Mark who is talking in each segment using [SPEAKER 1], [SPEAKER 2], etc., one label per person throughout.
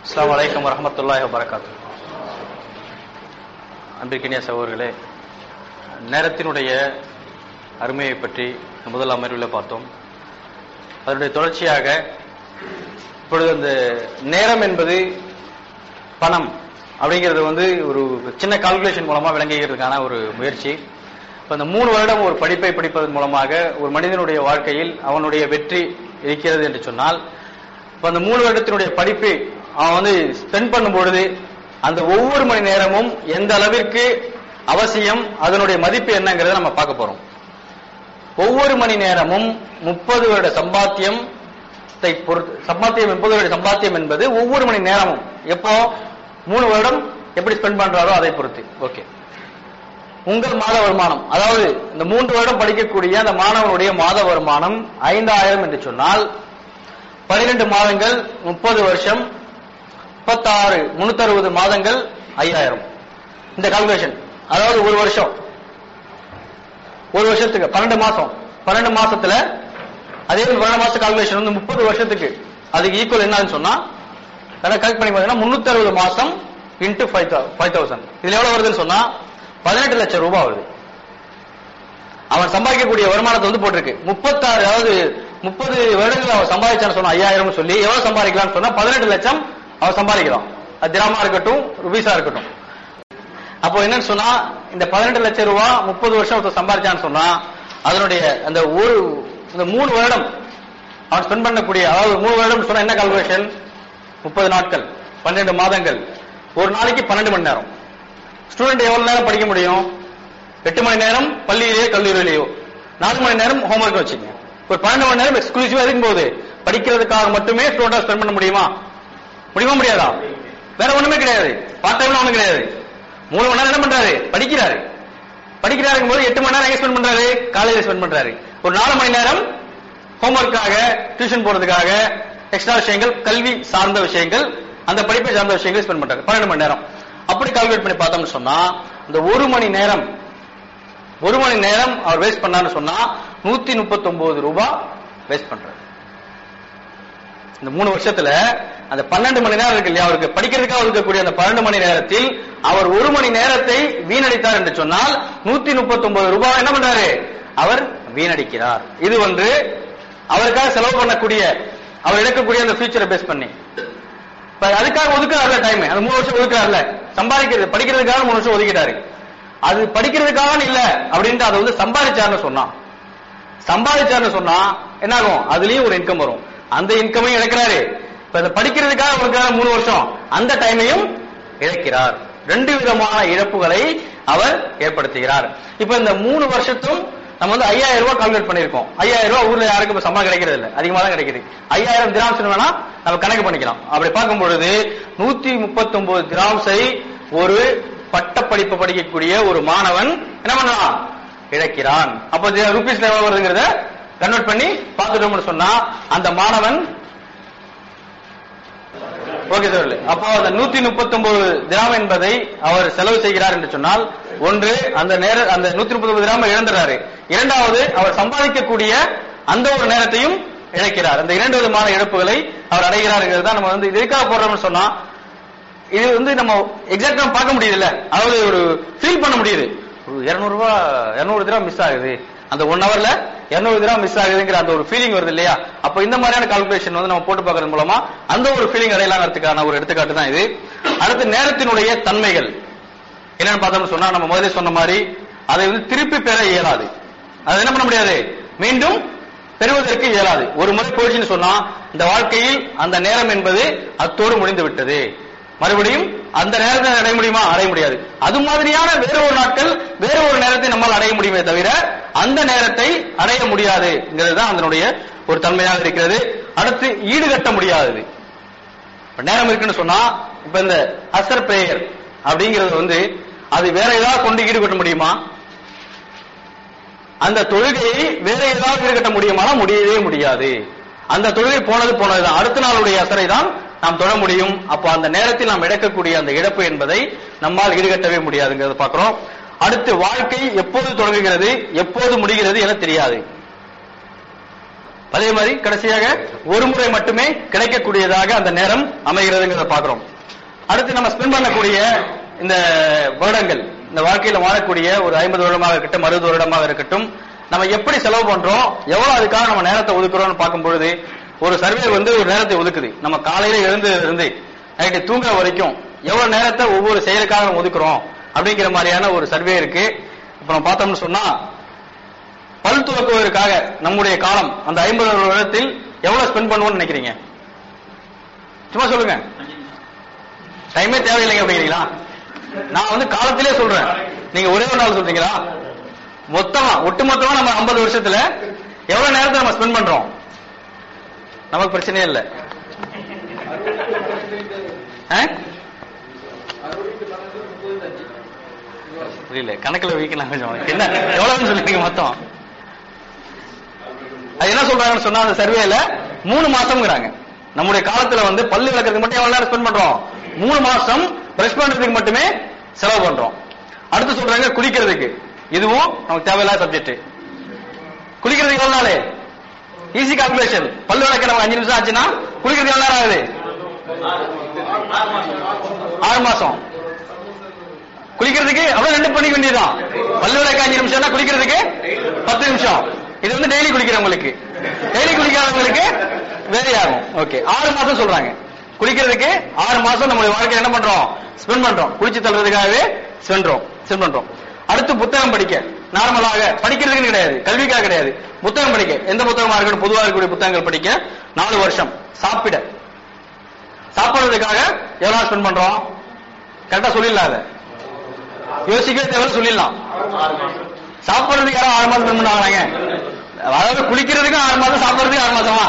[SPEAKER 1] அஸ்லாம் வலைக்கம் வரமத்துல்லாஹி வரகாத்து அன்பிற்கினிய சகோதரர்களே நேரத்தினுடைய அருமையை பற்றி முதல் அமர்வில் பார்த்தோம் அதனுடைய தொடர்ச்சியாக இப்பொழுது அந்த நேரம் என்பது பணம் அப்படிங்கிறது வந்து ஒரு சின்ன கால்குலேஷன் மூலமா விளங்குகிறதுக்கான ஒரு முயற்சி இப்ப இந்த மூணு வருடம் ஒரு படிப்பை படிப்பதன் மூலமாக ஒரு மனிதனுடைய வாழ்க்கையில் அவனுடைய வெற்றி இருக்கிறது என்று சொன்னால் இப்ப அந்த மூணு வருடத்தினுடைய படிப்பு அவன் வந்து ஸ்பெண்ட் பண்ணும் பொழுது அந்த ஒவ்வொரு மணி நேரமும் எந்த அளவிற்கு அவசியம் அதனுடைய மதிப்பு என்னங்கிறத நம்ம பார்க்க போறோம் ஒவ்வொரு மணி நேரமும் முப்பது வருட சம்பாத்தியம் பொறுத்து சம்பாத்தியம் முப்பது வருட சம்பாத்தியம் என்பது ஒவ்வொரு மணி நேரமும் எப்போ மூணு வருடம் எப்படி ஸ்பெண்ட் பண்றாரோ அதை பொறுத்து ஓகே உங்கள் மாத வருமானம் அதாவது இந்த மூன்று வருடம் படிக்கக்கூடிய அந்த மாணவனுடைய மாத வருமானம் ஐந்தாயிரம் என்று சொன்னால் பனிரெண்டு மாதங்கள் முப்பது வருஷம் முப்பத்தாறு முன்னூத்தி அறுபது மாதங்கள் ஐயாயிரம் இந்த கால்குலேஷன் அதாவது ஒரு வருஷம் ஒரு வருஷத்துக்கு பன்னெண்டு மாசம் பன்னெண்டு மாசத்துல அதே பன்னெண்டு மாச கால்குலேஷன் வந்து முப்பது வருஷத்துக்கு அதுக்கு ஈக்குவல் என்னன்னு சொன்னா கரெக்ட் பண்ணி பார்த்தீங்கன்னா முன்னூத்தி அறுபது மாசம் இன்டூ ஃபைவ் ஃபைவ் தௌசண்ட் இதுல எவ்வளவு வருதுன்னு சொன்னா பதினெட்டு லட்சம் ரூபாய் வருது அவன் சம்பாதிக்கக்கூடிய வருமானத்தை வந்து போட்டிருக்கு முப்பத்தாறு அதாவது முப்பது வருடங்கள் அவன் சம்பாதிச்சான்னு சொன்னா ஐயாயிரம் சொல்லி எவ்வளவு சம்பாதிக்கலாம்னு சொன்னா பதினெட்டு லட்சம் அவன் சம்பாதிக்கிறான் அது திராமா இருக்கட்டும் ருபீஸா இருக்கட்டும் அப்போ என்னன்னு சொன்னா இந்த பதினெட்டு லட்சம் ரூபாய் முப்பது வருஷம் ஒருத்தர் சம்பாதிச்சான்னு சொன்னா அதனுடைய அந்த ஒரு இந்த மூணு வருடம் அவன் ஸ்பெண்ட் பண்ணக்கூடிய அதாவது மூணு வருடம் சொன்னா என்ன கால்குலேஷன் முப்பது நாட்கள் பன்னெண்டு மாதங்கள் ஒரு நாளைக்கு பன்னெண்டு மணி நேரம் ஸ்டூடெண்ட் எவ்வளவு நேரம் படிக்க முடியும் எட்டு மணி நேரம் பள்ளியிலேயோ கல்லூரியிலேயோ நாலு மணி நேரம் ஹோம்ஒர்க் வச்சுங்க ஒரு பன்னெண்டு மணி நேரம் எக்ஸ்க்ளூசிவா இருக்கும் போது படிக்கிறதுக்காக மட்டுமே ஸ்டூடெண்டா ஸ்பெண்ட் பண்ண முடியுமா முடியுமா முடியாதா வேற ஒண்ணுமே கிடையாது பார்ட் டைம்ல ஒண்ணும் கிடையாது மூணு மணி நேரம் என்ன பண்றாரு படிக்கிறாரு படிக்கிறாருக்கும் போது எட்டு மணி நேரம் எங்க ஸ்பெண்ட் பண்றாரு காலையில ஸ்பெண்ட் பண்றாரு ஒரு நாலு மணி நேரம் ஹோம்ஒர்க்காக டியூஷன் போறதுக்காக எக்ஸ்ட்ரா விஷயங்கள் கல்வி சார்ந்த விஷயங்கள் அந்த படிப்பை சார்ந்த விஷயங்கள் ஸ்பெண்ட் பண்றாரு பன்னெண்டு மணி நேரம் அப்படி கால்குலேட் பண்ணி பார்த்தோம்னு சொன்னா இந்த ஒரு மணி நேரம் ஒரு மணி நேரம் அவர் வேஸ்ட் பண்ணாருன்னு சொன்னா நூத்தி முப்பத்தி ஒன்பது ரூபாய் வேஸ்ட் பண்றாரு இந்த மூணு வருஷத்துல அந்த பன்னெண்டு மணி நேரம் இருக்கு இல்லையா அவருக்கு படிக்கிறதுக்காக இருக்கக்கூடிய அந்த பன்னெண்டு மணி நேரத்தில் அவர் ஒரு மணி நேரத்தை வீணடித்தார் என்று சொன்னால் நூத்தி முப்பத்தி ஒன்பது ரூபாய் என்ன பண்றாரு அவர் வீணடிக்கிறார் இது ஒன்று அவருக்காக செலவு பண்ணக்கூடிய அவர் எடுக்கக்கூடிய அந்த ஃபியூச்சரை பேஸ் பண்ணி இப்ப அதுக்காக ஒதுக்குறாருல டைம் அந்த மூணு வருஷம் ஒதுக்குறாருல சம்பாதிக்கிறது படிக்கிறதுக்காக மூணு வருஷம் ஒதுக்கிட்டாரு அது படிக்கிறதுக்காக இல்ல அப்படின்ட்டு அதை வந்து சம்பாதிச்சாருன்னு சொன்னான் சம்பாதிச்சாருன்னு சொன்னா என்ன ஆகும் அதுலயும் ஒரு இன்கம் வரும் அந்த இன்கமையும் இழக்கிறாரு இப்ப இதை படிக்கிறதுக்காக ஒதுக்குறாரு மூணு வருஷம் அந்த டைமையும் இழக்கிறார் ரெண்டு விதமான இழப்புகளை அவர் ஏற்படுத்துகிறார் இப்ப இந்த மூணு வருஷத்தும் நம்ம வந்து ஐயாயிரம் ரூபாய் கால்குலேட் பண்ணிருக்கோம் ஐயாயிரம் ரூபாய் ஊர்ல யாருக்கும் இப்ப சம்பளம் கிடைக்கிறது இல்ல அதிகமா தான் கிடைக்குது ஐயாயிரம் கிராம்ஸ் வேணா நம்ம கணக்கு பண்ணிக்கலாம் அப்படி பார்க்கும் பொழுது நூத்தி முப்பத்தி ஒன்பது கிராம்ஸை ஒரு பட்டப்படிப்பு படிக்கக்கூடிய ஒரு மாணவன் என்ன பண்ணலாம் இழக்கிறான் அப்போ ருபீஸ்ல எவ்வளவு வருதுங்கிறத கன்வெர்ட் பண்ணி பார்த்துட்டோம்னு சொன்னா அந்த மாணவன் ஓகே சார் அப்போ அந்த நூத்தி முப்பத்தி ஒன்பது திராம் என்பதை அவர் செலவு செய்கிறார் என்று சொன்னால் ஒன்று அந்த நேர அந்த நூத்தி முப்பத்தி ஒன்பது கிராம இழந்துறாரு இரண்டாவது அவர் சம்பாதிக்கக்கூடிய அந்த ஒரு நேரத்தையும் இழக்கிறார் அந்த இரண்டு விதமான இழப்புகளை அவர் அடைகிறாருங்கிறது தான் நம்ம வந்து இதுக்காக போடுறோம்னு சொன்னா இது வந்து நம்ம எக்ஸாக்டா பார்க்க முடியுதுல்ல அதாவது ஒரு ஃபீல் பண்ண முடியுது ஒரு இருநூறு ரூபாய் இருநூறு திரம் மிஸ் ஆகுது அந்த ஒன் ஹவர்ல இருநூறு திரம் மிஸ் ஆகுதுங்கிற அந்த ஒரு ஃபீலிங் வருது இல்லையா அப்ப இந்த மாதிரியான கால்குலேஷன் வந்து நம்ம போட்டு பார்க்கறது மூலமா அந்த ஒரு ஃபீலிங் அடையலாங்கிறதுக்கான ஒரு எடுத்துக்காட்டு தான் இது அடுத்து நேரத்தினுடைய தன்மைகள் என்னன்னு பார்த்தோம்னு சொன்னா நம்ம முதல்ல சொன்ன மாதிரி அதை வந்து திருப்பி பெற இயலாது அது என்ன பண்ண முடியாது மீண்டும் பெறுவதற்கு இயலாது ஒரு முறை போயிடுச்சுன்னு சொன்னா இந்த வாழ்க்கையில் அந்த நேரம் என்பது அத்தோடு முடிந்து விட்டது மறுபடியும் அந்த நேரத்தை அடைய முடியுமா அடைய முடியாது அது மாதிரியான வேற ஒரு நாட்கள் வேற ஒரு நேரத்தை நம்மால் அடைய முடியுமே தவிர அந்த நேரத்தை அடைய முடியாதுங்கிறது தான் அதனுடைய ஒரு தன்மையாக இருக்கிறது அடுத்து ஈடுகட்ட முடியாதது இப்ப நேரம் இருக்குன்னு சொன்னா இப்ப இந்த அசர் பிரேயர் அப்படிங்கிறது வந்து அது வேற ஏதாவது கொண்டு ஈடுகட்ட முடியுமா அந்த தொழுகையை வேற ஏதாவது ஈடுகட்ட முடியுமானா முடியவே முடியாது அந்த தொழுகை போனது போனதுதான் அடுத்த நாளுடைய அசரை தான் நாம் தொழ முடியும் அப்போ அந்த நேரத்தில் நாம் இழக்கக்கூடிய அந்த இழப்பு என்பதை நம்மால் ஈடுகட்டவே முடியாதுங்கிறத பார்க்கிறோம் அடுத்து வாழ்க்கை எப்போது தொடங்குகிறது எப்போது முடிகிறது என தெரியாது அதே மாதிரி கடைசியாக ஒரு முறை மட்டுமே கிடைக்கக்கூடியதாக அந்த நேரம் அமைகிறதுங்கிறத பார்க்கிறோம் அடுத்து நம்ம ஸ்பெண்ட் பண்ணக்கூடிய இந்த வருடங்கள் இந்த வாழ்க்கையில வாழக்கூடிய ஒரு ஐம்பது வருடமாக இருக்கட்டும் அறுபது வருடமாக இருக்கட்டும் நம்ம எப்படி செலவு பண்றோம் எவ்வளவு அதுக்காக நம்ம நேரத்தை ஒதுக்குறோம்னு பார்க்கும் பொழுது ஒரு சர்வே வந்து ஒரு நேரத்தை ஒதுக்குது நம்ம காலையில எழுந்து இருந்து நைட்டு தூங்குற வரைக்கும் எவ்வளவு நேரத்தை ஒவ்வொரு செயலுக்காக நம்ம ஒதுக்குறோம் அப்படிங்கிற மாதிரியான ஒரு சர்வே இருக்கு இப்ப நம்ம பார்த்தோம்னு சொன்னா பல் துலக்குவதற்காக நம்முடைய காலம் அந்த ஐம்பது வருடத்தில் எவ்வளவு ஸ்பெண்ட் பண்ணுவோம்னு நினைக்கிறீங்க சும்மா சொல்லுங்க டைமே தேவையில்லைங்க அப்படிங்கிறீங்களா நான் வந்து காலத்திலே சொல்றேன் நீங்க ஒரே ஒரு நாள் சொல்றீங்களா மொத்தமா ஒட்டுமொத்தமா நம்ம 50 வருஷத்துல எவ்வளவு நேரத்தை நம்ம ஸ்பெண்ட் பண்றோம் நமக்கு பிரச்சனையே இல்லை ஆ? புரியல கணக்குல வீக்கலாம் கொஞ்சம் என்ன எவ்வளவுன்னு சொல்லுங்க மொத்தம் அது என்ன சொல்றாங்கன்னு சொன்னா அந்த சர்வேல மூணு மாசம்ங்கிறாங்க நம்முடைய காலத்துல வந்து பல்லு விளக்குறதுக்கு மட்டும் எவ்வளவு நேரம் ஸ்பெண்ட் பண்றோம் மூணு மாசம் பிரஷ் பண்றதுக்கு மட்டுமே செலவு பண்றோம் அடுத்து சொல்றாங்க குளிக்கிறதுக்கு இதுவும் நமக்கு தேவையில்லாத சப்ஜெக்ட் குளிக்கிறதுக்கு எவ்வளவு நாள் ஈஸி கால்குலேஷன் பல்லு விளக்க நமக்கு அஞ்சு நிமிஷம் ஆச்சுன்னா குளிக்கிறதுக்கு எவ்வளவு நேரம் ஆகுது ஆறு மாசம் குளிக்கிறதுக்கு அவ்வளவு ரெண்டு பண்ணிக்க வேண்டியதுதான் பல்லு விளக்க அஞ்சு நிமிஷம்னா குளிக்கிறதுக்கு பத்து நிமிஷம் இது வந்து டெய்லி குளிக்கிறவங்களுக்கு டெய்லி குளிக்காதவங்களுக்கு வேரி ஆகும் ஓகே ஆறு மாசம் சொல்றாங்க குளிக்கிறதுக்கு ஆறு மாசம் நம்மளுடைய வாழ்க்கை என்ன பண்றோம் ஸ்பெண்ட் பண்றோம் குளிச்சு தள்ளுறதுக்காகவே ஸ்பெண்ட்றோம் ஸ்பெண்ட் பண்றோம் அடுத்து புத்தகம் படிக்க நார்மலாக படிக்கிறதுக்கு கிடையாது கல்விக்காக கிடையாது புத்தகம் படிக்க எந்த புத்தகமா இருக்கட்டும் பொதுவாக இருக்கக்கூடிய புத்தகங்கள் படிக்க நாலு வருஷம் சாப்பிட சாப்பிடுறதுக்காக எவ்வளவு நாள் ஸ்பெண்ட் பண்றோம் கரெக்டா சொல்லிடலாம் அதை யோசிக்கவே தேவை சொல்லிடலாம் சாப்பிடுறதுக்கு யாரும் ஆறு மாசம் ஸ்பெண்ட் பண்ணுவாங்க அதாவது குளிக்கிறதுக்கும் ஆறு மாசம் சாப்பிடுறதுக்கு ஆறு மாசமா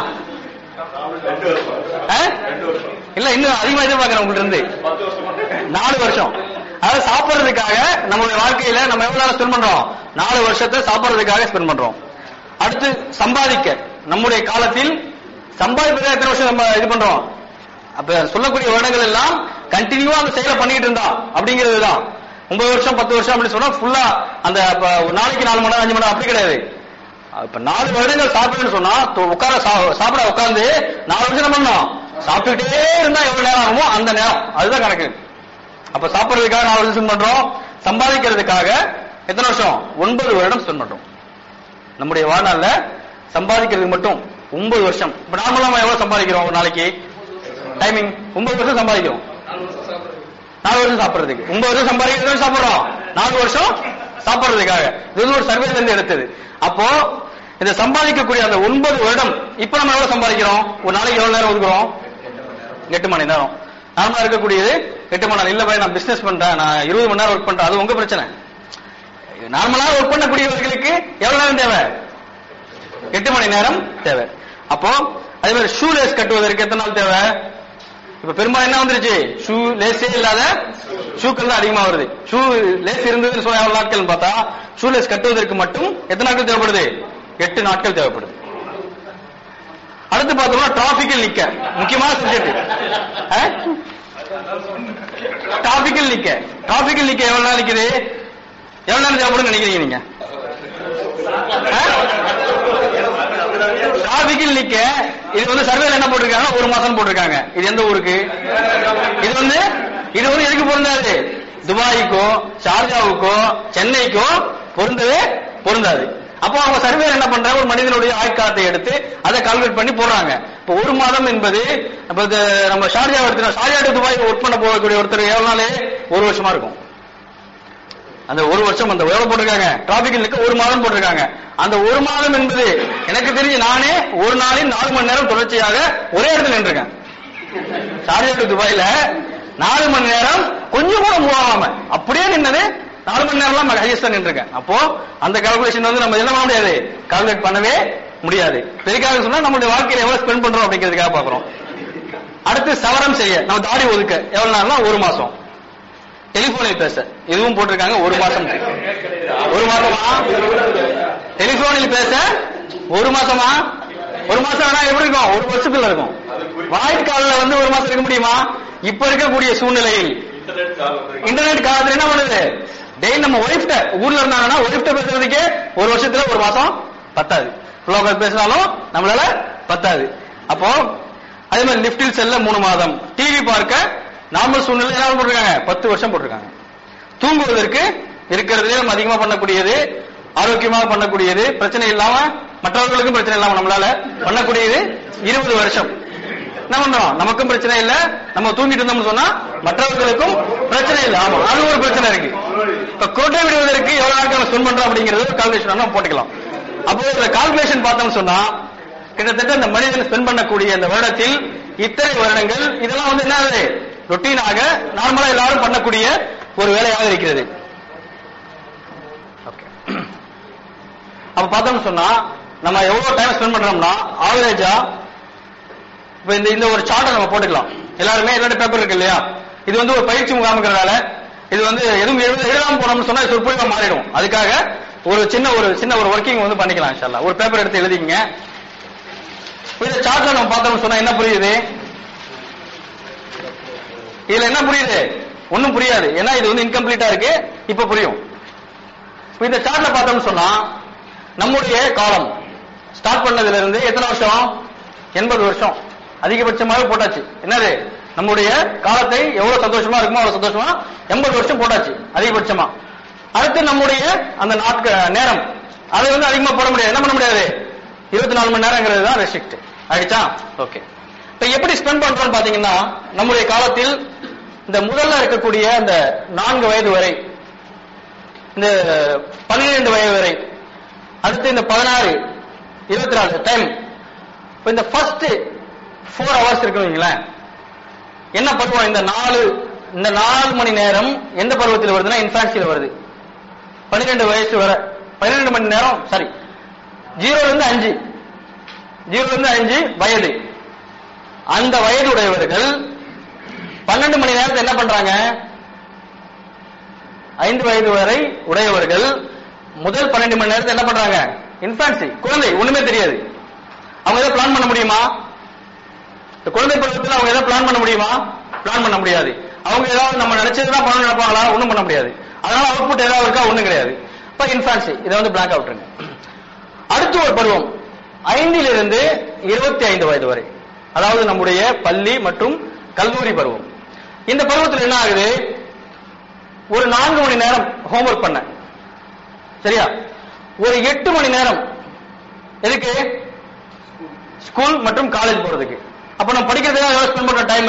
[SPEAKER 1] ஆ? இல்ல இன்னும் அதிகமா எதிர்பார்க்கிறேன் உங்கள்ட்ட இருந்து நாலு வருஷம் அதாவது சாப்பிடுறதுக்காக நம்மளுடைய வாழ்க்கையில நம்ம எவ்வளவு நேரம் ஸ்பெண்ட் பண்றோம் நாலு வருஷத்தை சாப்பிடுறதுக்காக ஸ்பெண்ட் பண்றோம் அடுத்து சம்பாதிக்க நம்முடைய காலத்தில் சம்பாதிப்பதை எத்தனை வருஷம் நம்ம இது பண்றோம் அப்ப சொல்லக்கூடிய வருடங்கள் எல்லாம் கண்டினியூவா அந்த செயலை பண்ணிட்டு இருந்தா அப்படிங்கிறது தான் ஒன்பது வருஷம் பத்து வருஷம் அப்படின்னு சொன்னா ஃபுல்லா அந்த அப்ப ஒரு நாளைக்கு நாலு மணி நேரம் அஞ்சு மணி நேரம் அப்படி கிடையாது இப்ப நாலு வருடங்கள் சாப்பிடுன்னு சொன்னா தொ- உட்கார சா- சாப்பிட உட்கார்ந்து நாலு வருஷம் என்ன பண்ணணும் சாப்பிட்டுட்டே இருந்தா எவ்வளவு நேரம் ஆகுமோ அந்த நேரம் அதுதான் கணக்கு அப்ப சாப்பிடுறதுக்காக நாலு வருஷம் spend பண்றோம் சம்பாதிக்கிறதுக்காக எத்தனை வருஷம் ஒன்பது வருடம் ஸ்பெண்ட் பண்றோம் நம்முடைய வாழ்நாள்ல சம்பாதிக்கிறதுக்கு மட்டும் ஒன்பது வருஷம் இப்ப நார்மலா நம்ம எவ்வளவு சம்பாதிக்கிறோம் ஒரு நாளைக்கு டைமிங் ஒன்பது வருஷம் சம்பாதிக்கிறோம் நாலு வருஷம் சாப்பிடுறதுக்கு ஒன்பது வருஷம் சம்பாதிக்கிறது சாப்பிடுறோம் நாலு வருஷம் சாப்பிடுறதுக்காக இது வந்து ஒரு சர்வேல இருந்து எடுத்தது அப்போ இந்த சம்பாதிக்கக்கூடிய அந்த ஒன்பது வருடம் இப்ப நம்ம எவ்வளவு சம்பாதிக்கிறோம் ஒரு நாளைக்கு எவ்வளவு நேரம் ஒதுக்குறோம் எட்டு மணி நேரம் நார்மலா இருக்கக்கூடியது எட்டு மணி நேரம் இல்ல போய் நான் பிசினஸ் பண்றேன் நான் இருபது மணி நேரம் ஒர்க் பண்றேன் அது உங்க பிரச்சனை நார்மலா ஒர்க் பண்ணக்கூடியவர்களுக்கு எவ்வளவு நேரம் தேவை எட்டு மணி நேரம் தேவை அப்போ அதே மாதிரி ஷூ லேஸ் கட்டுவதற்கு எத்தனை நாள் தேவை இப்ப பெரும்பாலும் என்ன வந்துருச்சு ஷூ லேஸே இல்லாத ஷூக்கள் தான் அதிகமா வருது ஷூ லேஸ் இருந்ததுன்னு சொன்னா எவ்வளவு நாட்கள் பார்த்தா ஷூ லேஸ் கட்டுவதற்கு மட்டும் எத்தனை நாட்கள் தேவைப்படுது எட்டு நாட்கள் தேவைப்படுது அடுத்து பார்த்தோம்னா டிராபிக்கில் நிக்க முக்கியமான சப்ஜெக்ட் டிராபிக்கில் நிக்க டிராபிக்கில் நிக்க எவ்வளவு நாள் நிக்குது எவ்வளவு நேரம் தேவைப்படும் நினைக்கிறீங்க நீங்க டிராபிக்கில் நிக்க இது வந்து சர்வேல என்ன போட்டிருக்காங்க ஒரு மாசம் போட்டிருக்காங்க இது எந்த ஊருக்கு இது வந்து இது வந்து எதுக்கு பொருந்தாது துபாய்க்கோ ஷார்ஜாவுக்கோ சென்னைக்கோ பொருந்தவே பொருந்தாது அப்போ அவங்க சர்வே என்ன பண்றாங்க ஒரு மனிதனுடைய ஆயுட்காலத்தை எடுத்து அதை கால்குலேட் பண்ணி போடுறாங்க இப்போ ஒரு மாதம் என்பது இப்ப இது நம்ம ஷார்ஜா எடுத்துனா ஷார்ஜா டு துபாய் ஒர்க் பண்ண போகக்கூடிய ஒருத்தர் எவ்வளவு நாள் ஒரு வருஷமா இருக்கும் அந்த ஒரு வருஷம் அந்த எவ்வளவு போட்டிருக்காங்க டிராபிக் ஒரு மாதம் போட்டிருக்காங்க அந்த ஒரு மாதம் என்பது எனக்கு தெரிஞ்சு நானே ஒரு நாளில் நாலு மணி நேரம் தொடர்ச்சியாக ஒரே இடத்துல நின்றுருக்கேன் ஷார்ஜா டு துபாயில நாலு மணி நேரம் கொஞ்சம் கூட மூவ் ஆகாம அப்படியே நின்னது நாலு மணி நேரம்லாம் ஹையஸ்டா நின்றுருக்கேன் அப்போ அந்த கால்குலேஷன் வந்து நம்ம என்ன பண்ண முடியாது கால்குலேட் பண்ணவே முடியாது பெருக்காக சொன்னா நம்மளுடைய வாழ்க்கையில எவ்வளவு ஸ்பெண்ட் பண்றோம் அப்படிங்கிறதுக்காக பாக்குறோம் அடுத்து சவரம் செய்ய நம்ம தாடி ஒதுக்க எவ்வளவு நாள்னா ஒரு மாசம் டெலிபோனில் பேச இதுவும் போட்டிருக்காங்க ஒரு மாசம் ஒரு மாசமா டெலிபோனில் பேச ஒரு மாசமா ஒரு மாசம் வேணா எப்படி இருக்கும் ஒரு வருஷத்துல இருக்கும் வாய்க்காலில் வந்து ஒரு மாசம் இருக்க முடியுமா இப்ப இருக்கக்கூடிய சூழ்நிலையில் இன்டர்நெட் காலத்துல என்ன பண்ணுது டெய்லி நம்ம ஒய்ஃப்ட ஊர்ல இருந்தாங்கன்னா ஒய்ஃப்ட பேசுறதுக்கே ஒரு வருஷத்துல ஒரு மாசம் பத்தாது ஃபுல்லா உட்கார்ந்து பேசினாலும் நம்மளால பத்தாது அப்போ அதே மாதிரி லிப்டில் செல்ல மூணு மாதம் டிவி பார்க்க நார்மல் சூழ்நிலை என்ன போட்டிருக்காங்க பத்து வருஷம் போட்டிருக்காங்க தூங்குவதற்கு இருக்கிறதுலே நம்ம அதிகமா பண்ணக்கூடியது ஆரோக்கியமாக பண்ணக்கூடியது பிரச்சனை இல்லாம மற்றவர்களுக்கும் பிரச்சனை இல்லாம நம்மளால பண்ணக்கூடியது இருபது வருஷம் என்ன பண்றோம் நமக்கும் பிரச்சனை இல்ல நம்ம தூங்கிட்டு இருந்தோம்னு சொன்னா மற்றவர்களுக்கும் பிரச்சனை இல்ல ஆமா அது ஒரு பிரச்சனை இருக்கு இப்ப கோட்டை விடுவதற்கு எவ்வளவு நாட்கள் நம்ம ஸ்பெண்ட் பண்றோம் அப்படிங்கிறது கால்குலேஷன் நம்ம போட்டுக்கலாம் அப்போ இதுல கால்குலேஷன் பார்த்தோம்னு சொன்னா கிட்டத்தட்ட இந்த மனிதன் ஸ்பெண்ட் பண்ணக்கூடிய இந்த வருடத்தில் இத்தனை வருடங்கள் இதெல்லாம் வந்து என்ன ஆகுது ரொட்டீனாக நார்மலா எல்லாரும் பண்ணக்கூடிய ஒரு வேலையாக இருக்கிறது ஓகே அப்ப பார்த்தோம்னு சொன்னா நம்ம எவ்வளவு டைம் ஸ்பெண்ட் பண்றோம்னா ஆவரேஜா இப்ப இந்த இந்த ஒரு சார்ட்டை நம்ம போட்டுக்கலாம் எல்லாருமே எல்லாரும் பேப்பர் இருக்கு இல்லையா இது வந்து ஒரு பயிற்சி முகாமுங்கிறதால இது வந்து எதுவும் எழுத எழுதாம போனோம்னு சொன்னா சொற்பொழிவா மாறிடும் அதுக்காக ஒரு சின்ன ஒரு சின்ன ஒரு ஒர்க்கிங் வந்து பண்ணிக்கலாம் இன்ஷால்லா ஒரு பேப்பர் எடுத்து எழுதிங்க இப்ப இந்த சார்ட்ல நம்ம பார்த்தோம்னு சொன்னா என்ன புரியுது இதுல என்ன புரியுது ஒண்ணும் புரியாது ஏன்னா இது வந்து இன்கம்ப்ளீட்டா இருக்கு இப்ப புரியும் இப்ப இந்த சார்ட்ல பார்த்தோம்னு சொன்னா நம்முடைய காலம் ஸ்டார்ட் பண்ணதுல இருந்து எத்தனை வருஷம் எண்பது வருஷம் அதிகபட்சமாக போட்டாச்சு என்னது நம்முடைய காலத்தை எவ்வளவு சந்தோஷமா இருக்குமோ அவ்வளவு சந்தோஷமா எண்பது வருஷம் போட்டாச்சு அதிகபட்சமா அடுத்து நம்முடைய அந்த நாட்க நேரம் அதை வந்து அதிகமா போட முடியாது என்ன பண்ண முடியாது இருபத்தி நாலு மணி நேரங்கிறது தான் ரெஸ்ட்ரிக்ட் ஆயிடுச்சா ஓகே இப்ப எப்படி ஸ்பெண்ட் பண்றோம்னு பாத்தீங்கன்னா நம்முடைய காலத்தில் இந்த முதல்ல இருக்கக்கூடிய அந்த நான்கு வயது வரை இந்த பன்னிரண்டு வயது வரை அடுத்து இந்த பதினாறு இருபத்தி நாலு டைம் இப்ப இந்த ஃபர்ஸ்ட் ஃபோர் ஹவர்ஸ் இருக்குங்களேன் என்ன பருவம் இந்த நாலு இந்த நாலு மணி நேரம் எந்த பருவத்தில் வருதுன்னா இன்ஃபான்சியில் வருது பன்னிரெண்டு வயசு வரை பன்னிரெண்டு மணி நேரம் சாரி ஜீரோல இருந்து அஞ்சு ஜீரோல இருந்து அஞ்சு வயது அந்த வயது உடையவர்கள் பன்னெண்டு மணி நேரத்தை என்ன பண்றாங்க ஐந்து வயது வரை உடையவர்கள் முதல் பன்னெண்டு மணி நேரத்தை என்ன பண்றாங்க இன்ஃபான்சி குழந்தை ஒண்ணுமே தெரியாது அவங்க எதை பிளான் பண்ண முடியுமா இந்த குழந்தை பருவத்தில் அவங்க எதாவது பிளான் பண்ண முடியுமா பிளான் பண்ண முடியாது அவங்க ஏதாவது நம்ம நினைச்சதுதான் பண்ண நினைப்பாங்களா ஒண்ணும் பண்ண முடியாது அதனால அவுட்புட் ஏதாவது இருக்கா ஒண்ணும் கிடையாது இப்ப இன்ஃபான்சி இதை வந்து பிளாக் அவுட்ருங்க அடுத்து ஒரு பருவம் ஐந்திலிருந்து இருபத்தி ஐந்து வயது வரை அதாவது நம்முடைய பள்ளி மற்றும் கல்லூரி பருவம் இந்த பருவத்தில் என்ன ஆகுது ஒரு நான்கு மணி நேரம் ஹோம்ஒர்க் பண்ண சரியா ஒரு எட்டு மணி நேரம் எதுக்கு ஸ்கூல் மற்றும் காலேஜ் போறதுக்கு அப்ப நம்ம படிக்கிறதுக்காக எவ்வளவு ஸ்பெண்ட் பண்ற டைம்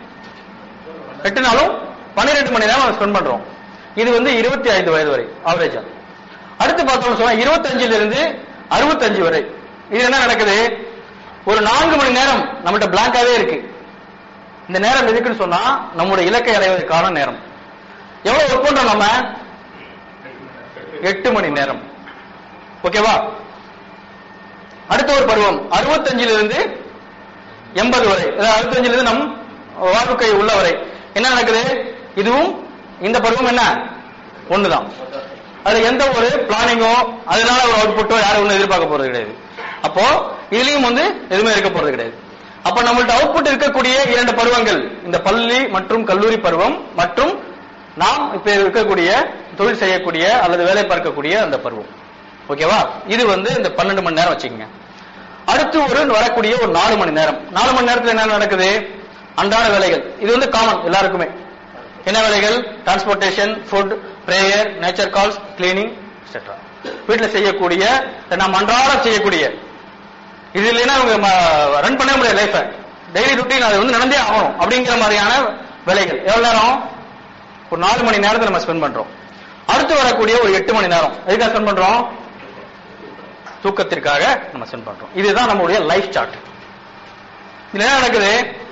[SPEAKER 1] எட்டு நாளும் பன்னிரெண்டு மணி நேரம் ஸ்பெண்ட் பண்றோம் இது வந்து இருபத்தி ஐந்து வயது வரை ஆவரேஜா அடுத்து பார்த்தோம்னு சொன்னா இருபத்தஞ்சுல இருந்து அறுபத்தஞ்சு வரை இது என்ன நடக்குது ஒரு நான்கு மணி நேரம் நம்மகிட்ட பிளாங்காவே இருக்கு இந்த நேரம் எதுக்குன்னு சொன்னா நம்முடைய இலக்கை அடைவதற்கான நேரம் எவ்வளவு ஒர்க் பண்றோம் நம்ம எட்டு மணி நேரம் ஓகேவா அடுத்த ஒரு பருவம் அறுபத்தஞ்சிலிருந்து இருந்து எண்பது வரை அறுபத்தஞ்சில இருந்து நம் வாழ்க்கை உள்ள வரை என்ன நடக்குது இதுவும் இந்த பருவம் என்ன ஒண்ணுதான் அது எந்த ஒரு பிளானிங்கோ அதனால ஒரு அவுட்புட்டோ யாரும் ஒன்றும் எதிர்பார்க்க போறது கிடையாது அப்போ இதுலயும் வந்து எதுவுமே இருக்க போறது கிடையாது அப்ப நம்மள்ட்ட அவுட்புட் இருக்கக்கூடிய இரண்டு பருவங்கள் இந்த பள்ளி மற்றும் கல்லூரி பருவம் மற்றும் நாம் இப்ப இருக்கக்கூடிய தொழில் செய்யக்கூடிய அல்லது வேலை பார்க்கக்கூடிய அந்த பருவம் ஓகேவா இது வந்து இந்த பன்னெண்டு மணி நேரம் வச்சுக்கோங்க அடுத்து ஒரு வரக்கூடிய ஒரு நாலு மணி நேரம் நாலு மணி நேரத்துல என்ன நடக்குது அன்றாட வேலைகள் இது வந்து காமன் எல்லாருக்குமே என்ன வேலைகள் transportation food prayer nature calls cleaning etcetera வீட்டில் செய்யக்கூடிய நாம் அன்றாடம் செய்யக்கூடிய இது இல்லைன்னா அவங்க ரன் பண்ண முடியாது லைஃபை டெய்லி ருட்டீன் அது வந்து நடந்தே ஆகணும் அப்படிங்கிற மாதிரியான வேலைகள் எவ்வளவு நேரம் ஒரு நாலு மணி நேரத்தை நம்ம ஸ்பெண்ட் பண்றோம் அடுத்து வரக்கூடிய ஒரு எட்டு மணி நேரம் எதுக்காக ஸ்பெண்ட் பண்றோம் தூக்கத்திற்காக நம்ம ஸ்பெண்ட் பண்றோம் இதுதான் நம்மளுடைய லைஃப் சார்ட் இதுல என்ன நடக்குது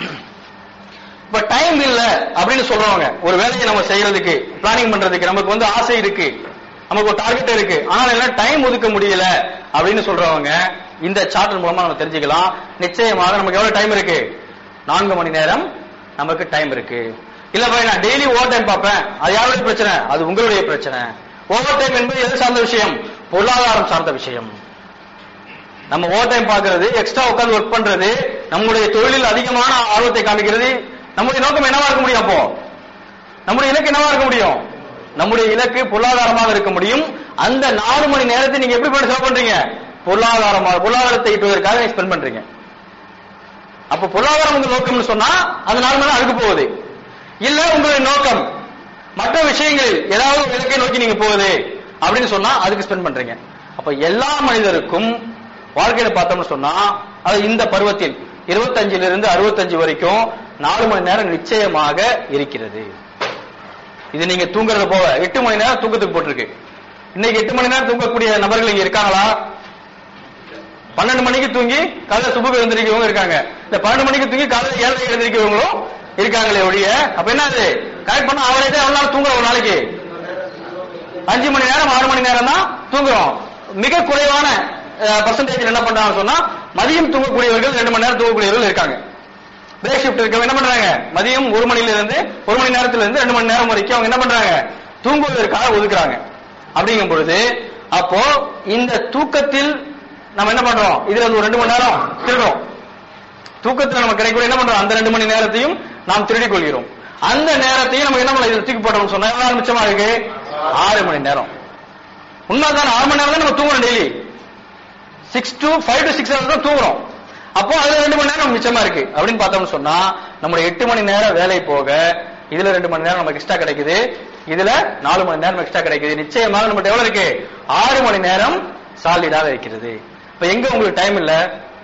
[SPEAKER 1] இப்ப டைம் இல்ல அப்படின்னு சொல்றவங்க ஒரு வேலையை நம்ம செய்யறதுக்கு பிளானிங் பண்றதுக்கு நமக்கு வந்து ஆசை இருக்கு நமக்கு ஒரு டார்கெட் இருக்கு ஆனால் என்ன டைம் ஒதுக்க முடியல அப்படின்னு சொல்றவங்க இந்த சார்ட் மூலமா நம்ம தெரிஞ்சுக்கலாம் நிச்சயமாக நமக்கு எவ்வளவு டைம் இருக்கு நான்கு மணி நேரம் நமக்கு டைம் இருக்கு இல்ல பாய் நான் டெய்லி ஓவர் டைம் பார்ப்பேன் அது யாருடைய பிரச்சனை அது உங்களுடைய பிரச்சனை ஓவர் டைம் என்பது எது சார்ந்த விஷயம் பொருளாதாரம் சார்ந்த விஷயம் நம்ம ஓவர் டைம் பார்க்கிறது எக்ஸ்ட்ரா உட்கார்ந்து ஒர்க் பண்றது நம்முடைய தொழிலில் அதிகமான ஆர்வத்தை காமிக்கிறது நம்முடைய நோக்கம் என்னவா இருக்க முடியும் அப்போ நம்முடைய இலக்கு என்னவா இருக்க முடியும் நம்முடைய இலக்கு பொருளாதாரமாக இருக்க முடியும் அந்த நாலு மணி நேரத்தை நீங்க எப்படி பண்ணி செலவு பண்றீங்க பொருளாதாரமாக பொருளாதாரத்தை ஈட்டுவதற்காக நீங்க ஸ்பெண்ட் பண்றீங்க அப்ப பொருளாதாரம் உங்க நோக்கம்னு சொன்னா அந்த நாலு மணி நேரம் அதுக்கு போகுது இல்ல உங்களுடைய நோக்கம் மற்ற விஷயங்களில் ஏதாவது ஒரு இலக்கை நோக்கி நீங்க போகுது அப்படின்னு சொன்னா அதுக்கு ஸ்பெண்ட் பண்றீங்க அப்ப எல்லா மனிதருக்கும் வாழ்க்கையில பார்த்தோம்னு சொன்னா அது இந்த பருவத்தில் இருபத்தஞ்சுல இருந்து அறுபத்தஞ்சு வரைக்கும் நாலு மணி நேரம் நிச்சயமாக இருக்கிறது இது நீங்க தூங்குறது போக எட்டு மணி நேரம் தூக்கத்துக்கு போட்டிருக்கு இன்னைக்கு எட்டு மணி நேரம் தூங்கக்கூடிய நபர்கள் இங்க இருக்காங்களா பன்னெண்டு மணிக்கு தூங்கி காலையில சுபுக்கு எழுந்திருக்கிறவங்க இருக்காங்க இந்த பன்னெண்டு மணிக்கு தூங்கி காலையில ஏழரை எழுந்திருக்கிறவங்களும் இருக்காங்களே ஒழிய அப்ப என்ன அது கரெக்ட் பண்ணா அவரேஜா எவ்வளவு நாள் தூங்குறோம் ஒரு நாளைக்கு அஞ்சு மணி நேரம் ஆறு மணி நேரம் தான் தூங்குறோம் மிக குறைவான பர்சன்டேஜ் என்ன பண்றாங்க சொன்னா மதியம் தூங்கக்கூடியவர்கள் ரெண்டு மணி நேரம் தூங்கக்கூடியவர்கள் இருக்காங்க பிரேக் ஷிஃப்ட் இருக்கவங்க என்ன பண்றாங்க மதியம் ஒரு மணில இருந்து ஒரு மணி நேரத்துல இருந்து ரெண்டு மணி நேரம் வரைக்கும் அவங்க என்ன பண்றாங்க தூங்குவதற்காக ஒதுக்குறாங்க அப்படிங்கும் பொழுது அப்போ இந்த தூக்கத்தில் நம்ம என்ன பண்றோம் இதுல ஒரு ரெண்டு மணி நேரம் திருடுறோம் தூக்கத்தில் நம்ம கிடைக்கூடிய என்ன பண்றோம் அந்த ரெண்டு மணி நேரத்தையும் நாம் திருடிக் கொள்கிறோம் அந்த நேரத்தையும் நம்ம என்ன பண்ணலாம் இதுல தூக்கி போட்டோம்னு சொன்னா எவ்வளவு நேரம் மிச்சமா இருக்கு ஆறு மணி நேரம் உண்மைதான் ஆறு மணி நேரம் தான் நம்ம தூங்குறோம் daily six to five to six hours தான் தூங்குறோம் அப்போ அதுல ரெண்டு மணி நேரம் மிச்சமா இருக்கு அப்படின்னு பார்த்தோம்னு சொன்னா நம்மளுடைய எட்டு மணி நேரம் வேலை போக இதுல ரெண்டு மணி நேரம் நமக்கு எக்ஸ்ட்ரா கிடைக்குது இதுல நாலு மணி நேரம் எக்ஸ்ட்ரா கிடைக்குது நிச்சயமாக நம்மகிட்ட எவ்வளவு இருக்கு ஆறு மணி நேரம் சாலிடாக இருக்கிறது இப்ப எங்க உங்களுக்கு டைம் இல்ல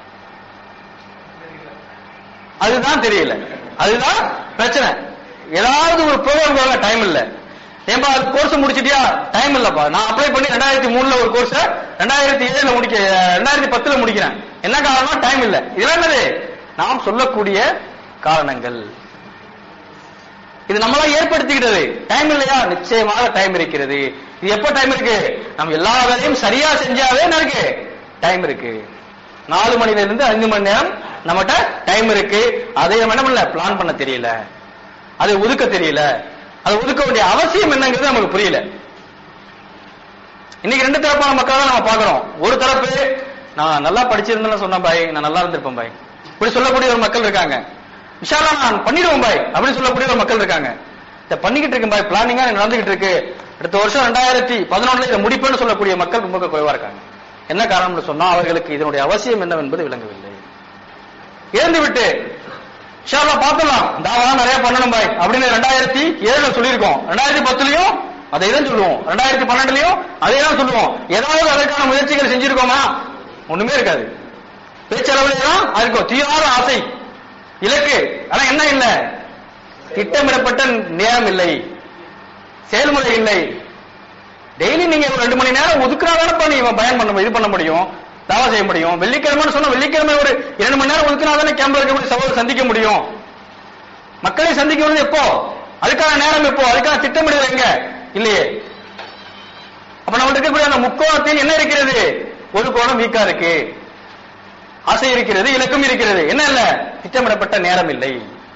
[SPEAKER 1] அதுதான் தெரியல அதுதான் பிரச்சனை ஏதாவது ஒரு ப்ரோக்ராம் டைம் இல்ல ஏன்பா அது கோர்ஸ் முடிச்சிட்டியா டைம் இல்லப்பா நான் அப்ளை பண்ணி ரெண்டாயிரத்தி மூணுல ஒரு கோர்ஸ் ரெண்டாயிரத்தி ஏழுல முடிக்க ரெண்டாயிரத்தி பத்துல முடிக்கிறேன் என்ன காரணம் டைம் இல்ல இதெல்லாம் என்னது நாம் சொல்லக்கூடிய காரணங்கள் இது நம்மளா ஏற்படுத்திக்கிட்டது டைம் இல்லையா நிச்சயமாக டைம் இருக்கிறது இது எப்ப டைம் இருக்கு நம்ம எல்லா வேலையும் சரியா செஞ்சாவே என்ன இருக்கு டைம் இருக்கு நாலு மணில இருந்து அஞ்சு மணி நேரம் நம்மகிட்ட டைம் இருக்கு அதை நம்ம என்ன பண்ணல பிளான் பண்ண தெரியல அதை ஒதுக்க தெரியல அதை ஒதுக்க வேண்டிய அவசியம் என்னங்கிறது நமக்கு புரியல இன்னைக்கு ரெண்டு தரப்பான மக்கள் தான் நம்ம பாக்குறோம் ஒரு தரப்பு நான் நல்லா படிச்சிருந்தேன்னு சொன்னேன் பாய் நான் நல்லா இருந்திருப்பேன் பாய் இப்படி சொல்லக்கூடிய ஒரு மக்கள் இருக்காங்க விஷாலா நான் பண்ணிடுவோம் பாய் அப்படின்னு சொல்லக்கூடிய ஒரு மக்கள் இருக்காங்க இதை பண்ணிக்கிட்டு இருக்கேன் பாய் பிளானிங்கா நடந்துகிட்டு இருக்கு அடுத்த வருஷம் ரெண்டாயிரத்தி பதினொன்னுல இதை முடிப்பேன்னு சொல்லக்கூடிய மக்கள் ரொம்ப குறைவா இருக்காங்க என்ன காரணம்னு சொன்னா அவர்களுக்கு இதனுடைய அவசியம் என்னவென்பது விளங்கவில்லை இறந்து விட்டு ஷாலா பார்த்தலாம் தாவா நிறைய பண்ணணும் பாய் அப்படின்னு ரெண்டாயிரத்தி ஏழுல சொல்லியிருக்கோம் ரெண்டாயிரத்தி பத்துலயும் அதை தான் சொல்லுவோம் ரெண்டாயிரத்தி பன்னெண்டுலயும் அதே தான் சொல்லுவோம் ஏதாவது அதற்கான முயற்சிகள் செஞ்சிருக்கோமா ஒண்ணுமே இருக்காது பேச்சளவுல தான் இருக்கும் தீவிர ஆசை இலக்கு ஆனா என்ன இல்ல திட்டமிடப்பட்ட நேரம் இல்லை செயல்முறை இல்லை டெய்லி நீங்க ஒரு ரெண்டு மணி நேரம் ஒதுக்குறாதானப்பா நீ பயன் பண்ண இது பண்ண முடியும் தாவா செய்ய முடியும் வெள்ளிக்கிழமைன்னு சொன்னா வெள்ளிக்கிழமை ஒரு இரண்டு மணி நேரம் ஒதுக்கினா தானே கேம்ப்ல இருக்கக்கூடிய சவால் சந்திக்க முடியும் மக்களை சந்திக்க வேண்டியது எப்போ அதுக்கான நேரம் எப்போ அதுக்கான திட்டமிடுதல் எங்க இல்லையே அப்ப நம்ம இருக்கக்கூடிய அந்த முக்கோணத்தில் என்ன இருக்கிறது ஒரு கோணம் வீக்கா இருக்கு ஆசை இருக்கிறது இலக்கம் இருக்கிறது என்ன இல்ல திட்டமிடப்பட்ட நேரம் இல்லை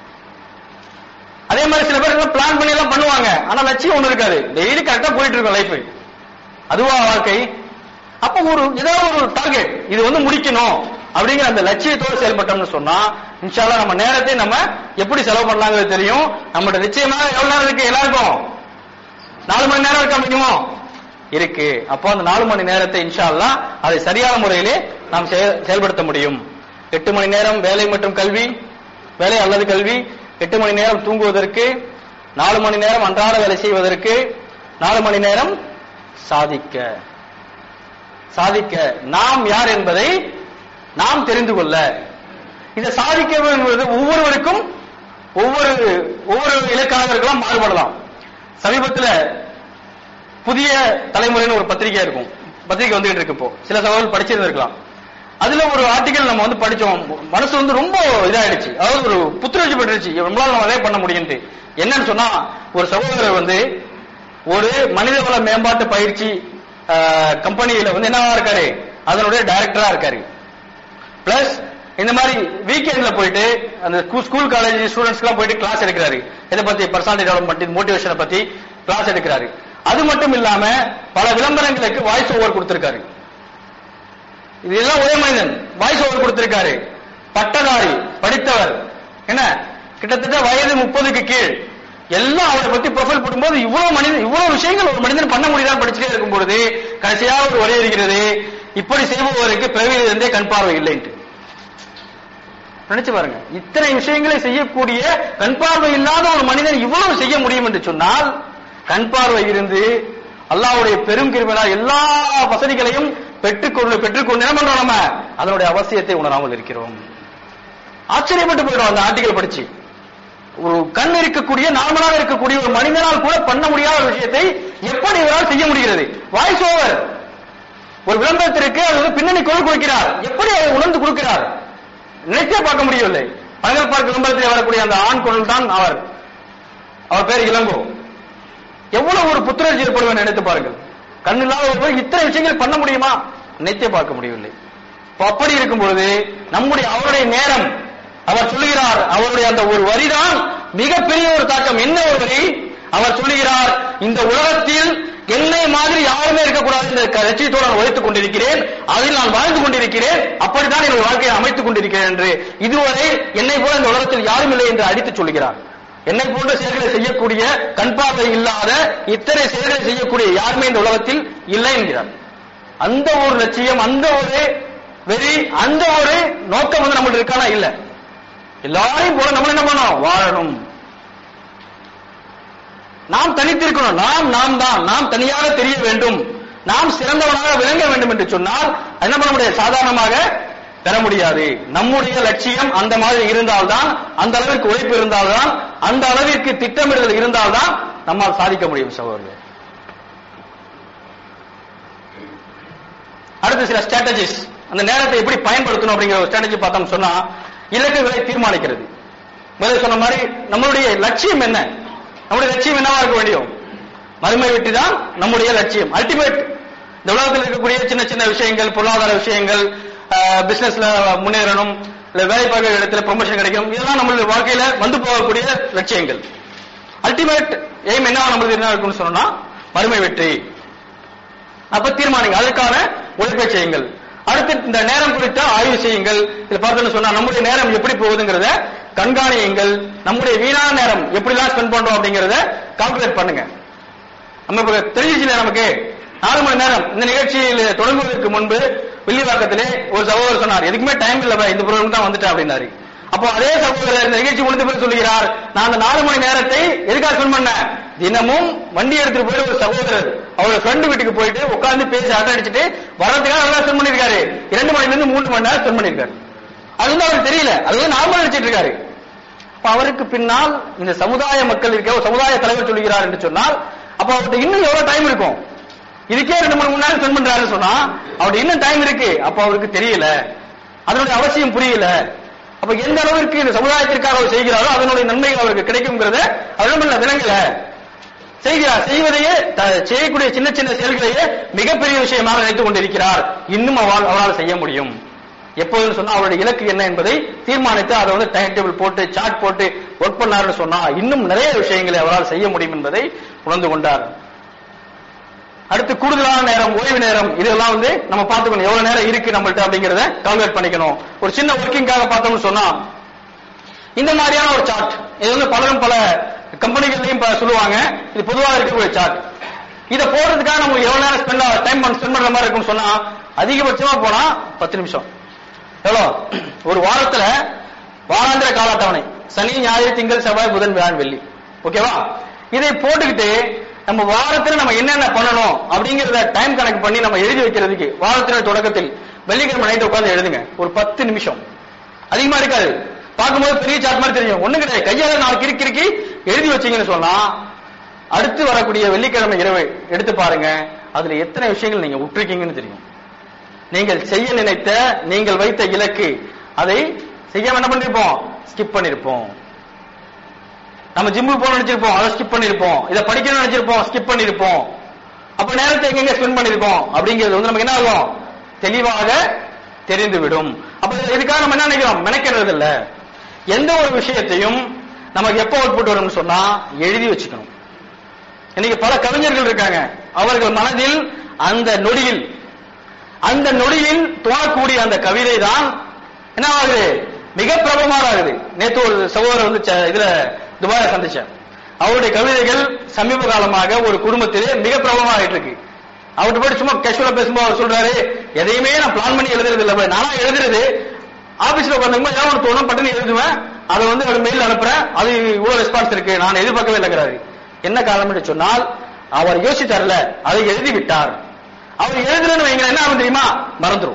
[SPEAKER 1] அதே மாதிரி சில பேர் பிளான் பண்ணி எல்லாம் பண்ணுவாங்க ஆனா லட்சியம் ஒண்ணு இருக்காது டெய்லி கரெக்டா போயிட்டு இருக்கும் லைஃப் அதுவா வாழ்க்கை அப்ப ஒரு ஏதாவது ஒரு டார்கெட் இது வந்து முடிக்கணும் அப்படிங்கிற அந்த லட்சியத்தோடு செயல்பட்டோம்னு சொன்னா இன்ஷால்லா நம்ம நேரத்தை நம்ம எப்படி செலவு பண்ணலாங்கிறது தெரியும் நம்மகிட்ட நிச்சயமாக எவ்வளவு நேரம் இருக்கு எல்லாருக்கும் நாலு மணி நேரம் இருக்கா மினிமம் இருக்கு அப்போ அந்த நாலு மணி நேரத்தை இன்ஷா அல்லாஹ் அதை சரியான முறையிலே நாம் செய- செயல்படுத்த முடியும் எட்டு மணி நேரம் வேலை மற்றும் கல்வி வேலை அல்லது கல்வி எட்டு மணி நேரம் தூங்குவதற்கு நாலு மணி நேரம் அன்றாட வேலை செய்வதற்கு நாலு மணி நேரம் சாதிக்க சாதிக்க நாம் யார் என்பதை நாம் தெரிந்து கொள்ள இதை சாதிக்க என்பது ஒவ்வொருவருக்கும் ஒவ்வொரு ஒவ்வொரு இலக்காக இருக்கலாம் மாறுபடலாம் சமீபத்துல புதிய தலைமுறைன்னு ஒரு பத்திரிகை இருக்கும் பத்திரிகை வந்துகிட்டு இருக்கு இப்போ சில சகோதரர்கள் படிச்சிருந்திருக்கலாம் அதுல ஒரு ஆர்டிகல் நம்ம வந்து படிச்சோம் மனசு வந்து ரொம்ப இதாயிடுச்சு அதாவது ஒரு புத்துணர்ச்சி பெற்றுச்சு நம்மளால நம்ம அதே பண்ண முடியும்ட்டு என்னன்னு சொன்னா ஒரு சகோதரர் வந்து ஒரு மனிதவள மேம்பாட்டு பயிற்சி கம்பெனியில வந்து என்னவா இருக்காரு அதனுடைய டைரக்டரா இருக்காரு பிளஸ் இந்த மாதிரி வீக்கெண்ட்ல போயிட்டு அந்த ஸ்கூல் காலேஜ் ஸ்டூடெண்ட்ஸ்க்குலாம் போயிட்டு கிளாஸ் எடுக்கிறாரு இதை பத்தி பர்சனாலிட்டி டெவலப்மெண்ட் மோட்டிவேஷனை பத்தி கிளாஸ் எடுக்கிறாரு அது மட்டும் இல்லாம பல விளம்பரங்களுக்கு வாய்ஸ் ஓவர் கொடுத்திருக்காரு இதெல்லாம் ஒரே மனிதன் வாய்ஸ் ஓவர் கொடுத்திருக்காரு பட்டதாரி படித்தவர் என்ன கிட்டத்தட்ட வயது முப்பதுக்கு கீழ் எல்லாம் அவரை பத்தி ப்ரொஃபைல் போடும்போது இவ்வளவு மனிதன் இவ்வளவு விஷயங்கள் ஒரு மனிதன் பண்ண முடியுதான்னு படிச்சுட்டே இருக்கும் பொழுது கடைசியா ஒரு ஒரே இருக்கிறது இப்படி செய்பவருக்கு பிறவியில் இருந்தே கண் பார்வை இல்லைன்ட்டு நினைச்சு பாருங்க இத்தனை விஷயங்களை செய்யக்கூடிய கண் பார்வை இல்லாத ஒரு மனிதன் இவ்வளவு செய்ய முடியும் என்று சொன்னால் கண் பார்வை இருந்து அல்லாஹ்வுடைய பெரும் கிருபையால் எல்லா வசதிகளையும் பெற்றுக்கொண்டு பெற்றுக்கொண்டு என்ன பண்றோம் நம்ம அதனுடைய அவசியத்தை உணராமல் இருக்கிறோம் ஆச்சரியப்பட்டு போயிடும் அந்த ஆர்டிகல் படிச்சு ஒரு கண் இருக்கக்கூடிய நார்மலாக இருக்கக்கூடிய ஒரு மனிதனால் கூட பண்ண முடியாத ஒரு விஷயத்தை எப்படி இவரால் செய்ய முடிகிறது வாய்ஸ் ஓவர் ஒரு விளம்பரத்திற்கு அது வந்து பின்னணி குரல் கொடுக்கிறார் எப்படி அதை உணர்ந்து கொடுக்கிறார் நினைச்சே பார்க்க முடியவில்லை பனகல் பார்க் விளம்பரத்தில் வரக்கூடிய அந்த ஆண் குரல் தான் அவர் அவர் பேர் இளங்கோ எவ்வளவு ஒரு புத்துணர்ச்சி ஏற்படுவேன் நினைத்து பாருங்கள் கண் இல்லாத ஒருவர் இத்தனை விஷயங்கள் பண்ண முடியுமா நினைத்தே பார்க்க முடியவில்லை இப்ப அப்படி இருக்கும் பொழுது நம்முடைய அவருடைய நேரம் அவர் சொல்லுகிறார் அவருடைய அந்த ஒரு வரிதான் மிகப்பெரிய ஒரு தாக்கம் என்ன ஒரு வரி அவர் சொல்லுகிறார் இந்த உலகத்தில் என்னை மாதிரி யாருமே இருக்கக்கூடாது இந்த க- லட்சியத்தோடு நான் உழைத்துக் கொண்டிருக்கிறேன் அதில் நான் வாழ்ந்து கொண்டிருக்கிறேன் அப்படித்தான் என்னுடைய வாழ்க்கையை அமைத்துக் கொண்டிருக்கிறேன் என்று இதுவரை என்னை போல இந்த உலகத்தில் யாரும் இல்லை என்று அடித்துச் சொல்கிறார் என்னை போன்ற செயல்களை செய்யக்கூடிய கண் பார்வை இல்லாத இத்தனை செயல்களை செய்யக்கூடிய யாருமே இந்த உலகத்தில் இல்லை என்கிறார் அந்த ஒரு லட்சியம் அந்த ஒரு வெறி அந்த ஒரு நோக்கம் வந்து நம்மளுக்கு இருக்கானா இல்ல எல்லாரையும் போல நம்ம என்ன பண்ணோம் வாழணும் நாம் தனித்திருக்கணும் நாம் நாம் தான் நாம் தனியாக தெரிய வேண்டும் நாம் சிறந்தவனாக விளங்க வேண்டும் என்று சொன்னால் என்ன பண்ண முடியாது சாதாரணமாக பெற முடியாது நம்முடைய லட்சியம் அந்த மாதிரி இருந்தால்தான் அந்த அளவிற்கு உழைப்பு இருந்தால்தான் அந்த அளவிற்கு திட்டமிடுதல் இருந்தால்தான் நம்மால் சாதிக்க முடியும் சகோதரர்களே அடுத்து சில ஸ்ட்ராட்டஜிஸ் அந்த நேரத்தை எப்படி பயன்படுத்தணும் அப்படிங்கிற ஒரு ஸ்ட்ராட்டஜி பார்த்தோம் சொன்னா இலக்குகளை தீர்மானிக்கிறது முதல்ல சொன்ன மாதிரி நம்மளுடைய லட்சியம் என்ன நம்முடைய லட்சியம் என்னவா இருக்க வேண்டியும் மறுமை வெற்றி தான் நம்முடைய லட்சியம் அல்டிமேட் இந்த உலகத்தில் இருக்கக்கூடிய சின்ன சின்ன விஷயங்கள் பொருளாதார விஷயங்கள் பிசினஸ்ல முன்னேறணும் இல்ல வேலை பார்க்கிற இடத்துல ப்ரொமோஷன் கிடைக்கும் இதெல்லாம் நம்மளுடைய வாழ்க்கையில வந்து போகக்கூடிய லட்சியங்கள் அல்டிமேட் எய்ம் என்ன நம்மளுக்கு என்ன இருக்கும்னு சொன்னா மறுமை வெற்றி அப்ப தீர்மானிங்க அதுக்கான உழைப்பை செய்யுங்கள் அடுத்து இந்த நேரம் குறித்த ஆய்வு செய்யுங்கள் இது பார்த்தோன்னு சொன்னா நம்முடைய நேரம் எப்படி போகுதுங்கிறத கண்காணியுங்கள் நம்முடைய வீணான நேரம் எப்படிலாம் ஸ்பெண்ட் பண்றோம் அப்படிங்கறத கால்குலேட் பண்ணுங்க நம்ம இப்ப தெரிஞ்சிச்சுல நமக்கு நாலு மணி நேரம் இந்த நிகழ்ச்சியில் தொடங்குவதற்கு முன்பு வில்லிவாக்கத்திலே ஒரு சகோதரர் சொன்னார் எதுக்குமே டைம் இல்ல இந்த ப்ரோக்ராம் தான் வந்துட்டேன் அப்படின்னாரு அப்போ அதே சகோதரர் இந்த நிகழ்ச்சி முடிந்த பிறகு சொல்லுகிறார் நான் அந்த நாலு மணி நேரத்தை எதுக்காக ஸ்பெண்ட் பண்ணேன் தினமும் வண்டி எடுத்துட்டு போயிட்டு ஒரு சகோதரர் அவரோட ஃப்ரெண்டு வீட்டுக்கு போயிட்டு உட்கார்ந்து பேசி அட்டை அடிச்சுட்டு வர்றதுக்காக நல்லா ஸ்பெண்ட் பண்ணிருக்காரு இரண்டு மணில இருந்து மூணு மணி நேரம் ஸ்பெண்ட் பண்ணிருக்காரு அது வந்து அவருக்கு தெரியல அது வந்து நார்மல் நினைச்சிட்டு இருக்காரு அப்ப அவருக்கு பின்னால் இந்த சமுதாய மக்கள் இருக்க ஒரு சமுதாய தலைவர் சொல்லுகிறார் என்று சொன்னால் அப்ப அவர்கிட்ட இன்னும் எவ்வளவு டைம் இருக்கும் இதுக்கே ரெண்டு மூணு மணி நேரம் ஸ்பெண்ட் பண்றாருன்னு சொன்னா அவர்கிட்ட இன்னும் டைம் இருக்கு அப்ப அவருக்கு தெரியல அதனுடைய அவசியம் புரியல அப்ப எந்த அளவிற்கு இந்த சமுதாயத்திற்காக அவர் செய்கிறாரோ அதனுடைய நன்மைகள் அவருக்கு கிடைக்குங்கிறத அவர் விளங்கல செய்கிறார் செய்வதையே த- செய்யக்கூடிய சின்ன சின்ன செயல்களையே மிகப்பெரிய விஷயமாக நினைத்துக் கொண்டிருக்கிறார் இன்னும் அவரால் அவரால் செய்ய முடியும் எப்போதுன்னு சொன்னா அவருடைய இலக்கு என்ன என்பதை தீர்மானித்து அதை வந்து டைம் டேபிள் போட்டு சார்ட் போட்டு ஒர்க் பண்ணாருன்னு சொன்னா இன்னும் நிறைய விஷயங்களை அவரால் செய்ய முடியும் என்பதை உணர்ந்து கொண்டார் அடுத்து கூடுதலான நேரம் ஓய்வு நேரம் இதெல்லாம் வந்து நம்ம பார்த்துக்கணும் எவ்வளவு நேரம் இருக்கு நம்மள்ட்ட அப்படிங்கறத கால்குலேட் பண்ணிக்கணும் ஒரு சின்ன ஒர்க்கிங்காக பார்த்தோம்னு சொன்னா இந்த மாதிரியான ஒரு சார்ட் இது வந்து பலரும் பல கம்பெனிகள்லயும் ப- சொல்லுவாங்க இது பொதுவாக இருக்கக்கூடிய சார்ட் இதை போடுறதுக்காக நம்ம எவ்வளவு நேரம் ஸ்பெண்ட் டைம் ஸ்பெண்ட் பண்ற மாதிரி இருக்கும்னு சொன்னா அதிகபட்சமா போனா பத்து நிமிஷம் எவ்வளோ ஒரு வாரத்துல வாராந்திர கால அட்டவணை சனி ஞாயிறு திங்கள் செவ்வாய் புதன் வியாழன் வெள்ளி ஓகேவா இதை போட்டுக்கிட்டு நம்ம வாரத்துல நம்ம என்னென்ன பண்ணணும் அப்படிங்கறத டைம் கணக்கு பண்ணி நம்ம எழுதி வைக்கிறதுக்கு வாரத்தினுடைய தொடக்கத்தில் வெள்ளிக்கிழமை நைட்டு உட்கார்ந்து எழுதுங்க ஒரு பத்து நிமிஷம் அதிகமா இருக்காது பார்க்கும்போது பெரிய சார்ட் மாதிரி தெரியும் ஒண்ணு கிடையாது கையால நாலு கிறுக்கி கிறுக்கி எழுதி வச்சீங்கன்னு சொன்னா அடுத்து வரக்கூடிய வெள்ளிக்கிழமை இரவு எடுத்து பாருங்க அதுல எத்தனை விஷயங்கள் நீங்க விட்டுருக்கீங்கன்னு தெரியும் நீங்கள் செய்ய நினைத்த நீங்கள் வைத்த இலக்கு அதை செய்யாம என்ன பண்ணிருப்போம் ஸ்கிப் பண்ணிருப்போம் நம்ம ஜிம்முக்கு போக நினைச்சிருப்போம் அதை ஸ்கிப் பண்ணிருப்போம் இதை படிக்கணும்னு நினைச்சிருப்போம் ஸ்கிப் பண்ணிருப்போம் அப்ப நேரத்தை எங்கெங்க ஸ்பெண்ட் பண்ணிருக்கோம் அப்படிங்கிறது வந்து நமக்கு என்ன ஆகும் தெளிவாக தெரிந்துவிடும் அப்ப இதுக்காக நம்ம என்ன நினைக்கிறோம் மெனக்கிறது இல்ல எந்த ஒரு விஷயத்தையும் நமக்கு எப்போ அவுட்புட் வரும்னு சொன்னா எழுதி வச்சுக்கணும் இன்னைக்கு பல கவிஞர்கள் இருக்காங்க அவர்கள் மனதில் அந்த நொடியில் அந்த நொடியில் தோணக்கூடிய அந்த கவிதை தான் என்ன ஆகுது மிக பிரபலமாக ஆகுது நேத்து ஒரு சகோதரர் வந்து ச- இதுல துபாயில சந்திச்சேன் அவருடைய கவிதைகள் சமீப காலமாக ஒரு குடும்பத்திலே மிக பிரபலமாகிட்டு இருக்கு அவர்கிட்ட போய் சும்மா கேஷுவலா பேசும்போது அவர் சொல்றாரு எதையுமே நான் பிளான் பண்ணி எழுதுறது இல்ல நானா எழுதுறது ஆபீஸ்ல உட்காந்துக்கும்போது ஏதாவது ஒன்று தோணும் பட்டுன்னு எழுதுவேன் அதை வந்து ஒரு மெயில் அனுப்புறேன் அது இவ்வளவு ரெஸ்பான்ஸ் இருக்கு நான் எதிர்பார்க்கவே இல்லைங்கிறாரு என்ன காரணம் என்று சொன்னால் அவர் யோசிச்சார்ல அதை எழுதி விட்டார் அவர் எழுதுறன்னு வைங்க என்ன ஆகும் தெரியுமா மறந்துடும்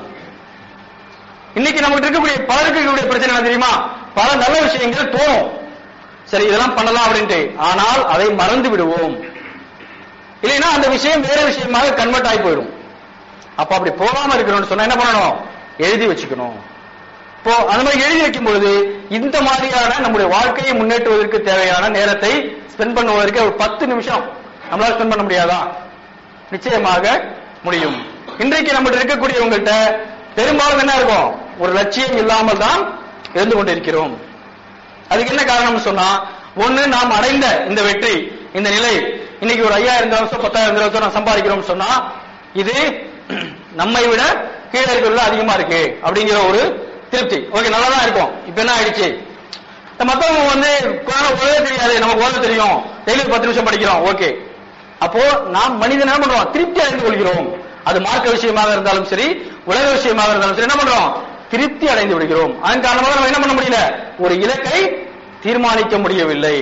[SPEAKER 1] இன்னைக்கு நமக்கு இருக்கக்கூடிய பலருக்கு இருக்கக்கூடிய பிரச்சனை என்ன தெரியுமா பல நல்ல விஷயங்கள் தோணும் சரி இதெல்லாம் பண்ணலாம் அப்படின்ட்டு ஆனால் அதை மறந்து விடுவோம் இல்லைன்னா அந்த விஷயம் வேற விஷயமாக கன்வெர்ட் ஆகி போயிடும் அப்ப அப்படி போகாம இருக்கணும்னு சொன்னா என்ன பண்ணணும் எழுதி வச்சுக்கணும் இப்போ அந்த மாதிரி எழுதி வைக்கும் பொழுது இந்த மாதிரியான நம்முடைய வாழ்க்கையை முன்னேற்றுவதற்கு தேவையான நேரத்தை ஸ்பெண்ட் பண்ணுவதற்கு ஒரு பத்து நிமிஷம் நம்மளால ஸ்பெண்ட் பண்ண முடியாதா நிச்சயமாக முடியும் இன்றைக்கு நம்மகிட்ட இருக்கக்கூடியவங்கள்ட்ட பெரும்பாலும் என்ன இருக்கும் ஒரு லட்சியம் இல்லாமல் தான் இருந்து கொண்டிருக்கிறோம் அதுக்கு என்ன காரணம்னு சொன்னா ஒண்ணு நாம் அடைந்த இந்த வெற்றி இந்த நிலை இன்னைக்கு ஒரு ஐயாயிரம் தவசம் பத்தாயிரம் தவசம் நான் சம்பாதிக்கிறோம் சொன்னா இது நம்மை விட கீழே இருக்கிறதுல அதிகமா இருக்கு அப்படிங்கிற ஒரு திருப்தி ஓகே நல்லா தான் இருக்கும் இப்ப என்ன ஆயிடுச்சு இந்த மத்தவங்க வந்து குரான ஓதவே தெரியாது நமக்கு ஓத தெரியும் டெய்லி பத்து நிமிஷம் படிக்கிறோம் ஓகே அப்போ நாம் மனிதன் என்ன பண்றோம் திருப்தி அடைந்து கொள்கிறோம் அது மார்க்க விஷயமாக இருந்தாலும் சரி உலக விஷயமாக இருந்தாலும் சரி என்ன பண்றோம் திருப்தி அடைந்து விடுகிறோம் அதன் காரணமாக நம்ம என்ன பண்ண முடியல ஒரு இலக்கை தீர்மானிக்க முடியவில்லை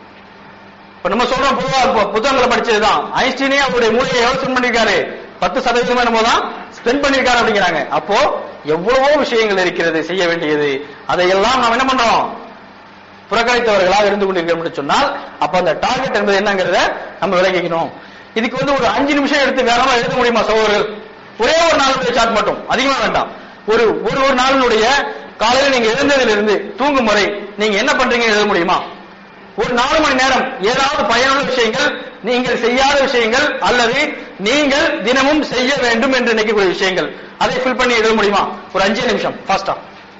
[SPEAKER 1] இப்ப நம்ம சொல்றோம் பொதுவா பு- புத்தகங்களை படிச்சதுதான் ஐன்ஸ்டீனே அவருடைய மூளையை எவ்வளவு ஸ்பெண்ட் பண்ணிருக்காரு பத்து சதவீதமா என்னமோ தான் ஸ்பெண்ட் பண்ணிருக்காரு அப்படிங்கிறாங்க அப்போ எவ்வளவோ விஷயங்கள் இருக்கிறது செய்ய வேண்டியது அதையெல்லாம் நாம் என்ன பண்றோம் புறக்கணித்தவர்களாக இருந்து கொண்டிருக்கிறோம் என்று சொன்னால் அப்ப அந்த டார்கெட் என்பது என்னங்கிறத நம்ம விளங்கிக்கணும் இதுக்கு வந்து ஒரு அஞ்சு நிமிஷம் எடுத்து வேகமா எழுத முடியுமா சகோதரர்கள் ஒரே ஒரு நாளுடைய சார்ட் மட்டும் அதிகமா வேண்டாம் ஒரு ஒரு ஒரு நாளினுடைய காலையில நீங்க எழுந்ததிலிருந்து தூங்கும் வரை நீங்க என்ன பண்றீங்க எழுத முடியுமா ஒரு நாலு மணி நேரம் ஏதாவது பயனுள்ள விஷயங்கள் நீங்கள் செய்யாத விஷயங்கள் அல்லது நீங்கள் தினமும் செய்ய வேண்டும் என்று நினைக்கக்கூடிய விஷயங்கள் அதை ஃபில் பண்ணி எழுத முடியுமா ஒரு அஞ்சு நிமிஷம் ஃபாஸ்டா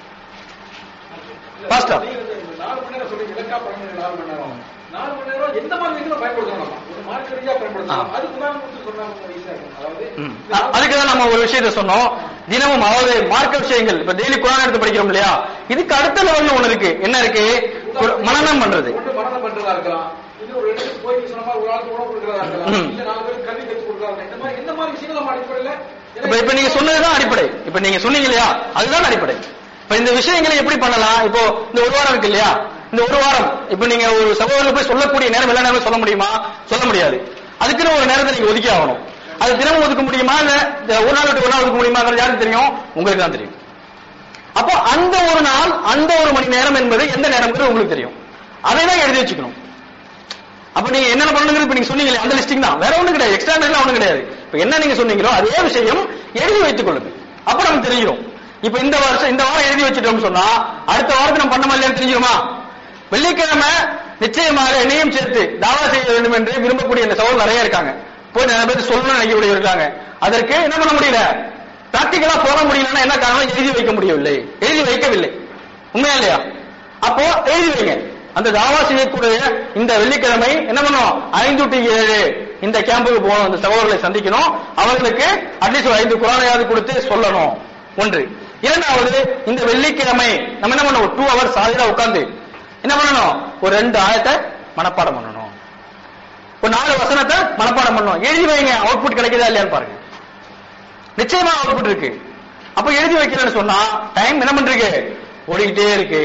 [SPEAKER 1] ஃபாஸ்டா
[SPEAKER 2] நீங்க வந்து இந்த நாலு மணி நேரம் சொல்றீங்க இலக்கா பண்ணுங்க நாலு மணி நேரம் நாலு மணி நேரம் எந்த மாதிரி விஷயங்களும் பயன்படுத்தணும் நம்ம ஒரு மார்க்க ரீதியா பயன்படுத்தணும்
[SPEAKER 1] ஆ.
[SPEAKER 2] அது குரான் கொடுத்து சொன்னா கொஞ்சம் ஈஸியா இருக்கும் அதாவது
[SPEAKER 1] ம். அ- அதுக்கு தான் நம்ம ஒரு விஷயத்தை சொன்னோம் தினமும் அதாவது மார்க்க விஷயங்கள் இப்ப டெய்லி குரான் எடுத்து படிக்கிறோம் இல்லையா இதுக்கு அடுத்த லெவல்ல ஒண்ணு இருக்கு என்ன இருக்கு குர- மனனம் பண்றது
[SPEAKER 2] ஒண்ணு மரணம் பண்றதா இருக்கலாம் இது ஒரு இடத்துக்கு போய் நீங்க சொன்ன மாதிரி ஒரு ஆளுக்கு உணவு கொடுக்கறதா இருக்கலாம்
[SPEAKER 1] ம்.
[SPEAKER 2] இல்ல நாலு பேருக்கு கல்வி கற்றுக் கொடுக்கறதா இருக்கலாம் இந்த மாதிரி எந்த மாதிரி விஷயங்கள் நம்ம அடிப்படையில
[SPEAKER 1] இப்ப இப்ப நீங்க சொன்னதுதான் அடிப்படை இப்ப நீங்க சொன்னீங்க இல்லையா அதுதான் அடிப்படை இப்ப இந்த விஷயங்களை எப்படி பண்ணலாம் இப்போ இந்த ஒரு வாரம் இருக்கு இல்லையா இந்த ஒரு வாரம் இப்ப நீங்க ஒரு சகோதரர் போய் சொல்லக்கூடிய நேரம் எல்லா நேரமும் சொல்ல முடியுமா சொல்ல முடியாது அதுக்குன்னு ஒரு நேரத்தை நீங்க ஒதுக்கி ஆகணும் அது தினமும் ஒதுக்க முடியுமா இல்ல இந்த ஒரு நாள் விட்டு ஒரு நாள் ஒதுக்க முடியுமாங்கிறது யாருக்கு தெரியும் உங்களுக்கு தான் தெரியும் அப்போ அந்த ஒரு நாள் அந்த ஒரு மணி நேரம் என்பது எந்த நேரம்ங்கிறது உங்களுக்கு தெரியும் அதை தான் எழுதி வச்சுக்கணும் அப்ப நீங்க என்னென்ன பண்ணணுங்கிறது இப்ப நீங்க சொன்னீங்களே அந்த லிஸ்டிங் தான் வேற ஒண்ணும் கிடையாது எக்ஸ்ட்ரா எல்லாம் ஒண்ணும் கிடையாது இப்ப என்ன நீங்க சொன்னீங்களோ அதே விஷயம் எழுதி வைத்துக் கொள்ளுங்க அப்ப நமக்கு தெரியும் இப்ப இந்த வருஷம் இந்த வாரம் எழுதி வச்சுட்டோம்னு சொன்னா அடுத்த வாரத்துக்கு நம்ம பண்ண மாதிரி தெரிஞ்சிருமா வெள்ளிக்கிழமை நிச்சயமாக என்னையும் சேர்த்து தாவா செய்ய வேண்டும் என்று விரும்பக்கூடிய இந்த சவால் நிறைய இருக்காங்க போய் நிறைய பேர் சொல்லணும்னு நினைக்கக்கூடிய இருக்காங்க அதற்கு என்ன பண்ண முடியல பிராக்டிகலா போக முடியலன்னா என்ன காரணம் எழுதி வைக்க முடியவில்லை எழுதி வைக்கவில்லை உண்மையா இல்லையா அப்போ எழுதி வைங்க அந்த தாவா செய்யக்கூடிய இந்த வெள்ளிக்கிழமை என்ன பண்ணும் ஐந்து டு ஏழு இந்த கேம்புக்கு போகணும் அந்த சகோதரர்களை சந்திக்கணும் அவர்களுக்கு அட்லீஸ்ட் ஒரு ஐந்து குரானையாவது கொடுத்து சொல்லணும் ஒன்று இரண்டாவது இந்த வெள்ளிக்கிழமை நம்ம என்ன பண்ணணும் டூ ஹவர்ஸ் சாலிடா உட்கார்ந்து என்ன பண்ணணும் ஒரு ரெண்டு ஆயத்தை மனப்பாடம் பண்ணணும் ஒரு நாலு வசனத்தை மனப்பாடம் பண்ணணும் எழுதி வைங்க அவுட்புட் கிடைக்குதா இல்லையான்னு பாருங்க நிச்சயமா அவுட்புட் இருக்கு அப்ப எழுதி வைக்கிறேன்னு சொன்னா டைம் என்ன பண்றீங்க ஓடிக்கிட்டே இருக்கு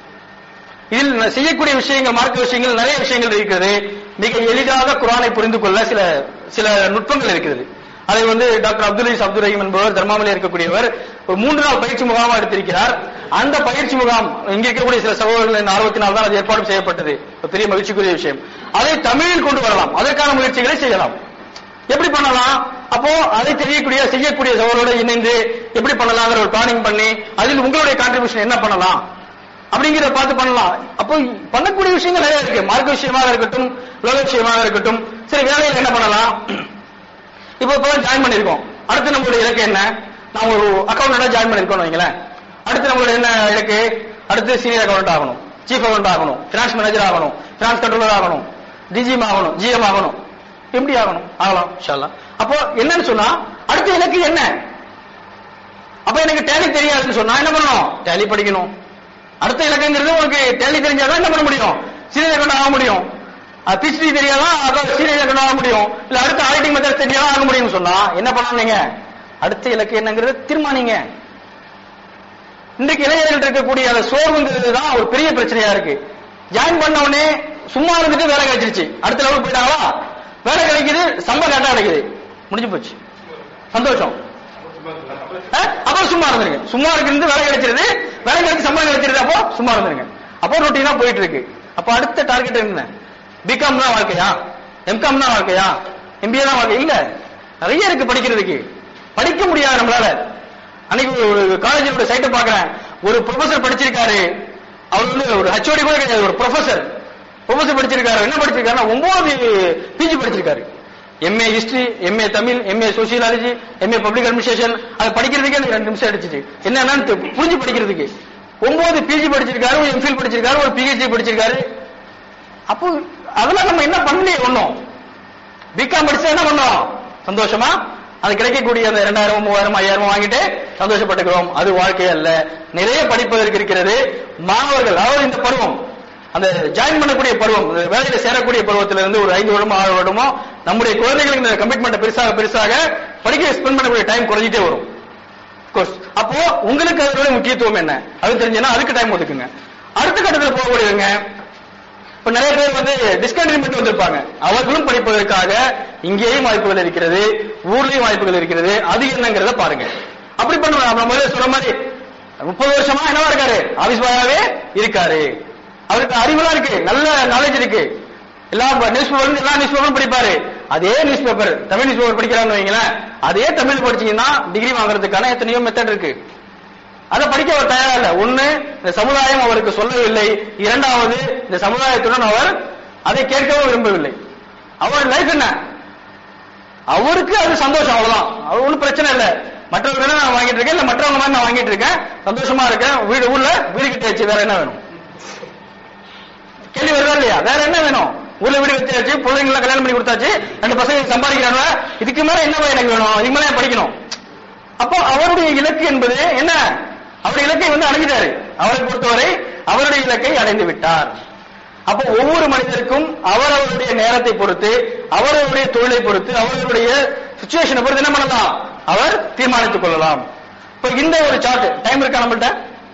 [SPEAKER 1] இதில் ந- செய்யக்கூடிய விஷயங்கள் மார்க்க விஷயங்கள் நிறைய விஷயங்கள் இருக்கிறது மிக எளிதாக குரானை புரிந்து கொள்ள சில சில நுட்பங்கள் இருக்கிறது அதை வந்து டாக்டர் அப்துல் அலீஸ் அப்துல் ரஹீம் என்பவர் தர்மாமலே இருக்கக்கூடியவர் ஒரு மூன்று நாள் பயிற்சி முகாமா எடுத்திருக்கிறார் அந்த பயிற்சி முகாம் இங்க இருக்கக்கூடிய சில சகோதரர்களின் ஆர்வத்தினால் தான் அது ஏற்பாடு செய்யப்பட்டது ஒரு பெரிய மகிழ்ச்சிக்குரிய விஷயம் அதை தமிழில் கொண்டு வரலாம் அதற்கான முயற்சிகளை செய்யலாம் எப்படி பண்ணலாம் அப்போ அதை தெரியக்கூடிய செய்யக்கூடிய சகோதரோட இணைந்து எப்படி பண்ணலாங்கிற ஒரு பிளானிங் பண்ணி அதில் உங்களுடைய கான்ட்ரிபியூஷன் என்ன பண்ணலாம் அப்படிங்கிறத பார்த்து பண்ணலாம் அப்போ பண்ணக்கூடிய விஷயங்கள் நிறைய இருக்கு மார்க்க விஷயமாக இருக்கட்டும் உலக விஷயமாக இருக்கட்டும் சரி வேலையில் என்ன பண்ணலாம் இப்போ இப்போ ஜாயின் பண்ணிருக்கோம் அடுத்து நம்மளுடைய இலக்கு என்ன நான் ஒரு அக்கௌண்டா ஜாயின் பண்ணிருக்கோம் வைங்களேன் அடுத்து நம்மளுடைய என்ன இலக்கு அடுத்து சீனியர் அக்கௌண்ட் ஆகணும் சீஃப் அக்கௌண்ட் ஆகணும் பினான்ஸ் மேனேஜர் ஆகணும் பினான்ஸ் கண்ட்ரோலர் ஆகணும் டிஜிஎம் ஆகணும் ஜிஎம் ஆகணும் எப்படி ஆகணும் ஆகலாம் இன்ஷால்லா அப்போ என்னன்னு சொன்னா அடுத்த இலக்கு என்ன அப்ப எனக்கு டேலி தெரியாதுன்னு சொன்னா என்ன பண்ணணும் டேலி படிக்கணும் அடுத்த இலக்குங்கிறது உங்களுக்கு டேலி தெரிஞ்சாதான் என்ன பண்ண முடியும் சீனியர் அக்கௌண்ட் ஆக முடியும் பிஹெச்டி தெரியாதான் அதான் சீனியர் ஆக முடியும் இல்ல அடுத்த ஆடிட்டிங் மெத்தட் தெரியாதான் ஆக முடியும்னு சொன்னா என்ன பண்ணணும் நீங்க அடுத்த இலக்கு என்னங்கிறத தீர்மானிங்க இன்றைக்கு இளைஞர்கள் இருக்கக்கூடிய அந்த சோர்வுங்கிறது தான் ஒரு பெரிய பிரச்சனையா இருக்கு ஜாயின் பண்ண உடனே சும்மா இருந்துட்டு வேலை கிடைச்சிருச்சு அடுத்த லெவல் போயிட்டாங்களா வேலை கிடைக்குது சம்பளம் கரெக்டா கிடைக்குது முடிஞ்சு போச்சு சந்தோஷம் அஹ், அப்புறம் சும்மா இருந்துருங்க சும்மா இருக்கிறது வேலை கிடைச்சிருது வேலை கிடைச்சு சம்பளம் கிடைச்சிருது அப்போ சும்மா இருந்துருங்க அப்போ ரொட்டீனா போயிட்டு இருக்கு அப்போ அடுத்த டார்கெட் என்ன பிகாம் தான் வாழ்க்கையா எம்காம் தான் வாழ்க்கையா எம்பிஏ தான் வாழ்க்கை இல்ல நிறைய இருக்கு படிக்கிறதுக்கு படிக்க முடியாது நம்மளால அன்னைக்கு ஒரு காலேஜோட சைட்டை பாக்குறேன் ஒரு ப்ரொஃபசர் படிச்சிருக்காரு அவர் வந்து ஒரு ஹச்ஓடி கூட கிடையாது ஒரு ப்ரொஃபசர் ப்ரொஃபசர் படிச்சிருக்காரு என்ன படிச்சிருக்காருன்னா ஒன்பது பிஜி படிச்சிருக்காரு MA history MA Tamil MA sociology MA public administration அது படிக்கிறதுக்கே எனக்கு ரெண்டு நிமிஷம் அடிச்சிச்சு என்னன்னு தெ- புரிஞ்சு படிக்கிறதுக்கு ஒன்பது பிஜி படிச்சிருக்காரு ஒரு எம்ஃபில் படிச்சிருக்காரு ஒரு பிஹெச்டி படிச்சிருக்காரு அப்போ அதெல்லாம் நம்ம என்ன பண்ணலையே ஒண்ணும் பிகாம் படிச்சா என்ன பண்ணோம் சந்தோஷமா அது கிடைக்கக்கூடிய அந்த இரண்டாயிரம் மூவாயிரம் ஐயாயிரம் வாங்கிட்டு சந்தோஷப்பட்டுக்கிறோம் அது வாழ்க்கை அல்ல நிறைய படிப்பதற்கு இருக்கிறது மாணவர்கள் அதாவது இந்த பருவம் அந்த ஜாயின் பண்ணக்கூடிய பருவம் இந்த வேலையில சேரக்கூடிய பருவத்திலிருந்து ஒரு ஐந்து வருடமோ ஆறு வருடமோ நம்முடைய குழந்தைகளுக்கு இந்த கமிட்மெண்ட் பெருசாக பெருசாக படிக்க ஸ்பெண்ட் பண்ணக்கூடிய டைம் குறைஞ்சிட்டே வரும் கோர்ஸ் அப்போ உங்களுக்கு அதோட முக்கியத்துவம் என்ன அது தெரிஞ்சுன்னா அதுக்கு டைம் ஒதுக்குங்க அடுத்த கட்டத்தில் போகக்கூடியவங்க இப்ப நிறைய பேர் வந்து டிஸ்கண்டினியூ பண்ணி வந்திருப்பாங்க அவர்களும் படிப்பதற்காக இங்கேயும் வாய்ப்புகள் இருக்கிறது ஊர்லயும் வாய்ப்புகள் இருக்கிறது அது என்னங்கிறத பாருங்க அப்படி பண்ணுவாங்க நம்ம முதல்ல சொன்ன மாதிரி முப்பது வருஷமா என்னவா இருக்காரு ஆபீஸ் பாயாவே இருக்காரு அவருக்கு அறிவுலாம் இருக்கு நல்ல நாலேஜ் இருக்கு எல்லா நியூஸ் பேப்பர் எல்லா நியூஸ் பேப்பரும் படிப்பாரு அதே news paper Tamil news paper படிக்கிறான்னு வைங்களேன் அதே தமிழ் படிச்சீங்கன்னா டிகிரி வாங்குறதுக்கான எத்தனையோ மெத்தட் இருக்கு அதை படிக்க அவர் தயாரா இல்ல ஒண்ணு இந்த சமுதாயம் அவருக்கு சொல்லவில்லை இரண்டாவது இந்த சமுதாயத்துடன் அவர் அதை கேட்கவும் விரும்பவில்லை அவர் லைஃப் என்ன அவருக்கு அது சந்தோஷம் அவ்வளவுதான் அவர் ஒண்ணும் பிரச்சனை இல்ல மற்றவங்க நான் வாங்கிட்டு இருக்கேன் இல்ல மற்றவங்க மாதிரி நான் வாங்கிட்டு இருக்கேன் சந்தோஷமா இருக்கேன் வீடு ஊர்ல வீடு கட்டியாச்சு வேற என்ன வேணும் கேள்வி வருதா இல்லையா வேற என்ன வேணும் ஊர்ல வீடு கட்டியாச்சு பிள்ளைங்க எல்லாம் கல்யாணம் பண்ணி கொடுத்தாச்சு ரெண்டு பசங்க சம்பாதிக்கிறாங்க இதுக்கு மேல என்ன எனக்கு வேணும் இதுக்கு மேல ஏன் படிக்கணும் அப்போ அவருடைய இலக்கு என்பது என்ன அவருடைய இலக்கை வந்து அடைஞ்சிட்டாரு அவரை பொறுத்தவரை அவருடைய இலக்கை அடைந்து விட்டார் அப்போ ஒவ்வொரு மனிதருக்கும் அவரவருடைய நேரத்தை பொறுத்து அவரவருடைய தொழிலை பொறுத்து அவர்களுடைய சுச்சுவேஷனை பொறுத்து என்ன பண்ணலாம் அவர் தீர்மானித்துக் கொள்ளலாம் இப்ப இந்த ஒரு சார்ட் டைம் இருக்கா நம்மள்ட்ட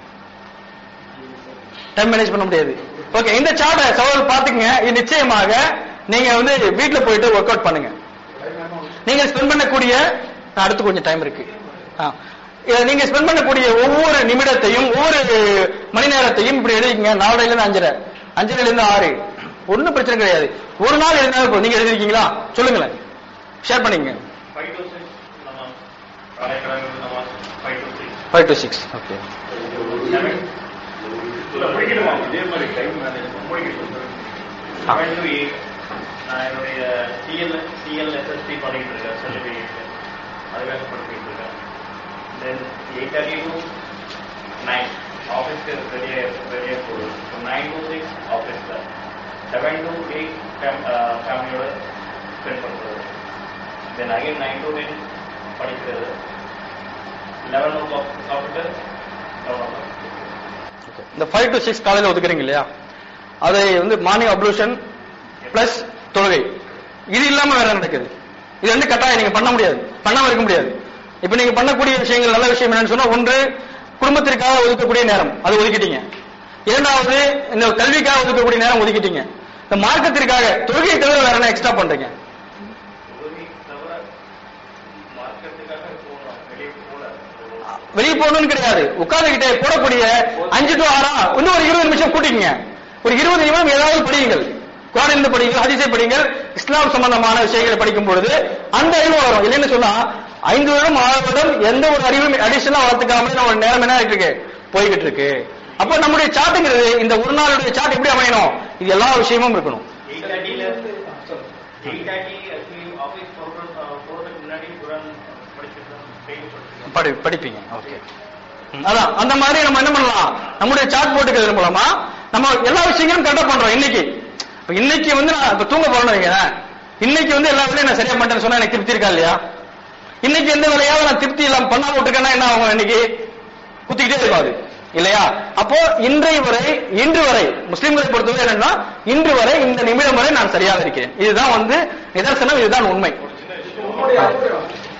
[SPEAKER 1] டைம் மேனேஜ் பண்ண முடியாது ஓகே இந்த சார்ட்டை சவால் பாத்துக்கங்க இது நிச்சயமாக நீங்க வந்து வீட்ல போயிட்டு ஒர்க் அவுட் பண்ணுங்க நீங்க ஸ்பெண்ட் பண்ணக்கூடிய ஆ, அடுத்து கொஞ்சம் டைம் இருக்கு ஆ. இத நீங்க ஸ்பெண்ட் பண்ணக்கூடிய ஒவ்வொரு நிமிடத்தையும் ஒவ்வொரு மணி நேரத்தையும் இப்படி எழுதிக்கங்க நாலரைல இருந்து அஞ்சரை அஞ்சரைல இருந்து ஆறு ஒண்ணும் பிரச்சனை கிடையாது ஒரு நாள் எழுதினாலும் போதும் நீங்க எழுதிருக்கீங்களா சொல்லுங்களேன் ஷேர் பண்ணிக்கங்க
[SPEAKER 3] ஃபைவ் டு சிக்ஸ் நம்ம காலைக்கிழமை நம்ம five to six
[SPEAKER 1] five to six okay
[SPEAKER 3] seven இல்லை முடிக்கணுமா இதே மாதிரி டைம் மேனேஜ்மெண்ட் முடிக்கணும் செவன் டு எயிட் நான் என்னுடைய சிஎல் சிஎல் எஸ்எஸ்சி பண்ணிட்டு இருக்கேன் சர்டிஃபிகேட் அதுக்காக படிச்சுட்டு இருக்கேன் then eight thirty to nine ஆஃபீஸ்க்கு ரெடியாக ரெடியாக போகுது ஸோ நைன் டு சிக்ஸ் ஆஃபீஸில் செவன் டு எயிட் ஃபேமிலியோட ஸ்பெண்ட் பண்ணுறது then again nine to ten படிக்கிறது லெவன் ஓ கிளாக் சாப்பிட்டு லெவன் ஓ கிளாக்
[SPEAKER 1] இந்த ஃபைவ் டு சிக்ஸ் காலையில ஒதுக்குறீங்க இல்லையா அதை வந்து மார்னிங் அப்ளூஷன் பிளஸ் தொழுகை இது இல்லாம வேற என்ன நடக்குது இது வந்து கட்டாயம் நீங்க பண்ண முடியாது பண்ணாம இருக்க முடியாது இப்ப நீங்க பண்ணக்கூடிய விஷயங்கள் நல்ல விஷயம் என்னன்னு சொன்னா ஒன்று குடும்பத்திற்காக ஒதுக்கக்கூடிய நேரம் அது ஒதுக்கிட்டீங்க இரண்டாவது இந்த கல்விக்காக ஒதுக்கக்கூடிய நேரம் ஒதுக்கிட்டீங்க இந்த மார்க்கத்திற்காக தொழுகையை தவிர வேற என்ன எக்ஸ்ட்ரா பண்றீங்க
[SPEAKER 3] தொழுகை தவிர மார்க்கெட்டுக்காக போகணும் வெளியே போகல
[SPEAKER 1] வெளியே போகணும்னு கிடையாது உட்கார்ந்துகிட்டே போடக்கூடிய அஞ்சு டு ஆறா இன்னும் ஒரு இருபது நிமிஷம் கூட்டிக்கங்க ஒரு இருபது நிமிடம் ஏதாவது படியுங்கள் குரான் இருந்து படியுங்கள் ஹதீஸை படியுங்கள் இஸ்லாம் சம்பந்தமான விஷயங்களை படிக்கும் பொழுது அந்த அறிவு வரும் இல்லைன்னு சொன்னா ஐந்து வருடம் ஆறு வருடம் எந்த ஒரு அறிவும் அடிஷனலா வளர்த்துக்காம நம்ம நேரம் என்ன ஆயிட்டு இருக்கு போய்கிட்டு இருக்கு அப்ப நம்முடைய சாட்டுங்கிறது இந்த ஒரு நாளுடைய சாட் எப்படி அமையணும் இது எல்லா விஷயமும் இருக்கணும்
[SPEAKER 3] எயிட் தேர்ட்டியில் எயிட் தேர்ட்டி ஆக்சுவலி ஆஃபீஸ் போகிறது போகிறதுக்கு முன்னாடி குரான் படிச்சிருக்கோம் டெய்லி படிச்சிருக்கோம்
[SPEAKER 1] படி படிப்பீங்க ஓகே அதான் அந்த மாதிரி நம்ம என்ன பண்ணலாம் நம்முடைய சாட் போட்டுக்கிறது மூலமா நம்ம எல்லா விஷயங்களும் கரெக்டா பண்றோம் இன்னைக்கு இப்ப இன்னைக்கு வந்து நான் இப்ப தூங்க போறேன்னு வைக்கிறேன் இன்னைக்கு வந்து எல்லா வேலையும் நான் சரியா பண்ணிட்டேன்னு சொன்னா எனக்கு திருப்தி இருக்கா இல்லையா இன்னைக்கு எந்த வேலையாவது நான் திருப்தி இல்லாம பண்ணாம விட்டுருக்கேன்னா என்ன ஆகும் இன்னைக்கு குத்திக்கிட்டே இருக்கும் அது இல்லையா அப்போ இன்றைய வரை இன்று வரை முஸ்லிம்களை பொறுத்தவரை என்னன்னா இன்று வரை இந்த நிமிடம் வரை நான் சரியாக இருக்கிறேன் இதுதான் வந்து நிதர்சனம் இதுதான் உண்மை
[SPEAKER 2] உங்களுடைய அறிவுரை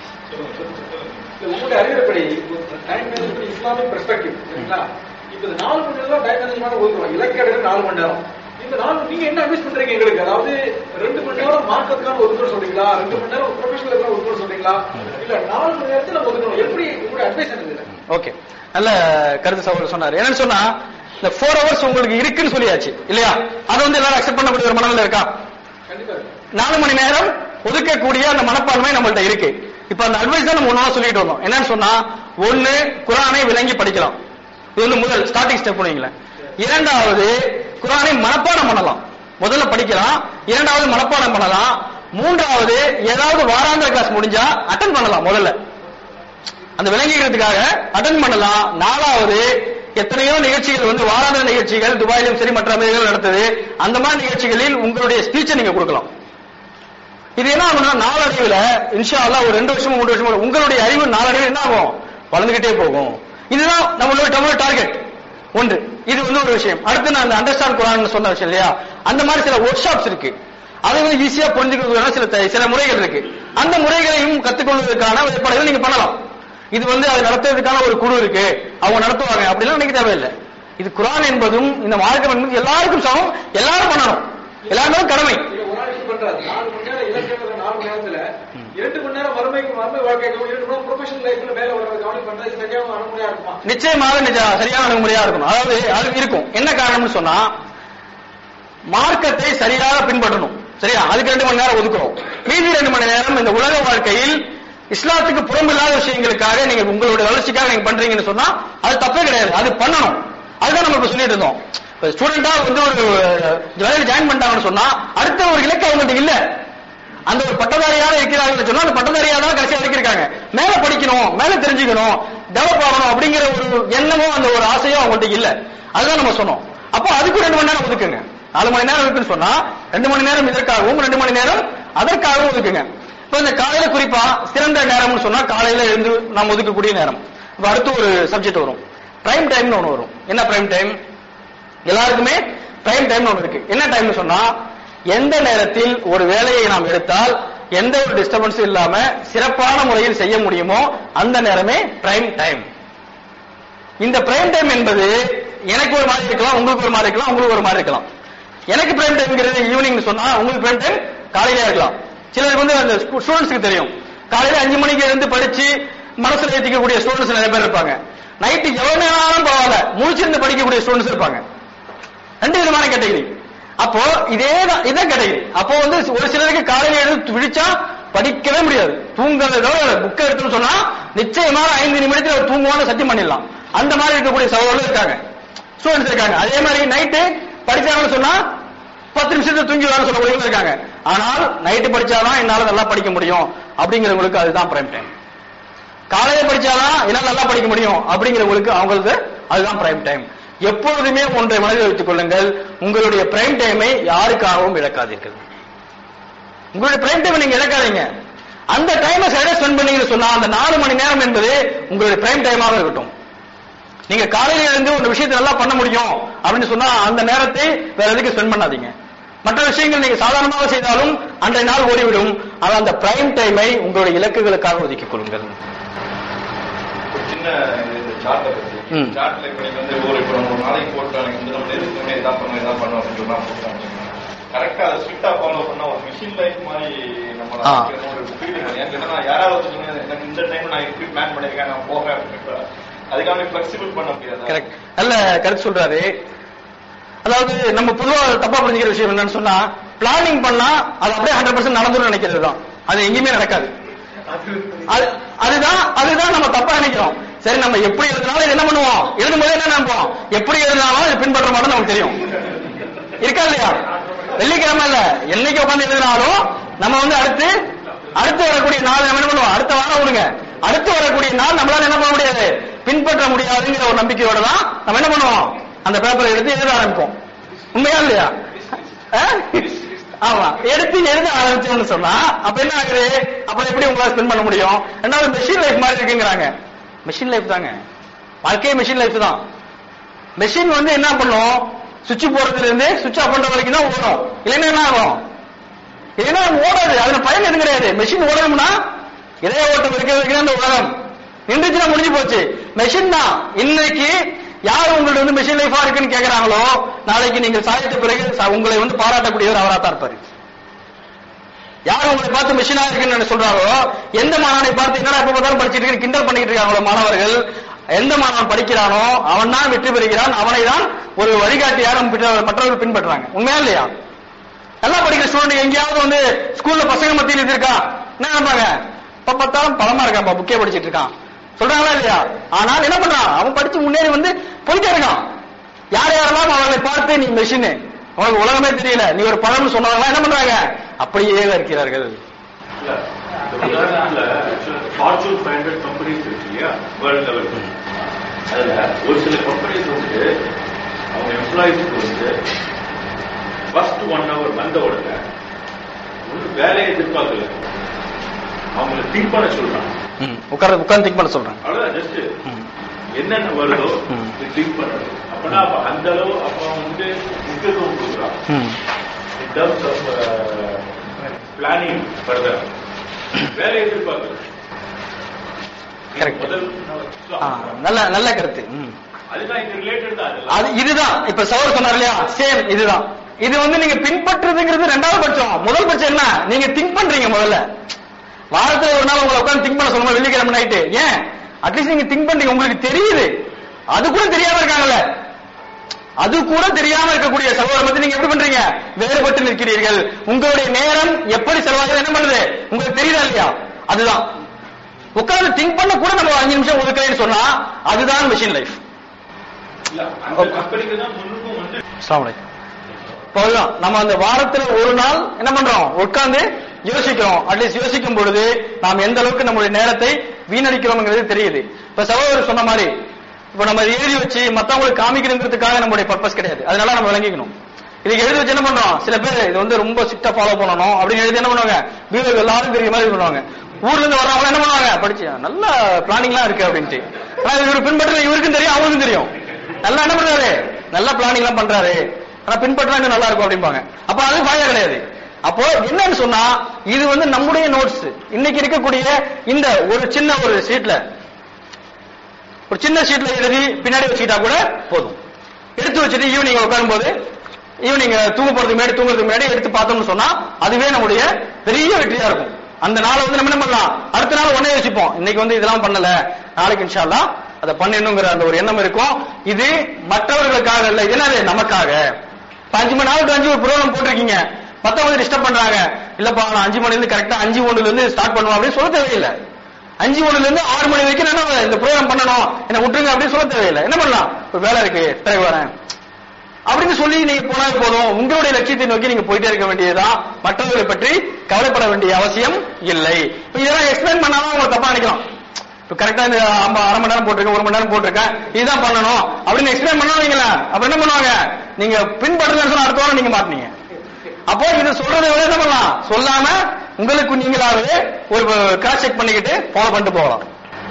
[SPEAKER 2] இல்ல, உங்களுடைய அறிவுரைப்படி டைம் மேனேஜ்மெண்ட் இஸ்லாமிக் பெர்ஸ்பெக்டிவ் சரிங்களா இப்ப இந்த நாலு மணி நேரம் டைம் மேனேஜ்மெண்ட் ஒதுக்குறோம் இலக்கிய நாலு மணி நேரம் இந்த நாலு நீங்க என்ன அட்வைஸ் பண்றீங்க எங்களுக்கு அதாவது ரெண்டு மணி நேரம் மார்க்கத்துக்கான ஒதுக்கணும் சொல்றீங்களா ரெண்டு மணி நேரம் ப்ரொஃபஷனல் ஒதுக்கணும் சொல்றீங்களா இல்ல நாலு மணி நேரத்துல நம்ம ஒதுக்கணும் எப்படி உங்களுடைய அட்வைஸ் என்னது இதுல?
[SPEAKER 1] ஓகே நல்ல கருத்து சகோதரர் சொன்னாரு என்னன்னு சொன்னா இந்த ஃபோர் ஹவர்ஸ் உங்களுக்கு இருக்குன்னு சொல்லியாச்சு இல்லையா அதை வந்து எல்லாரும் அக்செப்ட் பண்ணக்கூடிய ஒரு மனநிலை இருக்கா
[SPEAKER 2] கண்டிப்பா இருக்கு.
[SPEAKER 1] நாலு மணி நேரம் ஒதுக்கக்கூடிய அந்த மனப்பான்மை நம்மள்ட்ட இருக்கு இப்ப அந்த அட்வைஸ் தான் நம்ம ஒன்னா சொல்லிட்டு வந்தோம் என்னன்னு சொன்னா ஒண்ணு குரானை விளங்கி படிக்கலாம் இது வந்து முதல் ஸ்டார்டிங் ஸ்டெப் பண்ணுவீங்களேன் இரண்டாவது குரானை மனப்பாடம் பண்ணலாம் முதல்ல படிக்கலாம் இரண்டாவது மனப்பாடம் பண்ணலாம் மூன்றாவது ஏதாவது வாராந்திர கிளாஸ் முடிஞ்சா அட்டன் பண்ணலாம் முதல்ல அந்த விளங்கிக்கிறதுக்காக அட்டன் பண்ணலாம் நாலாவது எத்தனையோ நிகழ்ச்சிகள் வந்து வாராந்திர நிகழ்ச்சிகள் துபாயிலும் சரி மற்ற அமைதிகள் நடத்துது அந்த மாதிரி நிகழ்ச்சிகளில் உங்களுடைய ஸ்பீச்சை நீங்க கொடுக்கலாம் இது என்ன ஆகும்னா நாளடைவுல இன்ஷா அல்லாஹ் ஒரு ரெண்டு வருஷமோ மூணு வருஷமோ உங்களுடைய அறிவு நாளடைவில் என்ன ஆகும் வளர்ந்துகிட்டே போகும் இதுதான் நம்மளோட நம்மளோட டார்கெட் ஒன்று இது வந்து ஒரு விஷயம் அடுத்து நான் அந்த அண்டர்ஸ்டாண்ட் குரான் சொன்ன விஷயம் இல்லையா அந்த மாதிரி சில ஒர்க் ஷாப்ஸ் இருக்கு அதை வந்து ஈஸியா புரிஞ்சுக்கிறதுக்கான சில த- சில முறைகள் இருக்கு அந்த முறைகளையும் கத்துக்கொள்வதற்கான ஏற்பாடுகள் நீங்க பண்ணலாம் இது வந்து அதை நடத்துறதுக்கான ஒரு குழு இருக்கு அவங்க நடத்துவாங்க அப்படிலாம் நினைக்க தேவையில்லை இது குரான் என்பதும் இந்த மார்க்கம் என்பதும் எல்லாருக்கும் சமம் எல்லாரும் பண்ணணும் எல்லாருமே கடமை
[SPEAKER 2] இல்ல ஒரு ஆள் இப்படி பண்றாரு நாலு மணி நேரம் இலக்கியத்துல நாலு மணி நேரத்துல இரண்டு மணி நேரம் மறுமைக்கு மறுமை வாழ்க்கைக்கும் இரண்டு மணி நேரம் ப்ரொஃபஷனல் லைஃப்ல மேல வர்றது கவனம் பண்றது இது சரியான அனுமதியா இருக்குமா
[SPEAKER 1] நிச்சயமாக நிஜ சரியான அணுகுமுறையா இருக்கணும் அதாவது அது இருக்கும் என்ன காரணம்னு சொன்னா மார்க்கத்தை சரியாக பின்பற்றணும் சரியா அதுக்கு ரெண்டு மணி நேரம் ஒதுக்குறோம் மீதி ரெண்டு மணி நேரம் இந்த உலக வாழ்க்கையில் இஸ்லாத்துக்கு புறம்பில்லாத விஷயங்களுக்காக நீங்க உங்களுடைய வளர்ச்சிக்காக நீங்க பண்றீங்கன்னு சொன்னா அது தப்பே கிடையாது அது பண்ணணும் அதுதான் நம்ம இப்ப சொல்லிட்டு இருந்தோம் ஸ்டூடெண்டா வந்து ஒரு வேலையில் ஜாயின் பண்ணிட்டாங்கன்னு சொன்னா அடுத்த ஒரு இலக்கு அவங்கள்ட்ட இல்ல அந்த ஒரு பட்டதாரியாக இருக்கிறார்கள் சொன்னா அந்த பட்டதாரியா தான் கடைசி வரைக்கும் இருக்காங்க மேல படிக்கணும் மேல தெரிஞ்சுக்கணும் டெவலப் ஆகணும் அப்படிங்கிற ஒரு எண்ணமும் அந்த ஒரு ஆசையும் அவங்கள்ட்ட இல்ல அதுதான் நம்ம சொன்னோம் அப்போ அதுக்கு ரெண்டு மணி நேரம் ஒதுக்குங்க நாலு மணி நேரம் இருக்குன்னு சொன்னா ரெண்டு மணி நேரம் இதற்காகவும் ரெண்டு மணி நேரம் அதற்காகவும் ஒதுக்குங்க இப்போ இந்த காலையில குறிப்பா சிறந்த நேரம்னு சொன்னா காலையில எழுந்து நாம் ஒதுக்கக்கூடிய நேரம் இப்போ அடுத்து ஒரு சப்ஜெக்ட் வரும் பிரைம் டைம்னு ஒன்று வரும் என்ன பிரைம் டைம் எல்லாருக்குமே டைம் டைம் ஒன்று இருக்கு என்ன டைம்னு சொன்னா எந்த நேரத்தில் ஒரு வேலையை நாம் எடுத்தால் எந்த ஒரு டிஸ்டர்பன்ஸும் இல்லாம சிறப்பான முறையில் செய்ய முடியுமோ அந்த நேரமே பிரைம் டைம் இந்த பிரைம் டைம் என்பது எனக்கு ஒரு மாதிரி இருக்கலாம் உங்களுக்கு ஒரு மாதிரி இருக்கலாம் உங்களுக்கு ஒரு மாதிரி இருக்கலாம் எனக்கு பிரைம் டைம்ங்கிறது ஈவினிங் சொன்னா உங்களுக்கு பிரைம் டைம் காலையில இருக்கலாம் சிலருக்கு வந்து அந்த ஸ்டூடெண்ட்ஸ்க்கு தெரியும் காலையில அஞ்சு மணிக்கு இருந்து படிச்சு மனசுல ஏற்றிக்கக்கூடிய ஸ்டூடெண்ட்ஸ் நிறைய பேர் இருப்பாங்க நைட்டு எவ்வளவு நேரம் பரவாயில்ல முழிச்சிருந்து படிக்கக்கூடிய ஸ்டூடெண்ட்ஸ் இருப்பாங்க ரெண்டு விதமான கேட்டகரி அப்போ இதே தான் இதான் கேட்டகரி அப்போ வந்து ஒரு சிலருக்கு காலையில எழுந்து விழிச்சா படிக்கவே முடியாது தூங்குறத புக்கை எடுத்துன்னு சொன்னா நிச்சயமாக ஐந்து நிமிடத்தில் அவர் தூங்குவான்னு சத்தியம் பண்ணிடலாம் அந்த மாதிரி இருக்கக்கூடிய சகோதரர்கள் இருக்காங்க ஸ்டூடெண்ட்ஸ் இருக்காங்க அதே மாதிரி நைட்டு படிச்சாங்கன்னு சொன்னா பத்து நிமிஷத்துல தூங்கி வர சொல்லக்கூடியவங்க இருக்காங்க ஆனால் நைட்டு படிச்சாதான் என்னால நல்லா படிக்க முடியும் அப்படிங்கிறவங்களுக்கு அதுதான் பிரைம் டைம் காலையில படிச்சாதான் என்னால நல்லா படிக்க முடியும் அப்படிங்கிறவங்களுக்கு அவங்களுக்கு அதுதான் பிரைம் டைம் எப்பொழுதுமே ஒன்றை மனதில் வைத்துக் கொள்ளுங்கள் உங்களுடைய பிரைம் டைமை யாருக்காகவும் இழக்காதீர்கள் உங்களுடைய பிரைம் டைமை நீங்க இழக்காதீங்க அந்த டைமை சரியா ஸ்பெண்ட் பண்ணீங்கன்னு சொன்னா அந்த நாலு மணி நேரம் என்பது உங்களுடைய பிரைம் டைமாக இருக்கட்டும் நீங்க காலையில இருந்து ஒரு விஷயத்தை நல்லா பண்ண முடியும் அப்படின்னு சொன்னா அந்த நேரத்தை வேற எதுக்கு ஸ்பெண்ட் பண்ணாதீங்க மற்ற விஷயங்கள் நீங்க சாதாரணமாக செய்தாலும் அன்றைய நாள் ஓடிவிடும் ஆனால் அந்த பிரைம் டைமை உங்களுடைய இலக்குகளுக்காக ஒதுக்கிக் கொள்ளுங்கள்
[SPEAKER 4] ஒரு சின்ன இது இந்த சார்ட்டை பத்தி
[SPEAKER 1] ம்.
[SPEAKER 4] சார்ட்ல இப்ப நீங்க வந்து ஒரு இப்போ நம்ம ஒரு நாளைக்கு போட்டாங்க இந்த நம்ம எதுக்குமே இதான் பண்ணுவோம் இதான் பண்ணுவோம் அப்படின்னு சொன்னா போட்டாங்க கரெக்டா அதை ஸ்ட்ரிக்டா ஃபாலோ பண்ணா ஒரு மிஷின் லைஃப் மாதிரி நம்ம
[SPEAKER 1] ஆ.
[SPEAKER 4] ஒரு ஃபீலிங் எனக்கு என்னன்னா யாராவது ஒருத்தவங்க எனக்கு இந்த டைம் நான் இப்படி பிளான் பண்ணிருக்கேன் நான் போக அப்படின்னு அதுக்காக ஃபிளெக்சிபிள் பண்ண முடியாது
[SPEAKER 1] கரெக்ட் நல்ல கருத்து சொல்றாரு அதாவது நம்ம பொதுவா தப்பா புரிஞ்சுக்கிற விஷயம் என்னன்னு சொன்னா பிளானிங் பண்ணா அது அப்படியே ஹண்ட்ரட் பர்சன்ட் நடந்துரும் நினைக்கிறது தான் அது எங்கேயுமே நடக்காது அது அதுதான் அதுதான் நம்ம தப்பா நினைக்கிறோம் சரி நம்ம எப்படி எழுதினாலும் இது என்ன பண்ணுவோம் எழுதும்போது என்ன நினைப்போம் எப்படி எழுதினாலும் இது பின்பற்ற மாட்டோம் நமக்கு தெரியும் இருக்கா இல்லையா வெள்ளிக்கிழமை இல்ல என்னைக்கு உட்காந்து எழுதினாலும் நம்ம வந்து அடுத்து அடுத்து வரக்கூடிய நாள் நம்ம என்ன பண்ணுவோம் அடுத்த வாரம் விடுங்க அடுத்து வரக்கூடிய நாள் நம்மளால என்ன பண்ண முடியாது பின்பற்ற முடியாதுங்கிற ஒரு நம்பிக்கையோட தான் நம்ம என்ன பண்ணுவோம் அந்த பேப்பரை எடுத்து எழுத ஆரம்பிப்போம் உண்மையா இல்லையா ஆ? ஆமா எடுத்து எழுத ஆரம்பிச்சோம்னு சொன்னா அப்ப என்ன ஆகுது அப்புறம் எப்படி உங்களால ஸ்பெண்ட் பண்ண முடியும் ரெண்டாவது மெஷின் லைஃப் மாதிரி இருக்குங்கிறாங்க மெஷின் லைஃப் தாங்க வாழ்க்கையே மெஷின் லைஃப் தான் மெஷின் வந்து என்ன பண்ணும் சுவிட்ச் போடுறதுல இருந்து சுவிட்ச் ஆஃப் பண்ற வரைக்கும் தான் ஓடும் இல்லைன்னா என்ன ஆகும் இல்லைன்னா அது ஓடாது அதுல பயன் எதுவும் கிடையாது மெஷின் ஓடணும்னா இதய ஓட்டம் இருக்கிற வரைக்கும் தான் இந்த உலகம் நின்றுச்சுன்னா முடிஞ்சு போச்சு மெஷின் தான் இன்னைக்கு யார் உங்கள்ட்ட வந்து மெஷின் லைஃபா இருக்குன்னு கேக்குறாங்களோ நாளைக்கு நீங்கள் சாயத்த பிறகு ச- உங்களை வந்து பாராட்டக்கூடியவர் அவரா தான் இருப்பாரு யார் உங்களை பார்த்து மிஷினா இருக்குன்னு சொல்றாங்களோ எந்த மாணவனை பார்த்து என்னடா எப்ப பார்த்தாலும் படிச்சிட்டு இருக்கேன்னு கிண்டல் பண்ணிட்டு இருக்காங்களோ மாணவர்கள் எந்த மாணவன் படிக்கிறானோ அவன் தான் வெற்றி பெறுகிறான் அவனை தான் ஒரு வழிகாட்டியாக மற்ற- மற்றவர்கள் பின்பற்றுறாங்க உண்மையா இல்லையா நல்லா படிக்கிற ஸ்டூடெண்ட் எங்கேயாவது வந்து ஸ்கூல்ல பசங்க மத்தியில் இது இருக்கா என்ன நினைப்பாங்க இப்ப பார்த்தாலும் பழமா இருக்கான் புக்கே படிச்சிட்டு இருக்கான் சொல்றாங்களா இல்லையா ஆனால் என்ன பண்றான் அவன் படிச்சு முன்னேறி வந்து போயிட்டே இருக்கான் யார் யாரெல்லாம் அவர்களை பார்த்து நீ மெஷின் உனக்கு உலகமே தெரியல நீ ஒரு பழம்னு சொன்னவங்க என்ன பண்றாங்க அப்படியே இருக்கிறார்கள்
[SPEAKER 3] இல்ல, இந்த உதாரணத்துல ஃபார்ச்சூன் ஃபைவ் ஹண்ட்ரட் கம்பெனிஸ் இருக்கு இல்லையா வேர்ல்ட் லெவல் அதுல ஒரு சில கம்பெனிஸ் வந்து அவங்க எம்ப்ளாயிஸ்க்கு வந்து ஃபர்ஸ்ட் ஒன் ஹவர் வந்த உடனே ஒன்றும் வேலையை எதிர்பார்க்கல அவங்கள திங்க் பண்ண சொல்றாங்க
[SPEAKER 1] ம், உட்கார்ந்து உட்கார்ந்து திங்க் பண்ண சொல்றேன்
[SPEAKER 3] அவ்வளவுதான் ஜஸ்ட்
[SPEAKER 1] ம்,
[SPEAKER 3] என்னென்ன வருதோ
[SPEAKER 1] ம்.
[SPEAKER 3] திங்க் பண்றது அப்பனா அப்ப அந்த அளவு அப்ப அவன் வந்து முக்கியத்துவம் கொடுக்குறான்
[SPEAKER 1] ம்.
[SPEAKER 3] in terms of uh, planning further. வேலை எதிர்பார்க்கல
[SPEAKER 1] Correct.
[SPEAKER 3] முதல்
[SPEAKER 1] ஆ, நல்ல நல்ல கருத்து ம்.
[SPEAKER 3] அதுதான் இது ரிலேட்டட் தான்
[SPEAKER 1] அது
[SPEAKER 3] அதெல்லாம்
[SPEAKER 1] இதுதான் இப்ப சவர் சொன்னார் இல்லையா சேம் இதுதான் இது வந்து நீங்க பின்பற்றுறதுங்கிறது ரெண்டாவது பட்சம் முதல் பட்சம் என்ன நீங்க திங்க் பண்றீங்க முதல்ல வாரத்துல ஒரு நாள் உங்களை உட்கார்ந்து திங்க் பண்ண சொல்லுங்க வெள்ளிக்கிழமை நைட்டு ஏன் அட்லீஸ்ட் நீங்க திங்க் பண்றீங்க உங்களுக்கு தெரியுது அது கூட தெரியாம இருக்காங்கல்ல அது கூட தெரியாம இருக்கக்கூடிய சகோதரர் பத்தி நீங்க எப்படி பண்றீங்க வேறுபட்டு நிற்கிறீர்கள் உங்களுடைய நேரம் எப்படி செலவாகுது என்ன பண்ணுது உங்களுக்கு தெரியுதா இல்லையா அதுதான் உட்கார்ந்து திங்க் பண்ண கூட நம்ம அஞ்சு நிமிஷம் ஒதுக்கலைன்னு சொன்னா அதுதான் மிஷின் லைஃப்
[SPEAKER 3] இல்ல அந்த கம்பெனிக்கு தான் முன்னுக்கும் வந்து
[SPEAKER 1] அஸ்ஸலாமு இப்போ அதுதான் நம்ம அந்த வாரத்துல ஒரு நாள் என்ன பண்றோம் உட்கார்ந்து யோசிக்கிறோம் அட்லீஸ்ட் யோசிக்கும் பொழுது நாம் எந்த அளவுக்கு நம்முடைய நேரத்தை வீணடிக்கிறோம்ங்கிறது தெரியுது இப்ப சகோதரர் சொன்ன மாதிரி இப்ப நம்ம இதை எழுதி வச்சு மத்தவங்களுக்கு காமிக்கணுங்கிறதுக்காக நம்மளுடைய பர்பஸ் கிடையாது அதனால நம்ம விளங்கிக்கணும் இதுக்கு எழுதி வச்சு என்ன பண்றோம் சில பேர் இது வந்து ரொம்ப ஸ்ட்ரிக்டா ஃபாலோ பண்ணணும் அப்படின்னு எழுதி என்ன பண்ணுவாங்க வீரர்கள் எல்லாரும் தெரிய மாதிரி இது பண்ணுவாங்க ஊர்ல இருந்து வர்றவங்க என்ன பண்ணுவாங்க படிச்சு நல்ல பிளானிங்லாம் இருக்கு அப்படின்ட்டு ஆனா இவர் பின்பற்ற இவருக்கும் தெரியும் அவருக்கும் தெரியும் நல்லா என்ன பண்றாரு நல்ல பிளானிங் எல்லாம் பண்றாரு ஆனா பின்பற்றா இன்னும் நல்லா இருக்கும் அப்படிம்பாங்க அப்ப அது பாயா கிடையாது அப்போ என்னன்னு சொன்னா இது வந்து நம்முடைய நோட்ஸ் இன்னைக்கு இருக்கக்கூடிய இந்த ஒரு சின்ன ஒரு ஷீட்ல ஒரு சின்ன ஷீட்ல எழுதி பின்னாடி வச்சுக்கிட்டா கூட போதும் எடுத்து வச்சுட்டு ஈவினிங் உட்காரும்போது ஈவினிங் தூங்க போறதுக்கு முன்னாடி தூங்குறதுக்கு முன்னாடி எடுத்து பார்த்தோம்னு சொன்னா அதுவே நம்முடைய பெரிய வெற்றியா இருக்கும் அந்த நாளை வந்து நம்ம என்ன பண்ணலாம் அடுத்த நாள் உடனே யோசிப்போம் இன்னைக்கு வந்து இதெல்லாம் பண்ணல நாளைக்கு இன்ஷா அல்லாஹ் அதை பண்ணணுங்கிற அந்த ஒரு எண்ணம் இருக்கும் இது மற்றவர்களுக்காக இல்ல இது என்னது நமக்காக இப்ப அஞ்சு மணி நாளுக்கு அஞ்சு ஒரு ப்ரோக்ராம் போட்டிருக்கீங்க மத்தவங்க டிஸ்டர்ப் பண்றாங்க இல்லப்பா நான் அஞ்சு மணில இருந்து கரெக்டா அஞ்சு ஒண்ணுல இருந்து ஸ்டார்ட் பண்ணுவோம் அப்படின்னு சொல்ல தேவையில்லை அஞ்சு மணில இருந்து ஆறு மணி வரைக்கும் நான் என்ன இந்த ப்ரோக்ராம் பண்ணணும் என்ன விட்டுருங்க அப்படின்னு சொல்ல தேவையில்லை என்ன பண்ணலாம் ஒரு வேலை இருக்கு பிறகு வரேன் அப்படின்னு சொல்லி நீங்க போனாலே போதும் உங்களுடைய லட்சியத்தை நோக்கி நீங்க போயிட்டே இருக்க வேண்டியதுதான் மற்றவர்களை பற்றி கவலைப்பட வேண்டிய அவசியம் இல்லை இப்ப இதெல்லாம் எக்ஸ்பிளைன் பண்ணாலும் அவங்க தப்பா நினைக்கலாம் இப்ப கரெக்டா இந்த அம்ப- அரை மணி நேரம் போட்டிருக்கேன் ஒரு மணி நேரம் போட்டிருக்கேன் இதுதான் பண்ணணும் அப்படின்னு எக்ஸ்பிளைன் பண்ணா வைங்களேன் அப்ப என்ன பண்ணுவாங்க நீங்க பின்பற்றுங்கன்னு சொன்னா அடுத்த வாரம் நீங்க மாட்டீங்க அப்போ இது சொல்றதை விட என்ன பண்ணலாம் சொல்லாம உங்களுக்கு நீங்களாவே ஒரு கிராஸ் செக் பண்ணிக்கிட்டு ஃபாலோ பண்ணிட்டு போகலாம்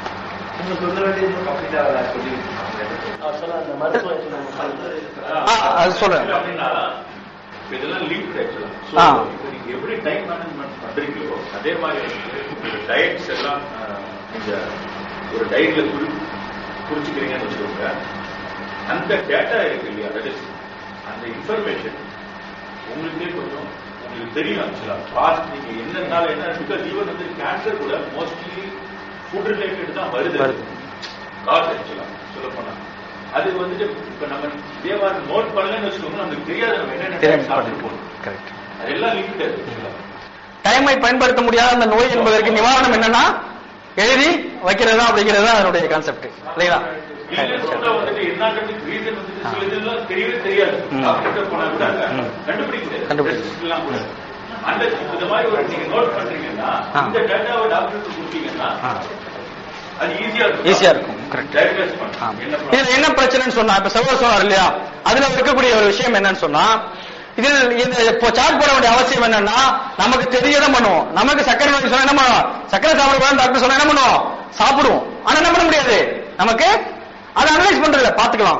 [SPEAKER 1] ஆ, அது சொல்றேன்.
[SPEAKER 3] இல்ல அப்படின்னா இப்ப இதெல்லாம் லிங்க் ஆக்சுவலா
[SPEAKER 1] ஆ.
[SPEAKER 3] இப்போ நீங்க எப்படி டைம் மேனேஜ்மெண்ட் பண்றீங்களோ அதே மாதிரி டயட்ஸ் எல்லாம் அஹ், நீங்க ஒரு டயட்ல குறி குறிச்சுக்கிறீங்கன்னு வச்சுக்கோங்க அந்த டேட்டா இருக்கு இல்லையா that is அந்த இன்ஃபர்மேஷன் உங்களுக்கே கொஞ்சம் உங்களுக்கு தெரியும் ஆக்சுவலா பாஸ்ட் நீங்க என்னன்னால என்ன பிகாஸ் ஈவன் வந்து கேன்சர் கூட மோஸ்ட்லி ஃபுட் ரிலேட்டட் தான் வருது
[SPEAKER 1] வருது.
[SPEAKER 3] காசு ஆக்சுவலா சொல்ல போனா அது வந்துட்டு இப்ப நம்ம தேவார நோட் பண்ணலன்னு வச்சுக்கோங்க நமக்கு தெரியாது நம்ம என்னென்ன
[SPEAKER 1] தெரியாம
[SPEAKER 3] சாப்பிட்டு போகணும்
[SPEAKER 1] கரெக்ட்
[SPEAKER 3] அதெல்லாம் லிங்க் ஆக்சுவலா
[SPEAKER 1] டைமை பயன்படுத்த முடியாத அந்த நோய் என்பதற்கு நிவாரணம் என்னன்னா எழுதி வைக்கிறதா அப்படிங்கிறது தான் அதனுடைய கான்செப்ட் இல்லைங்களா
[SPEAKER 3] இல்லைன்னு சொன்னா வந்துட்டு என்னன்றதுக்கு ரீசன் வந்துட்டு சில இதெல்லாம் தெரியவே தெரியாது
[SPEAKER 1] ம்.
[SPEAKER 3] டாக்டர் போனா கூட
[SPEAKER 1] ம்.
[SPEAKER 3] கண்டுபிடிக்க முடியாது
[SPEAKER 1] கண்டுபிடிக்க
[SPEAKER 3] Tests எல்லாம் கூட அந்த இந்த மாதிரி ஒரு நீங்க நோட் பண்றீங்கன்னா
[SPEAKER 1] ஆ.
[SPEAKER 3] இந்த டேட்டாவை டாக்டருக்கு கொடுத்தீங்கன்னா
[SPEAKER 1] ஆ.
[SPEAKER 3] அது ஈஸியா இருக்கும்
[SPEAKER 1] ஈஸியா இருக்கும் கரெக்ட்
[SPEAKER 3] Diagnose பண்ண.
[SPEAKER 1] ஆமா.
[SPEAKER 3] என்ன
[SPEAKER 1] இதுல என்ன பிரச்சனைன்னு சொன்னா இப்ப சகோதரர் சொன்னார் இல்லையா அதுல இருக்கக்கூடிய ஒரு விஷயம் என்னன்னு சொன்னா இதில் இந்த இப்போ சார்ட் போட வேண்டிய அவசியம் என்னன்னா நமக்கு தெரியதான் பண்ணுவோம் நமக்கு சக்கரை நோய் சொன்னா என்ன பண்ணுவோம் சக்கரை சாப்பிடக்கூடாது டாக்டர் சொன்னா என்ன பண்ணுவோம் சாப்பிடுவோம் ஆனா என்ன பண்ண முடியாது நமக்கு அதை அனலைஸ் பண்றதில்ல பாத்துக்கலாம்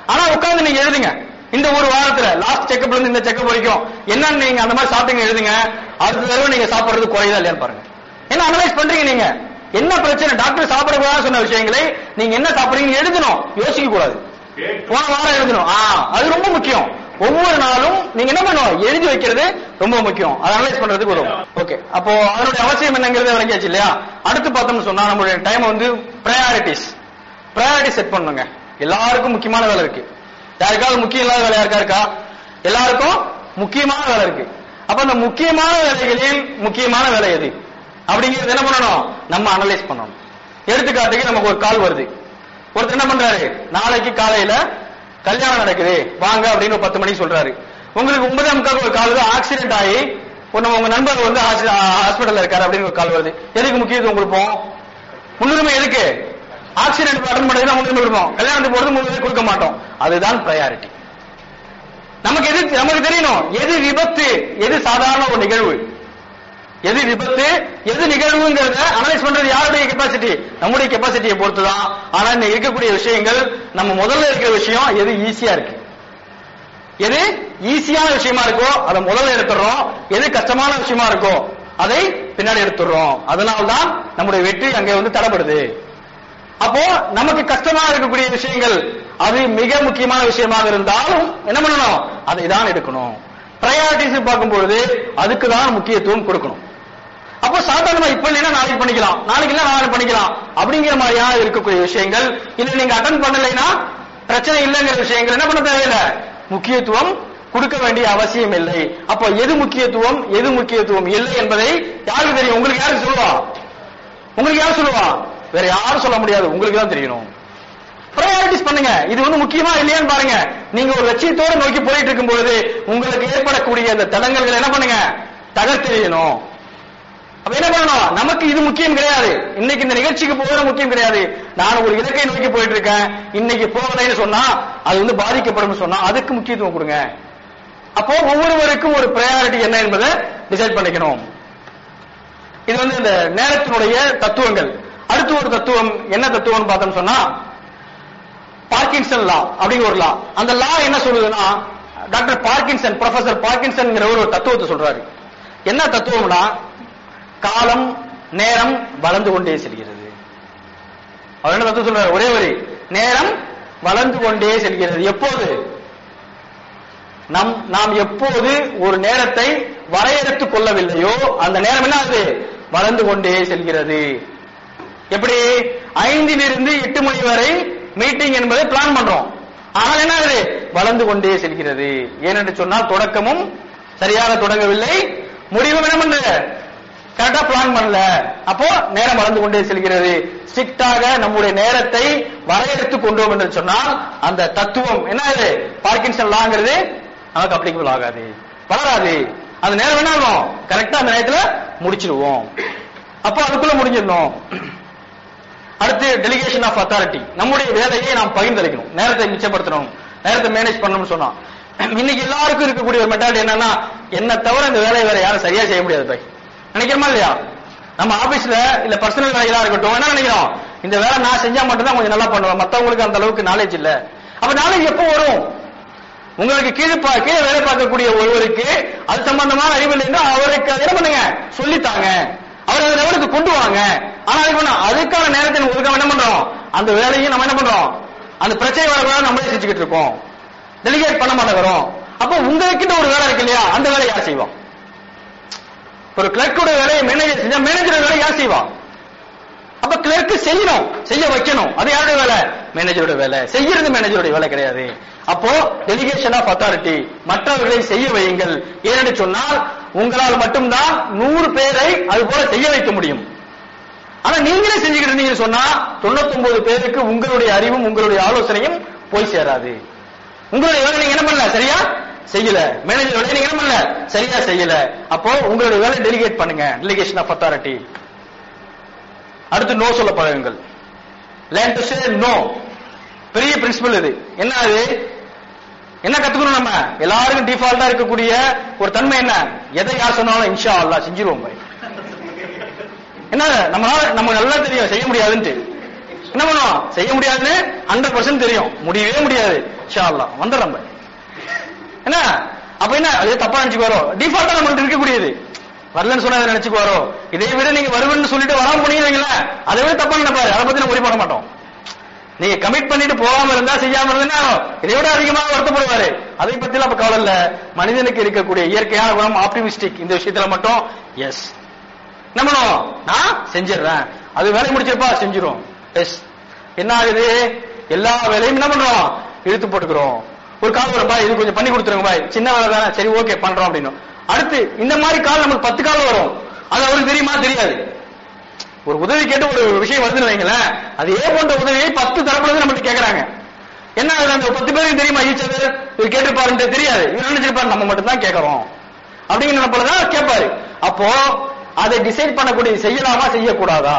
[SPEAKER 1] ஆனா உட்கார்ந்து நீங்க எழுதுங்க இந்த ஒரு வாரத்துல லாஸ்ட் செக்கப்ல இருந்து இந்த செக்கப் வரைக்கும் என்னன்னு நீங்க அந்த மாதிரி சாப்பிட்டீங்க எழுதுங்க அடுத்த தடவை நீங்க சாப்பிடுறது குறையுதா இல்லையான்னு பாருங்க என்ன அனலைஸ் பண்றீங்க நீங்க என்ன பிரச்சனை டாக்டர் சாப்பிடக்கூடாதுன்னு சொன்ன விஷயங்களை நீங்க என்ன சாப்பிடுறீங்கன்னு எழுதணும் யோசிக்க கூடாது போன வாரம் எழுதணும் ஆ அது ரொம்ப முக்கியம் ஒவ்வொரு நாளும் நீங்க என்ன பண்ணணும் எழுதி வைக்கிறது ரொம்ப முக்கியம் அதை அனலைஸ் பண்றதுக்கு உதவும் ஓகே அப்போ அதனுடைய அவசியம் என்னங்கிறது விளங்கியாச்சு இல்லையா அடுத்து பார்த்தோம்னு சொன்னா நம்மளுடைய டைம் வந்து ப்ரையாரிட்டிஸ் ப்ரையாரிட்டி செட் பண்ணுங்க எல்லாருக்கும் முக்கியமான வேலை இருக்கு யாருக்காவது முக்கியம் இல்லாத வேலை யாருக்கா இருக்கா எல்லாருக்கும் முக்கியமான வேலை இருக்கு அப்ப அந்த முக்கியமான வேலைகளில் முக்கியமான வேலை எது அப்படிங்கிறது என்ன பண்ணணும் நம்ம அனலைஸ் பண்ணணும் எடுத்துக்காட்டுக்கு நமக்கு ஒரு கால் வருது ஒருத்தர் என்ன பண்றாரு நாளைக்கு காலையில கல்யாணம் நடக்குது வாங்க அப்படின்னு ஒரு பத்து மணிக்கு சொல்றாரு உங்களுக்கு ஒன்பதே முக்கால் ஒரு கால் ஆக்சிடென்ட் ஆகி ஒரு நம்ம உங்க நண்பர் வந்து ஹாஸ்பிட்டல்ல இருக்காரு அப்படின்னு ஒரு கால் வருது எதுக்கு முக்கியத்துவம் கொடுப்போம் முன்னுரிமை எதுக்கு ஆக்சிடென்ட் அட்டன் பண்ணது தான் முன்னுரிமை கொடுப்போம் கல்யாணத்துக்கு போறது முன்னுரிமை கொடுக்க மாட்டோம் அதுதான் ப்ரையாரிட்டி நமக்கு எது நமக்கு தெரியணும் எது விபத்து எது சாதாரண ஒரு நிகழ்வு எது விபத்து எது நிகழ்வுங்கிறத அனலைஸ் பண்றது யாருடைய கெப்பாசிட்டி நம்முடைய கெப்பாசிட்டியை பொறுத்து தான் ஆனா இந்த இருக்கக்கூடிய விஷயங்கள் நம்ம முதல்ல இருக்கிற விஷயம் எது ஈஸியா இருக்கு எது ஈஸியான விஷயமா இருக்கோ அதை முதல்ல எடுத்துடுறோம் எது கஷ்டமான விஷயமா இருக்கோ அதை பின்னாடி எடுத்துடுறோம் அதனால்தான் நம்முடைய வெற்றி அங்கே வந்து தடைப்படுது அப்போ நமக்கு கஷ்டமா இருக்கக்கூடிய விஷயங்கள் அது மிக முக்கியமான விஷயமாக இருந்தாலும் என்ன பண்ணணும் அதை தான் எடுக்கணும் ப்ரையாரிட்டிஸ் பார்க்கும்பொழுது அதுக்கு தான் முக்கியத்துவம் கொடுக்கணும் அப்போ சாதாரணமா இப்ப இல்லைன்னா நாளைக்கு பண்ணிக்கலாம் நாளைக்கு இல்ல நாளைக்கு பண்ணிக்கலாம் அப்படிங்கிற மாதிரியா இருக்கக்கூடிய விஷயங்கள் இல்ல நீங்க அட்டன் பண்ணலைன்னா பிரச்சனை இல்லைங்கிற விஷயங்கள் என்ன பண்ண தேவையில்லை முக்கியத்துவம் கொடுக்க வேண்டிய அவசியம் இல்லை அப்போ எது முக்கியத்துவம் எது முக்கியத்துவம் இல்லை என்பதை யாருக்கு தெரியும் உங்களுக்கு யாருக்கு சொல்லுவா உங்களுக்கு யார் சொல்லுவா வேற யாரும் சொல்ல முடியாது உங்களுக்கு தான் தெரியணும் ப்ரையாரிட்டிஸ் பண்ணுங்க இது வந்து முக்கியமா இல்லையான்னு பாருங்க நீங்க ஒரு லட்சியத்தோட நோக்கி போயிட்டு இருக்கும் பொழுது உங்களுக்கு ஏற்படக்கூடிய அந்த தடங்கல்களை என்ன பண்ணுங்க தகர்த்தெறியணும் அப்ப என்ன பண்ணணும் நமக்கு இது முக்கியம் கிடையாது இன்னைக்கு இந்த நிகழ்ச்சிக்கு போகிறது முக்கியம் கிடையாது நான் ஒரு இலக்கை நோக்கி போயிட்டு இருக்கேன் இன்னைக்கு போகலைன்னு சொன்னா அது வந்து பாதிக்கப்படும் சொன்னா அதுக்கு முக்கியத்துவம் கொடுங்க அப்போ ஒவ்வொருவருக்கும் ஒரு ப்ரையாரிட்டி என்ன என்பதை டிசைட் பண்ணிக்கணும் இது வந்து இந்த நேரத்தினுடைய தத்துவங்கள் அடுத்து ஒரு தத்துவம் என்ன தத்துவம்னு பார்த்தோம் சொன்னா பார்க்கின்சன் லா அப்படிங்கிற ஒரு லா அந்த லா என்ன சொல்லுதுன்னா டாக்டர் பார்க்கின்சன் ப்ரொஃபசர் பார்க்கின்சன்ங்கிற ஒரு தத்துவத்தை சொல்றாரு என்ன தத்துவம்னா காலம் நேரம் வளர்ந்து கொண்டே செல்கிறது அவர் என்ன தத்துவம் சொல்றாரு ஒரே வரி நேரம் வளர்ந்து கொண்டே செல்கிறது எப்போது நம் நாம் எப்போது ஒரு நேரத்தை வரையறுத்துக் கொள்ளவில்லையோ அந்த நேரம் என்ன ஆகுது வளர்ந்து கொண்டே செல்கிறது எப்படி ஐந்திலிருந்து எட்டு மணி வரை மீட்டிங் என்பதை பிளான் பண்றோம் ஆனால் என்ன ஆகுது வளர்ந்து கொண்டே செல்கிறது ஏனென்று சொன்னால் தொடக்கமும் சரியாக தொடங்கவில்லை முடிவும் என்ன பண்ணல கரெக்டா பிளான் பண்ணல அப்போ நேரம் வளர்ந்து கொண்டே செல்கிறது ஸ்ட்ரிக்டாக நம்முடைய நேரத்தை வரையறுத்து கொண்டோம் என்று சொன்னால் அந்த தத்துவம் என்ன ஆகுது பார்க்கின்சன் லாங்கிறது நமக்கு அப்ளிகபிள் ஆகாது வளராது அந்த நேரம் என்ன ஆகும் கரெக்டா அந்த நேரத்துல முடிச்சிருவோம் அப்போ அதுக்குள்ள முடிஞ்சிடணும் அடுத்து டெலிகேஷன் ஆஃப் அத்தாரிட்டி நம்முடைய வேலையை நாம் பகிர்ந்தளிக்கணும் நேரத்தை மிச்சப்படுத்தணும் நேரத்தை மேனேஜ் பண்ணணும்னு சொன்னா இன்னைக்கு எல்லாருக்கும் இருக்கக்கூடிய ஒரு மெட்டாலிட்டி என்னன்னா என்ன தவிர இந்த வேலையை வேற யாரும் சரியா செய்ய முடியாது பை நினைக்கிறோமா இல்லையா நம்ம ஆபீஸ்ல இல்ல பர்சனல் வேலைகளா இருக்கட்டும் என்ன நினைக்கிறோம் இந்த வேலை நான் செஞ்சா மட்டும்தான் கொஞ்சம் நல்லா பண்ணுவேன் மத்தவங்களுக்கு அந்த அளவுக்கு நாலேஜ் இல்ல அப்ப நாலேஜ் எப்போ வரும் உங்களுக்கு கீழே பா- கீழே வேலை பார்க்கக்கூடிய ஒருவருக்கு அது சம்பந்தமான அறிவு இல்லைன்னா அவருக்கு அதை என்ன பண்ணுங்க சொல்லித்தாங்க அவர் அந்த லெவலுக்கு கொண்டு வாங்க ஆனா அதுக்கு வேணாம். அதுக்கான நேரத்தை நம்ம ஒதுக்காம என்ன பண்றோம் அந்த வேலையை நம்ம என்ன பண்றோம் அந்த பிரச்சனை வரக்கூடாது நம்மளே செஞ்சுக்கிட்டு இருக்கோம் டெலிகேட் பண்ண மாட்டேங்கிறோம் அப்போ உங்ககிட்ட ஒரு வேலை இருக்கு இல்லையா அந்த வேலையை யார் செய்வோம் ஒரு கிளர்க்கோட வேலையை மேனேஜர் செஞ்சா மேனேஜர் வேலையை யார் செய்வா அப்ப கிளர்க்கு செய்யணும் செய்ய வைக்கணும் அது யாருடைய வேலை மேனேஜரோட வேலை செய்யறது மேனேஜருடைய வேலை கிடையாது அப்போ டெலிகேஷன் ஆஃப் அத்தாரிட்டி மற்றவர்களை செய்ய வையுங்கள் ஏனென்று சொன்னால் உங்களால் மட்டும்தான் நூறு பேரை அது போல செய்ய வைக்க முடியும் ஆனா நீங்களே செஞ்சுக்கிட்டு இருந்தீங்கன்னு சொன்னா 99 பேருக்கு உங்களுடைய அறிவும் உங்களுடைய ஆலோசனையும் போய் சேராது உங்களுடைய வேலை நீங்க என்ன பண்ணல சரியா செய்யல மேனேஜர் வேலை நீங்க என்ன பண்ணல சரியா செய்யல அப்போ உங்களுடைய வேலை டெலிகேட் பண்ணுங்க டெலிகேஷன் ஆஃப் அத்தாரிட்டி அடுத்து நோ சொல்ல பழகுங்கள் லேர்ன் டு சே நோ பெரிய பிரின்சிபல் இது என்ன அது என்ன கத்துக்கணும் நம்ம எல்லாருக்கும் டிஃபால்ட்டா இருக்கக்கூடிய ஒரு தன்மை என்ன எதை யார் சொன்னாலும் இன்ஷா அல்லாஹ் செஞ்சிருவோம் பாய் என்ன நம்மளால நமக்கு நல்லா தெரியும் செய்ய முடியாதுன்ட்டு என்ன பண்ணுவோம் செய்ய முடியாதுன்னு ஹண்ட்ரட் பர்சன்ட் தெரியும் முடியவே முடியாது இன்ஷா அல்லாஹ் வந்துடுறோம் நம்ம. என்ன அப்ப என்ன அது தப்பா நினைச்சுக்குவாரோ டிஃபால்ட்டா நம்மள்ட்ட இருக்கக்கூடியது வரலன்னு சொன்னா அதை நினைச்சுக்குவாரோ இதை விட நீங்க வருவேன்னு சொல்லிட்டு வராம போனீங்களா அதை விட தப்பா நினைப்பாரு அதை பத்தி நம்ம worry பண்ண மாட்டோம் நீங்க கமிட் பண்ணிட்டு போகாம இருந்தா செய்யாம இருந்தா இதை விட அதிகமாக வருத்தப்படுவாரு அதை பத்தி எல்லாம் அப்ப கவலை இல்ல மனிதனுக்கு இருக்கக்கூடிய இயற்கையான குணம் ஆப்டிமிஸ்டிக் இந்த விஷயத்துல மட்டும் எஸ் என்ன பண்ணுவோம் நான் செஞ்சிடுறேன் அது வேலை முடிச்சிருப்பா செஞ்சிரும் எஸ் என்ன ஆகுது எல்லா வேலையும் என்ன பண்றோம் இழுத்து போட்டுக்கிறோம் ஒரு கால் வரும் பாய் இது கொஞ்சம் பண்ணி கொடுத்துருங்க பாய் சின்ன வேலை தானே சரி ஓகே பண்றோம் அப்படின்னு அடுத்து இந்த மாதிரி கால் நமக்கு பத்து கால் வரும் அது அவருக்கு தெரியுமா தெரியாது ஒரு உதவி கேட்டு ஒரு விஷயம் வருதுன்னு வைங்களேன் அதே போன்ற உதவியை பத்து தரப்புல நம்மகிட்ட கேக்குறாங்க என்ன ஆகுது அந்த பத்து பேருக்கு தெரியுமா ஈச்சது இவர் கேட்டிருப்பாருன்ட்டு தெரியாது இவர் நினைச்சிருப்பாரு நம்ம மட்டும் தான் கேட்கறோம் அப்படிங்கிற நினைப்புலதான் கேட்பாரு அப்போ அதை டிசைட் பண்ணக்கூடிய செய்யலாமா செய்யக்கூடாதா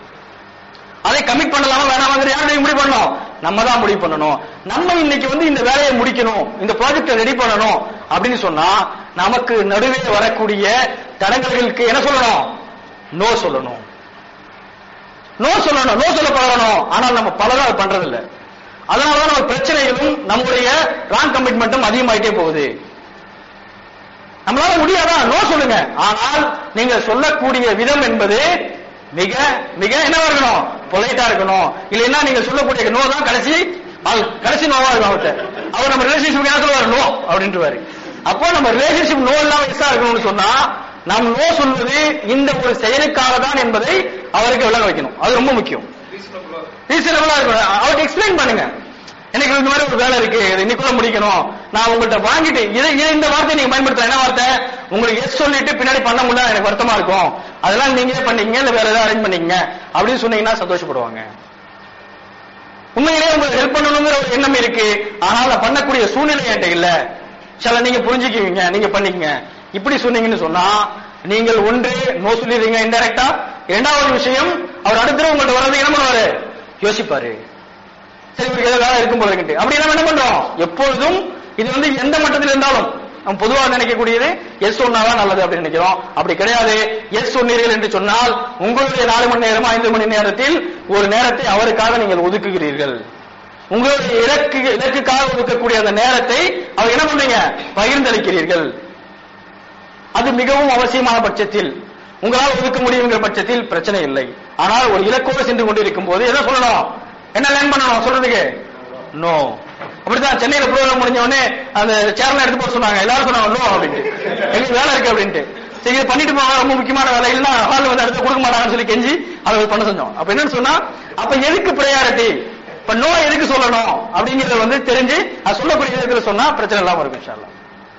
[SPEAKER 1] அதை கமிட் பண்ணலாமா வேணாமாங்கிற யாருடைய முடிவு பண்ணணும் நம்ம தான் முடிவு பண்ணணும் நம்ம இன்னைக்கு வந்து இந்த வேலையை முடிக்கணும் இந்த ப்ராஜெக்டை ரெடி பண்ணணும் அப்படின்னு சொன்னா நமக்கு நடுவே வரக்கூடிய தடங்கல்களுக்கு என்ன சொல்லணும் நோ சொல்லணும் நோ சொல்லணும் நோ சொல்ல பழகணும் ஆனால் நம்ம பலரும் அதை பண்றது இல்ல அதனாலதான் நம்ம பிரச்சனைகளும் நம்முடைய ராங் கமிட்மெண்ட்டும் அதிகமாயிட்டே போகுது நம்மளால முடியாதா நோ சொல்லுங்க ஆனால் நீங்க சொல்லக்கூடிய விதம் என்பது மிக மிக என்னவா இருக்கணும் பொலைட்டா இருக்கணும் இல்லைன்னா நீங்க சொல்லக்கூடிய நோ தான் கடைசி ஆள் கடைசி நோவா இருக்கும் அவர்கிட்ட அவர் நம்ம ரிலேஷன்ஷிப் என்ன சொல்லுவாரு நோ அப்படின்ட்டுவாரு அப்போ நம்ம ரிலேஷன்ஷிப் நோ இல்லாம எஸ்ஸா இருக்கணும்னு சொன்னா நாம் நோ சொல்வது இந்த ஒரு செயலுக்காக தான் என்பதை அவருக்கு விளங்க வைக்கணும் அது ரொம்ப முக்கியம் ரீசனபிளா இருக்கணும் அவர்கிட்ட எக்ஸ்பிளைன் பண்ணுங்க எனக்கு இந்த மாதிரி ஒரு வேலை இருக்கு இது இன்னைக்குள்ள முடிக்கணும் நான் உங்கள்கிட்ட வாங்கிட்டு இதை இதை இந்த வார்த்தை நீங்க பயன்படுத்த என்ன வார்த்தை உங்களுக்கு எஸ் சொல்லிட்டு பின்னாடி பண்ண முடியல எனக்கு வருத்தமா இருக்கும் அதெல்லாம் நீங்களே பண்ணீங்க இல்ல வேற ஏதாவது அரேஞ்ச் பண்ணீங்க அப்படின்னு சொன்னீங்கன்னா சந்தோஷப்படுவாங்க உண்மையிலேயே உங்களுக்கு ஹெல்ப் பண்ணணுங்கிற ஒரு எண்ணம் இருக்கு ஆனால் நான் பண்ணக்கூடிய சூழ்நிலை என்கிட்ட இல்ல சில நீங்க புரிஞ்சுக்குவீங்க நீங்க பண்ணிக்கங்க இப்படி சொன்னீங்கன்னு சொன்னா நீங்கள் ஒன்று நோ சொல்லிடுறீங்க இன்டெரக்டா இரண்டாவது விஷயம் அவர் அடுத்த உங்கள்ட்ட வர்றது என்ன பண்ணுவாரு யோசிப்பாரு சரி இவருக்கு ஏதோ வேலை இருக்கும் போல இருக்கு அப்படி நம்ம என்ன பண்றோம் எப்பொழுதும் இது வந்து எந்த மட்டத்தில் இருந்தாலும் நம்ம பொதுவாக நினைக்கக்கூடியது எஸ் சொன்னாதான் நல்லது அப்படின்னு நினைக்கிறோம் அப்படி கிடையாது எஸ் சொன்னீர்கள் என்று சொன்னால் உங்களுடைய நாலு மணி நேரம் ஐந்து மணி நேரத்தில் ஒரு நேரத்தை அவருக்காக நீங்கள் ஒதுக்குகிறீர்கள் உங்களுடைய இலக்கு இலக்குக்காக ஒதுக்கக்கூடிய அந்த நேரத்தை அவர் என்ன பண்றீங்க பகிர்ந்தளிக்கிறீர்கள் அது மிகவும் அவசியமான பட்சத்தில் உங்களால் ஒதுக்க முடியுங்கிற பட்சத்தில் பிரச்சனை இல்லை ஆனால் ஒரு இலக்கோடு சென்று கொண்டிருக்கும் போது என்ன சொல்லணும் என்ன லேர்ன் பண்ணணும் சொல்றதுக்கு நோ அப்படிதான் சென்னையில ப்ரோக்ராம் முடிஞ்ச உடனே அந்த சேர்ல எடுத்து போக சொன்னாங்க எல்லாரும் சொன்னாங்க நோ அப்படின்ட்டு எங்களுக்கு வேலை இருக்கு அப்படின்ட்டு சரி இதை பண்ணிட்டு போங்க ரொம்ப முக்கியமான வேலை இல்லைன்னா ஹால் வந்து அடுத்து கொடுக்க மாட்டாங்கன்னு சொல்லி கெஞ்சி அதை பண்ண செஞ்சோம் அப்ப என்னன்னு சொன்னா அப்ப எதுக்கு ப்ரையாரிட்டி இப்ப நோ எதுக்கு சொல்லணும் அப்படிங்கறத வந்து தெரிஞ்சு அது சொல்லக்கூடிய விதத்துல சொன்னா பிரச்சனை இல்லாம இருக்கும் இன்ஷா அல்லாஹ்.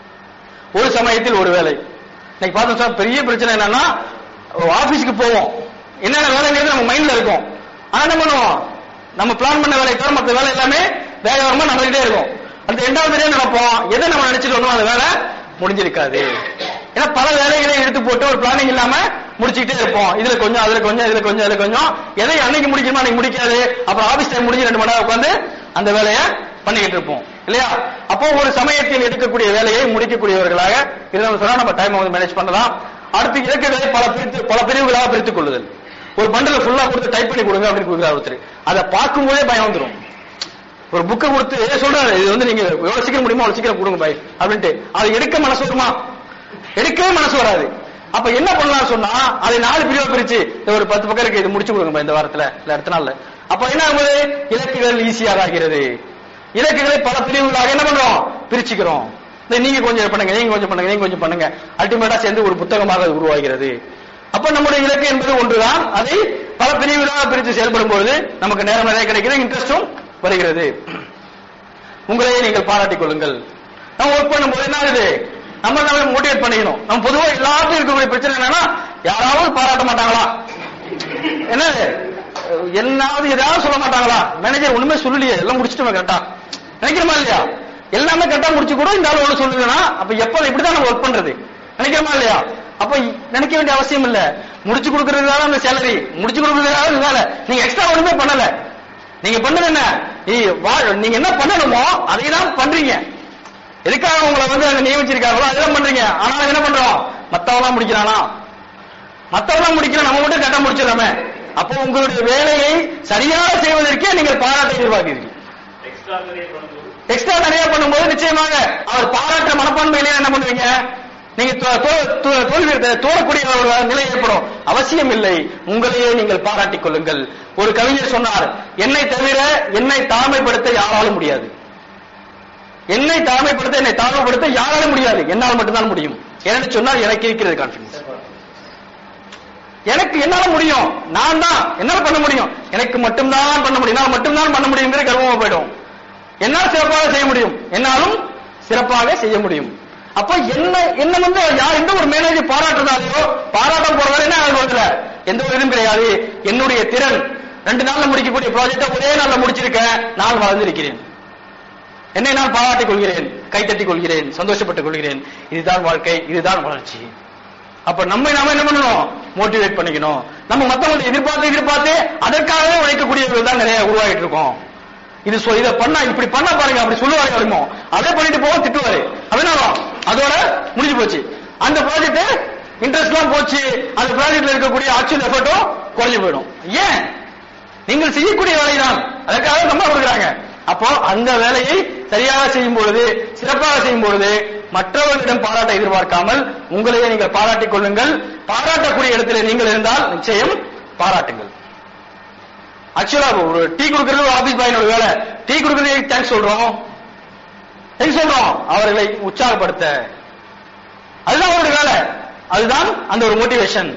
[SPEAKER 1] ஒரு சமயத்தில் ஒரு வேலை இன்னைக்கு பார்த்தோம் சார் பெரிய பிரச்சனை என்னன்னா ஆபீஸ்க்கு போவோம் என்னென்ன வேலைங்கிறது நம்ம மைண்ட்ல இருக்கும் ஆனா என்ன பண்ணுவோம் நம்ம பிளான் பண்ண வேலையை தவிர மற்ற வேலை எல்லாமே வேகமா நடந்துகிட்டே இருக்கும் அந்த ரெண்டாவது தடவை நினைப்போம் எதை நம்ம நினைச்சிட்டு வந்தோம் அந்த வேலை முடிஞ்சிருக்காது ஏன்னா பல வேலைகளை எடுத்து போட்டு ஒரு பிளானிங் இல்லாம முடிச்சுக்கிட்டே இருப்போம் இதுல கொஞ்சம் அதுல கொஞ்சம் இதுல கொஞ்சம் இதுல கொஞ்சம் எதை அன்னைக்கு முடிக்கணுமோ அன்னைக்கு முடிக்காது அப்புறம் ஆபீஸ் டைம் முடிஞ்சு ரெண்டு மணி நேரம் உட்காந்து அந்த வேலையை பண்ணிக்கிட்டு இருப்போம் இல்லையா அப்போ ஒரு சமயத்தில் எடுக்கக்கூடிய வேலையை முடிக்கக்கூடியவர்களாக இருந்தாலும் சொன்னா நம்ம டைம் வந்து மேனேஜ் பண்ணலாம் அடுத்து இலக்குகளை பல பிரித்து பல பிரிவுகளாக பிரித்துக் கொள்ளுதல் ஒரு பண்டல ஃபுல்லா கொடுத்து டைப் பண்ணி கொடுங்க அப்படின்னு கொடுக்குறாரு ஒருத்தர் அதை பார்க்கும்போதே பயம் வந்துரும் ஒரு புக்கை கொடுத்து ஏ சொல்றாரு இது வந்து நீங்க எவ்வளவு சீக்கிரம் முடியுமோ அவ்வளவு சீக்கிரம் கொடுங்க பாய் அப்படின்ட்டு அதை எடுக்க மனசு வருமா எடுக்கவே மனசு வராது அப்ப என்ன பண்ணலாம் சொன்னா அதை நாலு பிரிவா பிரிச்சு இந்த ஒரு பத்து பக்கம் இருக்கு இது முடிச்சு கொடுங்க பாய் இந்த வாரத்துல இல்ல அடுத்த நாள்ல அப்ப என்ன ஆகுது இலக்குகள் ஈஸியாக ஆகிறது இலக்குகளை பல பிரிவுகளாக என்ன பண்றோம் பிரிச்சுக்கிறோம் இந்த நீங்க கொஞ்சம் பண்ணுங்க நீங்க கொஞ்சம் பண்ணுங்க நீங்க கொஞ்சம் பண்ணுங்க அல்டிமேட்டா சேர்ந்து ஒரு புத்தகமாக அது உருவாகிறது அப்ப நம்முடைய இலக்கு என்பது ஒன்றுதான் அதை பல பிரிவுகளாக பிரித்து செயல்படும் பொழுது நமக்கு நேரம் நிறைய கிடைக்கிறது இன்ட்ரெஸ்டும் வருகிறது உங்களையே நீங்கள் பாராட்டிக் கொள்ளுங்கள் நம்ம ஒர்க் பண்ணும்போது என்ன ஆகுது நம்ம நம்ம மோட்டிவேட் பண்ணிக்கணும் நம்ம பொதுவா எல்லாத்துக்கும் இருக்கக்கூடிய பிரச்சனை என்னன்னா யாராவது பாராட்ட மாட்டாங்களா என்னது என்னாவது ஏதாவது சொல்ல மாட்டாங்களா மேனேஜர் ஒண்ணுமே சொல்லலையே எல்லாம் முடிச்சிட்டோமே கரெக்டா நினைக்கிறோமா இல்லையா எல்லாமே கரெக்டா முடிச்சு கூட இந்த ஆள் ஒண்ணு சொல்லுதுன்னா அப்ப எப்ப இப்படிதான் நம்ம ஒர்க் பண்றது நினைக்கிறோமா இல்லையா அப்ப நினைக்க வேண்டிய அவசியம் இல்ல முடிச்சு கொடுக்கறதுனால அந்த சேலரி முடிச்சு கொடுக்கறதுனால இந்த வேலை நீங்க எக்ஸ்ட்ரா ஒண்ணுமே பண்ணல நீங்க பண்ணது என்ன நீ- வா- நீங்க என்ன பண்ணணுமோ அதை தான் பண்றீங்க எதுக்காக உங்களை வந்து அங்க நியமிச்சிருக்காங்களோ அதெல்லாம் பண்றீங்க ஆனா என்ன பண்றோம் மத்தவெல்லாம் முடிக்கிறானா மத்தவெல்லாம் முடிக்கிற நம்ம மட்டும் கட்ட முடிச்சிடறோமே அப்போ உங்களுடைய வேலையை சரியாக செய்வதற்கே நீங்கள் பாராட்ட எதிர்பார்க்கிறீர்கள்
[SPEAKER 3] எக்ஸ்ட்ரா நிறைய பண்ணும்போது
[SPEAKER 1] எக்ஸ்ட்ரா நிறைய பண்ணும்போது நிச்சயமாக அவர் பாராட்டுற மனப்பான்மையிலே என்ன பண்ணுவீங்க நீங்க தோ- தோ- தோ- தோல்வி தோறக்கூடிய ஒரு நிலை ஏற்படும் அவசியம் இல்லை உங்களையே நீங்கள் பாராட்டிக் கொள்ளுங்கள் ஒரு கவிஞர் சொன்னார் என்னை தவிர என்னை தாழ்மைப்படுத்த யாராலும் முடியாது என்னை தாழ்மைப்படுத்த என்னை தாழ்மைப்படுத்த யாராலும் முடியாது என்னால் மட்டும்தான் முடியும் என்று சொன்னால் எனக்கு இருக்கிறது கான்பிடன்ஸ் எனக்கு என்னால முடியும் நான் தான் என்னால பண்ண முடியும் எனக்கு மட்டும்தான் பண்ண முடியும் என்னால் மட்டும்தான் பண்ண முடியுங்கிற கர்வமா போயிடும் என்னால் சிறப்பாக செய்ய முடியும் என்னாலும் சிறப்பாக செய்ய முடியும் அப்ப என்ன என்ன வந்து யார் எந்த ஒரு மேனேஜர் பாராட்டுறதாலையோ பாராட்டம் போறதால என்ன ஆகுதுல எந்த ஒரு இதுவும் கிடையாது என்னுடைய திறன் ரெண்டு நாள்ல முடிக்கக்கூடிய ப்ராஜெக்ட ஒரே நாள்ல முடிச்சிருக்கேன் நான் வளர்ந்திருக்கிறேன் என்னை நான் பாராட்டிக் கொள்கிறேன் கைத்தட்டிக் கொள்கிறேன் சந்தோஷப்பட்டுக் கொள்கிறேன் இதுதான் வாழ்க்கை இதுதான் வளர்ச்சி அப்ப நம்ம நாம என்ன பண்ணணும் மோட்டிவேட் பண்ணிக்கணும் நம்ம மத்தவங்களை எதிர்பார்த்து எதிர்பார்த்து அதற்காகவே உழைக்கக்கூடியவர்கள் தான் நிறைய உருவாகிட்டு இருக்கோம் இது சொ- இதை பண்ணா இப்படி பண்ண பாருங்க அப்படி சொல்லுவாரு வருமோ அதை பண்ணிட்டு போக திட்டுவாரு அதனால அதோட முடிஞ்சு போச்சு அந்த ப்ராஜெக்ட் இன்ட்ரெஸ்ட் எல்லாம் போச்சு அந்த ப்ராஜெக்ட்ல இருக்கக்கூடிய ஆக்சுவல் எஃபர்ட்டும் குறைஞ்சு போயிடும் ஏன் நீங்கள் செய்யக்கூடிய வேலைதான் அதற்காக நம்ம கொடுக்குறாங்க அப்போ அந்த வேலையை சரியாக செய்யும் பொழுது சிறப்பாக செய்யும் பொழுது மற்றவர்களிடம் பாராட்ட எதிர்பார்க்காமல் உங்களையே நீங்கள் பாராட்டிக் கொள்ளுங்கள் பாராட்டக்கூடிய இடத்துல நீங்கள் இருந்தால் நிச்சயம் பாராட்டுங்கள் ஆக்சுவலா ஒரு டீ கொடுக்கிறது ஒரு ஆபீஸ் பாயினோட வேலை டீ கொடுக்கறது தேங்க்ஸ் சொல்றோம் தேங்க்ஸ் சொல்றோம் அவர்களை உற்சாகப்படுத்த அதுதான் அவருடைய வேலை அதுதான் அந்த ஒரு மோட்டிவேஷன்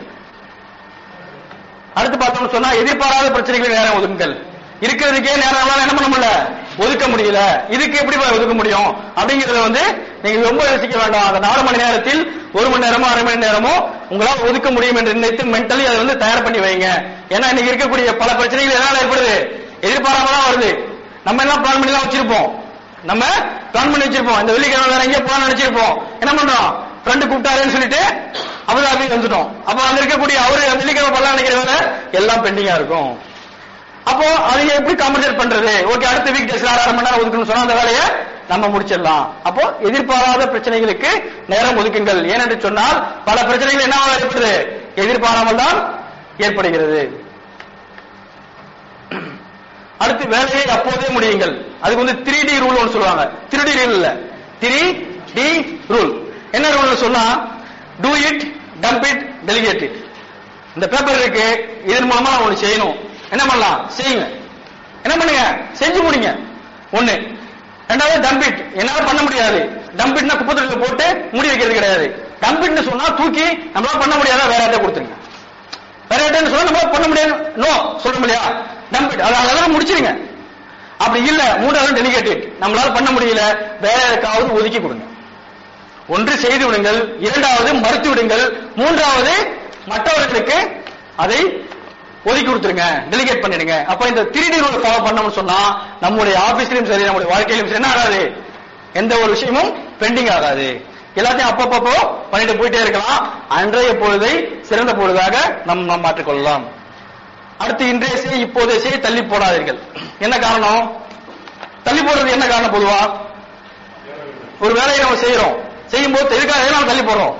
[SPEAKER 1] அடுத்து பார்த்தோம்னு சொன்னா எதிர்பாராத பிரச்சனைகளை நேரம் ஒதுக்குங்கள் இருக்கிறதுக்கே நேரம் நம்மளால என்ன பண்ண முடியல ஒதுக்க முடியல இதுக்கு எப்படி போய் ஒதுக்க முடியும் அப்படிங்கறத வந்து நீங்க ரொம்ப யோசிக்க வேண்டாம் அந்த நாலு மணி நேரத்தில் ஒரு மணி நேரமோ அரை மணி நேரமோ உங்களால் ஒதுக்க முடியும் என்று நினைத்து மென்டலி அதை வந்து தயார் பண்ணி வைங்க ஏன்னா இன்னைக்கு இருக்கக்கூடிய பல பிரச்சனைகள் எதனால ஏற்படுது எதிர்பாராம தான் வருது நம்ம எல்லாம் பிளான் பண்ணி தான் வச்சிருப்போம் நம்ம பிளான் பண்ணி வச்சிருப்போம் இந்த வெள்ளிக்கிழமை வேற எங்கேயோ போலாம் நினைச்சிருப்போம் என்ன பண்றோம் ஃப்ரெண்டு கூப்பிட்டாருன்னு சொல்லிட்டு அபுதாபி வந்துட்டோம் அப்ப அங்க இருக்கக்கூடிய அவரு வெள்ளிக்கிழமை பண்ணலாம் நினைக்கிற வேலை எல்லாம் பெண்டிங்கா இருக்கும் அப்போ அதை எப்படி காம்பன்சேட் பண்றது ஓகே அடுத்த வீக் டேஸ்ல அரை மணி நேரம் ஒதுக்கணும்னு சொன்னா அந்த வேலையை நம்ம முடிச்சிடலாம் அப்போ எதிர்பாராத பிரச்சனைகளுக்கு நேரம் ஒதுக்குங்கள் ஏனென்று சொன்னால் பல பிரச்சனைகள் என்னவா ஏற்படுது எதிர்பாராமல் தான் ஏற்படுகிறது அடுத்து வேலையை அப்போதே முடியுங்கள் அதுக்கு வந்து த்ரீ டி ரூல் ஒன்று சொல்லுவாங்க த்ரீ டி ரூல் இல்ல த்ரீ டி ரூல் என்ன ரூல் சொன்னா do it dump it delegate it இந்த பேப்பர் இருக்கு இதன் மூலமா நான் ஒண்ணு செய்யணும் என்ன பண்ணலாம் செய்யுங்க என்ன பண்ணுங்க செஞ்சு முடிங்க ஒண்ணு ரெண்டாவது டம்பிட் என்னால பண்ண முடியாது டம்பிட்னா குப்பத்தொட்டில போட்டு மூடி வைக்கிறது கிடையாது டம்பிட்னு சொன்னா தூக்கி நம்மளால பண்ண முடியாத வேற யார்ட்ட கொடுத்துருங்க வேற யார்ட்ட சொன்னா நம்மளால பண்ண முடியாது நோ சொல்ல இல்லையா டம்பிட் அதை அதெல்லாம் முடிச்சிருங்க அப்படி இல்ல மூணாவது டெலிகேட்டட் நம்மளால பண்ண முடியல வேற யாருக்காவது ஒதுக்கி கொடுங்க ஒன்று செய்து விடுங்கள் இரண்டாவது மறுத்து விடுங்கள் மூன்றாவது மற்றவர்களுக்கு அதை ஒதுக்கி கொடுத்துருங்க டெலிகேட் பண்ணிடுங்க அப்ப இந்த த்ரீ டி ரூல் ஃபாலோ பண்ணோம்னு சொன்னா நம்முடைய ஆபீஸ்லயும் சரி நம்முடைய வாழ்க்கையிலும் சரி என்ன ஆகாது எந்த ஒரு விஷயமும் பெண்டிங் ஆகாது எல்லாத்தையும் அப்பப்போ பண்ணிட்டு போயிட்டே இருக்கலாம் அன்றைய பொழுதை சிறந்த பொழுதாக நம் நாம் மாற்றிக்கொள்ளலாம் அடுத்து இன்றைய செய் இப்போதைய செய் தள்ளி போடாதீர்கள் என்ன காரணம் தள்ளி போடுறது என்ன காரணம் பொதுவா ஒரு வேலையை நம்ம செய்யறோம் செய்யும் போது எதுக்காக எதனால தள்ளி போடுறோம்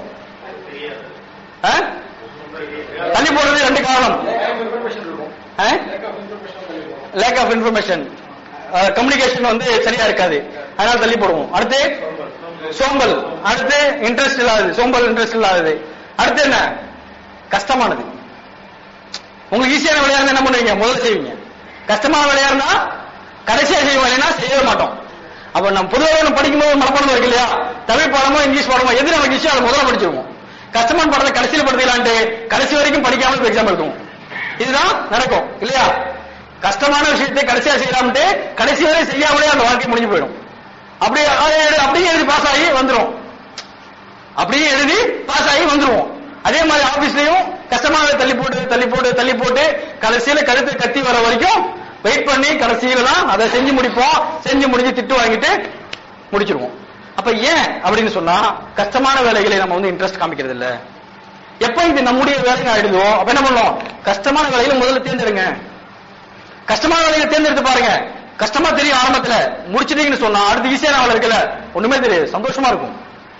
[SPEAKER 1] ஆ? தள்ளி போடுறது ரெண்டு காரணம்
[SPEAKER 2] இன்ஃபர்மேஷன் இருக்கும்
[SPEAKER 1] ஆ?
[SPEAKER 2] லேக் ஆஃப் இன்ஃபர்மேஷன் பண்ணிருக்கோம்
[SPEAKER 1] லேக் ஆஃப் இன்ஃபர்மேஷன் கம்யூனிகேஷன் வந்து சரியா இருக்காது அதனால தள்ளி போடுவோம் அடுத்து சோம்பல் அடுத்து இன்ட்ரெஸ்ட் இல்லாதது சோம்பல் இன்ட்ரெஸ்ட் இல்லாதது அடுத்து என்ன கஷ்டமானது உங்களுக்கு ஈஸியான வேலையா இருந்தா என்ன பண்ணுவீங்க முதல்ல செய்வீங்க கஷ்டமான வேலையா இருந்தா கடைசியா செய்வோம் இல்லைன்னா செய்யவே மாட்டோம் அப்ப நம்ம பொதுவாக நம்ம படிக்கும்போது மனப்பாடம் இருக்கு இல்லையா தமிழ் பாடமோ இங்கிலீஷ் பாடமோ எது நமக்கு ஈஸியா அதை முதல்ல படிச்சிருவோம் கஷ்டமான பாடத்தை கடைசியில் படுத்தலான்ட்டு கடைசி வரைக்கும் படிக்காம எக்ஸாம் எழுதுவோம் இதுதான் நடக்கும் இல்லையா கஷ்டமான விஷயத்தை கடைசியா செய்யலாம்ட்டு கடைசி வரை செய்யாமலே அந்த வாழ்க்கை முடிஞ்சு போயிடும் அப்படியே அதை எடு- அப்படியே எழுதி பாஸ் ஆகி வந்துரும் அப்படியே எழுதி பாஸ் ஆகி வந்துருவோம் அதே மாதிரி ஆபீஸ்லயும் கஷ்டமாக தள்ளி போட்டு தள்ளி போட்டு தள்ளி போட்டு கடைசியில கழுத்து கத்தி வர வரைக்கும் வெயிட் பண்ணி கடைசியில தான் அதை செஞ்சு முடிப்போம் செஞ்சு முடிஞ்சு திட்டு வாங்கிட்டு முடிச்சிருவோம் அப்ப ஏன் அப்படின்னு சொன்னா கஷ்டமான வேலைகளை நம்ம வந்து இன்ட்ரெஸ்ட் காமிக்கிறது இல்ல எப்ப இது நம்முடைய வேலைன்னு ஆயிடுதோ அப்ப என்ன பண்ணோம் கஷ்டமான வேலைகளை முதல்ல தேர்ந்தெடுங்க கஷ்டமான வேலையை தேர்ந்தெடுத்து பாருங்க கஷ்டமா தெரியும் ஆரம்பத்துல முடிச்சிட்டீங்கன்னு சொன்னா அடுத்து ஈஸியான வேலை இருக்குல்ல ஒண்ணுமே தெரியாது சந்தோஷமா இருக்கும்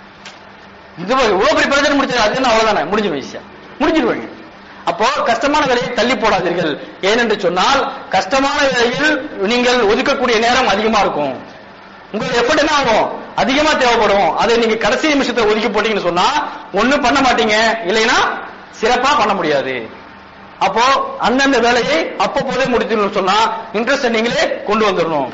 [SPEAKER 1] இது இவ்வளவு பெரிய பிரச்சனை முடிச்சது அது என்ன அவ்வளவுதானே முடிஞ்சு ஈஸியா முடிஞ்சிருவாங்க அப்போ கஷ்டமான வேலையை தள்ளி போடாதீர்கள் ஏனென்று சொன்னால் கஷ்டமான வேலையில் நீங்கள் ஒதுக்கக்கூடிய நேரம் அதிகமா இருக்கும் உங்களுக்கு எஃபர்ட் என்ன ஆகும் அதிகமா தேவைப்படும் அதை நீங்க கடைசி நிமிஷத்தை ஒதுக்கி போட்டீங்கன்னு சொன்னா ஒண்ணும் பண்ண மாட்டீங்க இல்லைன்னா சிறப்பா பண்ண முடியாது அப்போ அந்தந்த வேலையை அப்பப்போதே முடித்துன்னு சொன்னா இன்ட்ரெஸ்ட் நீங்களே கொண்டு வந்துடணும்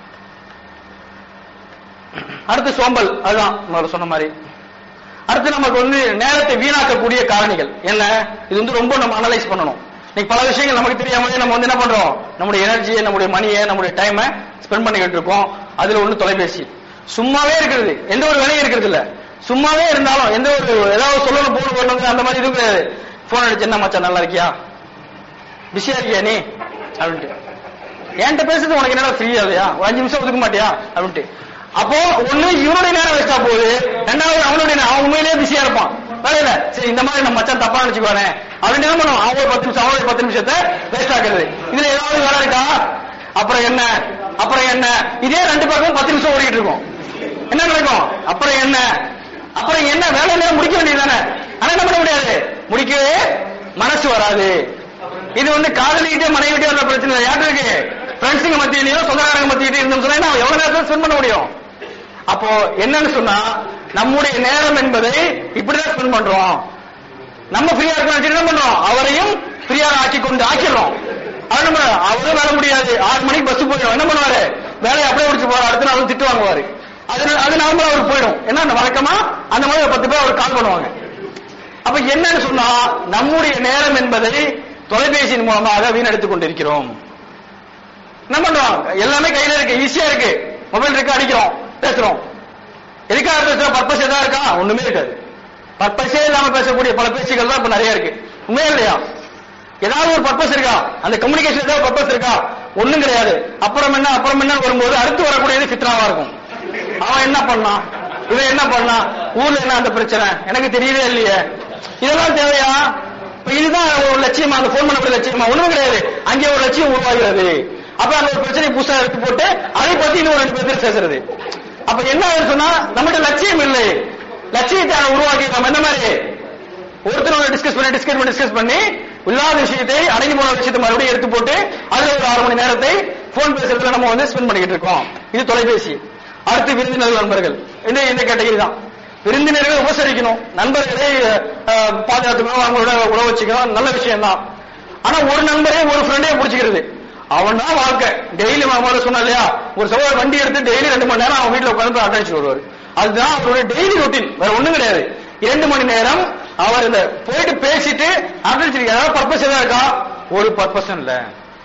[SPEAKER 1] அடுத்து சோம்பல் அதுதான் முதல்ல சொன்ன மாதிரி அடுத்து நமக்கு வந்து நேரத்தை வீணாக்கக்கூடிய காரணிகள் என்ன இது வந்து ரொம்ப நம்ம அனலைஸ் பண்ணணும் இன்னைக்கு பல விஷயங்கள் நமக்கு தெரியாமலே நம்ம வந்து என்ன பண்றோம் நம்முடைய எனர்ஜியை நம்முடைய மணியை நம்முடைய டைமை ஸ்பெண்ட் பண்ணிக்கிட்டு இருக்கோம் அதுல ஒண்ணு தொலைபேசி சும்மாவே இருக்கிறது எந்த ஒரு வேலையும் இருக்கிறது இல்ல சும்மாவே இருந்தாலும் எந்த ஒரு ஏதாவது சொல்லணும் போன் பண்ணணும் அந்த மாதிரி இது கிடையாது போன் அடிச்சு என்ன மச்சான் நல்லா இருக்கியா பிஸியா இருக்கியா நீ அப்படின்ட்டு என்கிட்ட பேசுறது உனக்கு என்னடா ஃப்ரீ ஆகுயா ஒரு அஞ்சு நிமிஷம் ஒதுக்க மாட்டியா அப்படின்ட்டு அப்போ ஒண்ணு இவனுடைய நேரம் வேஸ்டா போகுது ரெண்டாவது அவனுடைய நேரம் அவன் உண்மையிலேயே பிஸியா இருப்பான் வேலையில சரி இந்த மாதிரி நம்ம மச்சான் தப்பா நினைச்சுக்குவானே அப்படின்னு என்ன பண்ணுவோம் அவன் ஒரு பத்து நிமிஷம் அவனுடைய பத்து நிமிஷத்தை வேஸ்ட் ஆக்குறது இதுல ஏதாவது வேலை இருக்கா அப்புறம் என்ன அப்புறம் என்ன இதே ரெண்டு பக்கமும் பத்து நிமிஷம் ஓடிட்டு இருக்கும் என்ன நடக்கும் அப்புறம் என்ன அப்புறம் என்ன வேலையில முடிக்க வேண்டியதுதானே ஆனா என்ன பண்ண முடியாது முடிக்கவே மனசு வராது இது வந்து காதலிக்கிட்டே மனைவிட்டே வந்த பிரச்சனை இல்லை யாருக்கு இருக்கு ஃப்ரெண்ட்ஸுங்க மத்தியிலையும் சொந்தக்காரங்க மத்தியிட்டே இருந்தோம்னு சொன்னா என்ன, எவ்வளவு நேரத்தில் ஸ்பெண்ட் பண்ண முடியும் அப்போ என்னன்னு சொன்னா நம்முடைய நேரம் என்பதை இப்படிதான் ஸ்பெண்ட் பண்றோம் நம்ம ஃப்ரீயா இருக்கணும் என்ன பண்றோம் அவரையும் ஃப்ரீயா ஆக்கி கொண்டு ஆக்கிடுறோம் அவர் என்ன பண்றாரு? அவரும் வேலை முடியாது ஆறு மணிக்கு பஸ் போயிடும் என்ன பண்ணுவாரு வேலையை அப்படியே முடிச்சு போறாரு அடுத்த நாள் திட்டு வாங்குவாரு அது அது நார்மலா அவருக்கு போயிடும் என்ன அந்த வழக்கமா அந்த மாதிரி ஒரு பத்து பேர் அவர் கால் பண்ணுவாங்க அப்ப என்னன்னு சொன்னா நம்முடைய நேரம் என்பதை தொலைபேசியின் மூலமாக வீணடித்துக் கொண்டிருக்கிறோம் என்ன பண்றோம் எல்லாமே கையில இருக்கு ஈஸியா இருக்கு மொபைல் இருக்கு அடிக்கிறோம் பேசுறோம் எதுக்காக பேசுற பர்பஸ் எதா இருக்கா ஒண்ணுமே இருக்காது பர்பஸே இல்லாம பேசக்கூடிய பல பேச்சுகள் தான் இப்ப நிறைய இருக்கு உண்மையா இல்லையா ஏதாவது ஒரு பர்பஸ் இருக்கா அந்த கம்யூனிகேஷன் ஏதாவது பர்பஸ் இருக்கா ஒண்ணும் கிடையாது அப்புறம் என்ன அப்புறம் என்ன வரும்போது அடுத்து வரக்கூடியது ஃபித்னாவா இருக்கும் அவன் என்ன பண்ணான் இவன் என்ன பண்ணான் ஊர்ல என்ன அந்த பிரச்சனை எனக்கு தெரியவே இல்லையே இதெல்லாம் தேவையா இப்ப இதுதான் ஒரு லட்சியமா அந்த போன் பண்ணக்கூடிய லட்சியமா ஒண்ணும் கிடையாது அங்கே ஒரு லட்சியம் உருவாகிறது அப்ப அந்த ஒரு பிரச்சனை புதுசா எடுத்து போட்டு அதை பத்தி இன்னும் ரெண்டு பேர் பேசுறது அப்ப என்ன ஆகுதுன்னு சொன்னா நம்மகிட்ட லட்சியம் இல்லை லட்சியத்தை அவன் உருவாக்கி நம்ம என்ன மாதிரி ஒருத்தரோட டிஸ்கஸ் பண்ணி டிஸ்கஸ் பண்ணி டிஸ்கஸ் பண்ணி இல்லாத விஷயத்தை அடங்கி போன விஷயத்தை மறுபடியும் எடுத்து போட்டு அதுல ஒரு ஆறு மணி நேரத்தை போன் பேசுறதுல நம்ம வந்து ஸ்பெண்ட் பண்ணிக்கிட்டு இருக்கோம் இது தொலைபேசி அடுத்து விருந்தினர்கள் நண்பர்கள் இந்த இந்த கேட்டகரி தான் விருந்தினர்களை உபசரிக்கணும் நண்பர்களை அஹ், பாதுகாத்துக்கணும் அவங்களோட உழவு வச்சுக்கணும் நல்ல விஷயம் தான் ஆனா ஒரு நண்பரே ஒரு ஃப்ரெண்டே பிடிச்சிக்கிறது அவன் தான் வாழ்க்கை டெய்லி முதல்ல சொன்ன இல்லையா ஒரு சவால் வண்டி எடுத்து டெய்லி ரெண்டு மணி நேரம் அவன் வீட்டுல உட்கார்ந்து அட்டடிச்சு வருவார் அதுதான் அவருடைய டெய்லி ரொட்டீன் வேற ஒண்ணும் கிடையாது இரண்டு மணி நேரம் அவர் இந்த போயிட்டு பேசிட்டு அட்டடிச்சிருக்க ஏதாவது பர்பஸ் ஏதாவது இருக்கா ஒரு பர்பஸும் இல்ல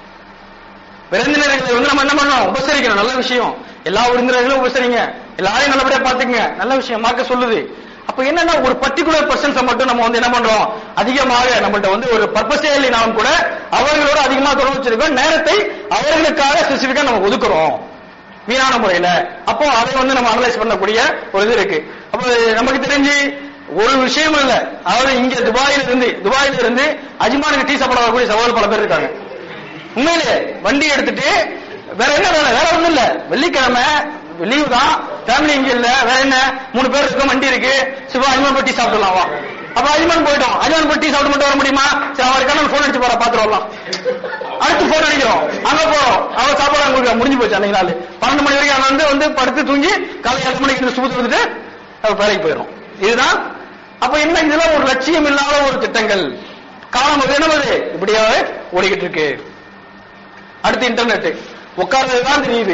[SPEAKER 1] விருந்தினர்களை வந்து நம்ம என்ன பண்ணணும் உபசரிக்கணும் நல்ல விஷயம் எல்லா விருந்தினர்களும் உபசரிங்க எல்லாரையும் நல்லபடியா பாத்துக்கங்க நல்ல விஷயம் மார்க்க சொல்லுது அப்ப என்னன்னா ஒரு பர்டிகுலர் பர்சன்ஸை மட்டும் நம்ம வந்து என்ன பண்றோம் அதிகமாக நம்மள்ட்ட வந்து ஒரு பர்பஸே இல்லைனாலும் கூட அவர்களோட அதிகமா தொடர்பு வச்சிருக்கோம் நேரத்தை அவர்களுக்காக ஸ்பெசிபிக்கா நம்ம ஒதுக்குறோம் வீணான முறையில அப்போ அதை வந்து நம்ம அனலைஸ் பண்ணக்கூடிய ஒரு இது இருக்கு அப்போ நமக்கு தெரிஞ்சு ஒரு விஷயம் இல்ல அதாவது இங்க துபாயில இருந்து துபாயில இருந்து அஜ்மானுக்கு டீ சாப்பிட வரக்கூடிய சவால் பல பேர் இருக்காங்க உண்மையிலே வண்டி எடுத்துட்டு வேற என்ன வேலை வேற ஒண்ணும் இல்ல வெள்ளிக்கிழமை லீவு தான் ஃபேமிலி இங்க இல்ல வேற என்ன மூணு பேர் இருக்கும் வண்டி இருக்கு சிவா அஜ்மான் போய் டீ சாப்பிடலாம் வா அப்ப அஜ்மான் போயிட்டோம் அஜ்மான் போய் டீ சாப்பிட்டு மட்டும் வர முடியுமா சரி அவருக்கான போன் அடிச்சு போற பாத்துட்டு வரலாம் அடுத்து போன் அடிக்கிறோம் அங்க போறோம் அவன் சாப்பாடு அவங்களுக்கு முடிஞ்சு போச்சு அன்னைக்கு நாள் பன்னெண்டு மணி வரைக்கும் அவன் வந்து வந்து படுத்து தூங்கி காலை ஏழு மணிக்கு இருந்து சுபத்து வந்துட்டு அவன் வேலைக்கு போயிடும் இதுதான் அப்ப என்ன இதெல்லாம் ஒரு லட்சியம் இல்லாத ஒரு திட்டங்கள் காலம் அது என்ன பண்ணுது இப்படியாவே ஓடிக்கிட்டு இருக்கு அடுத்து இன்டர்நெட் உட்கார்றது தான் தெரியுது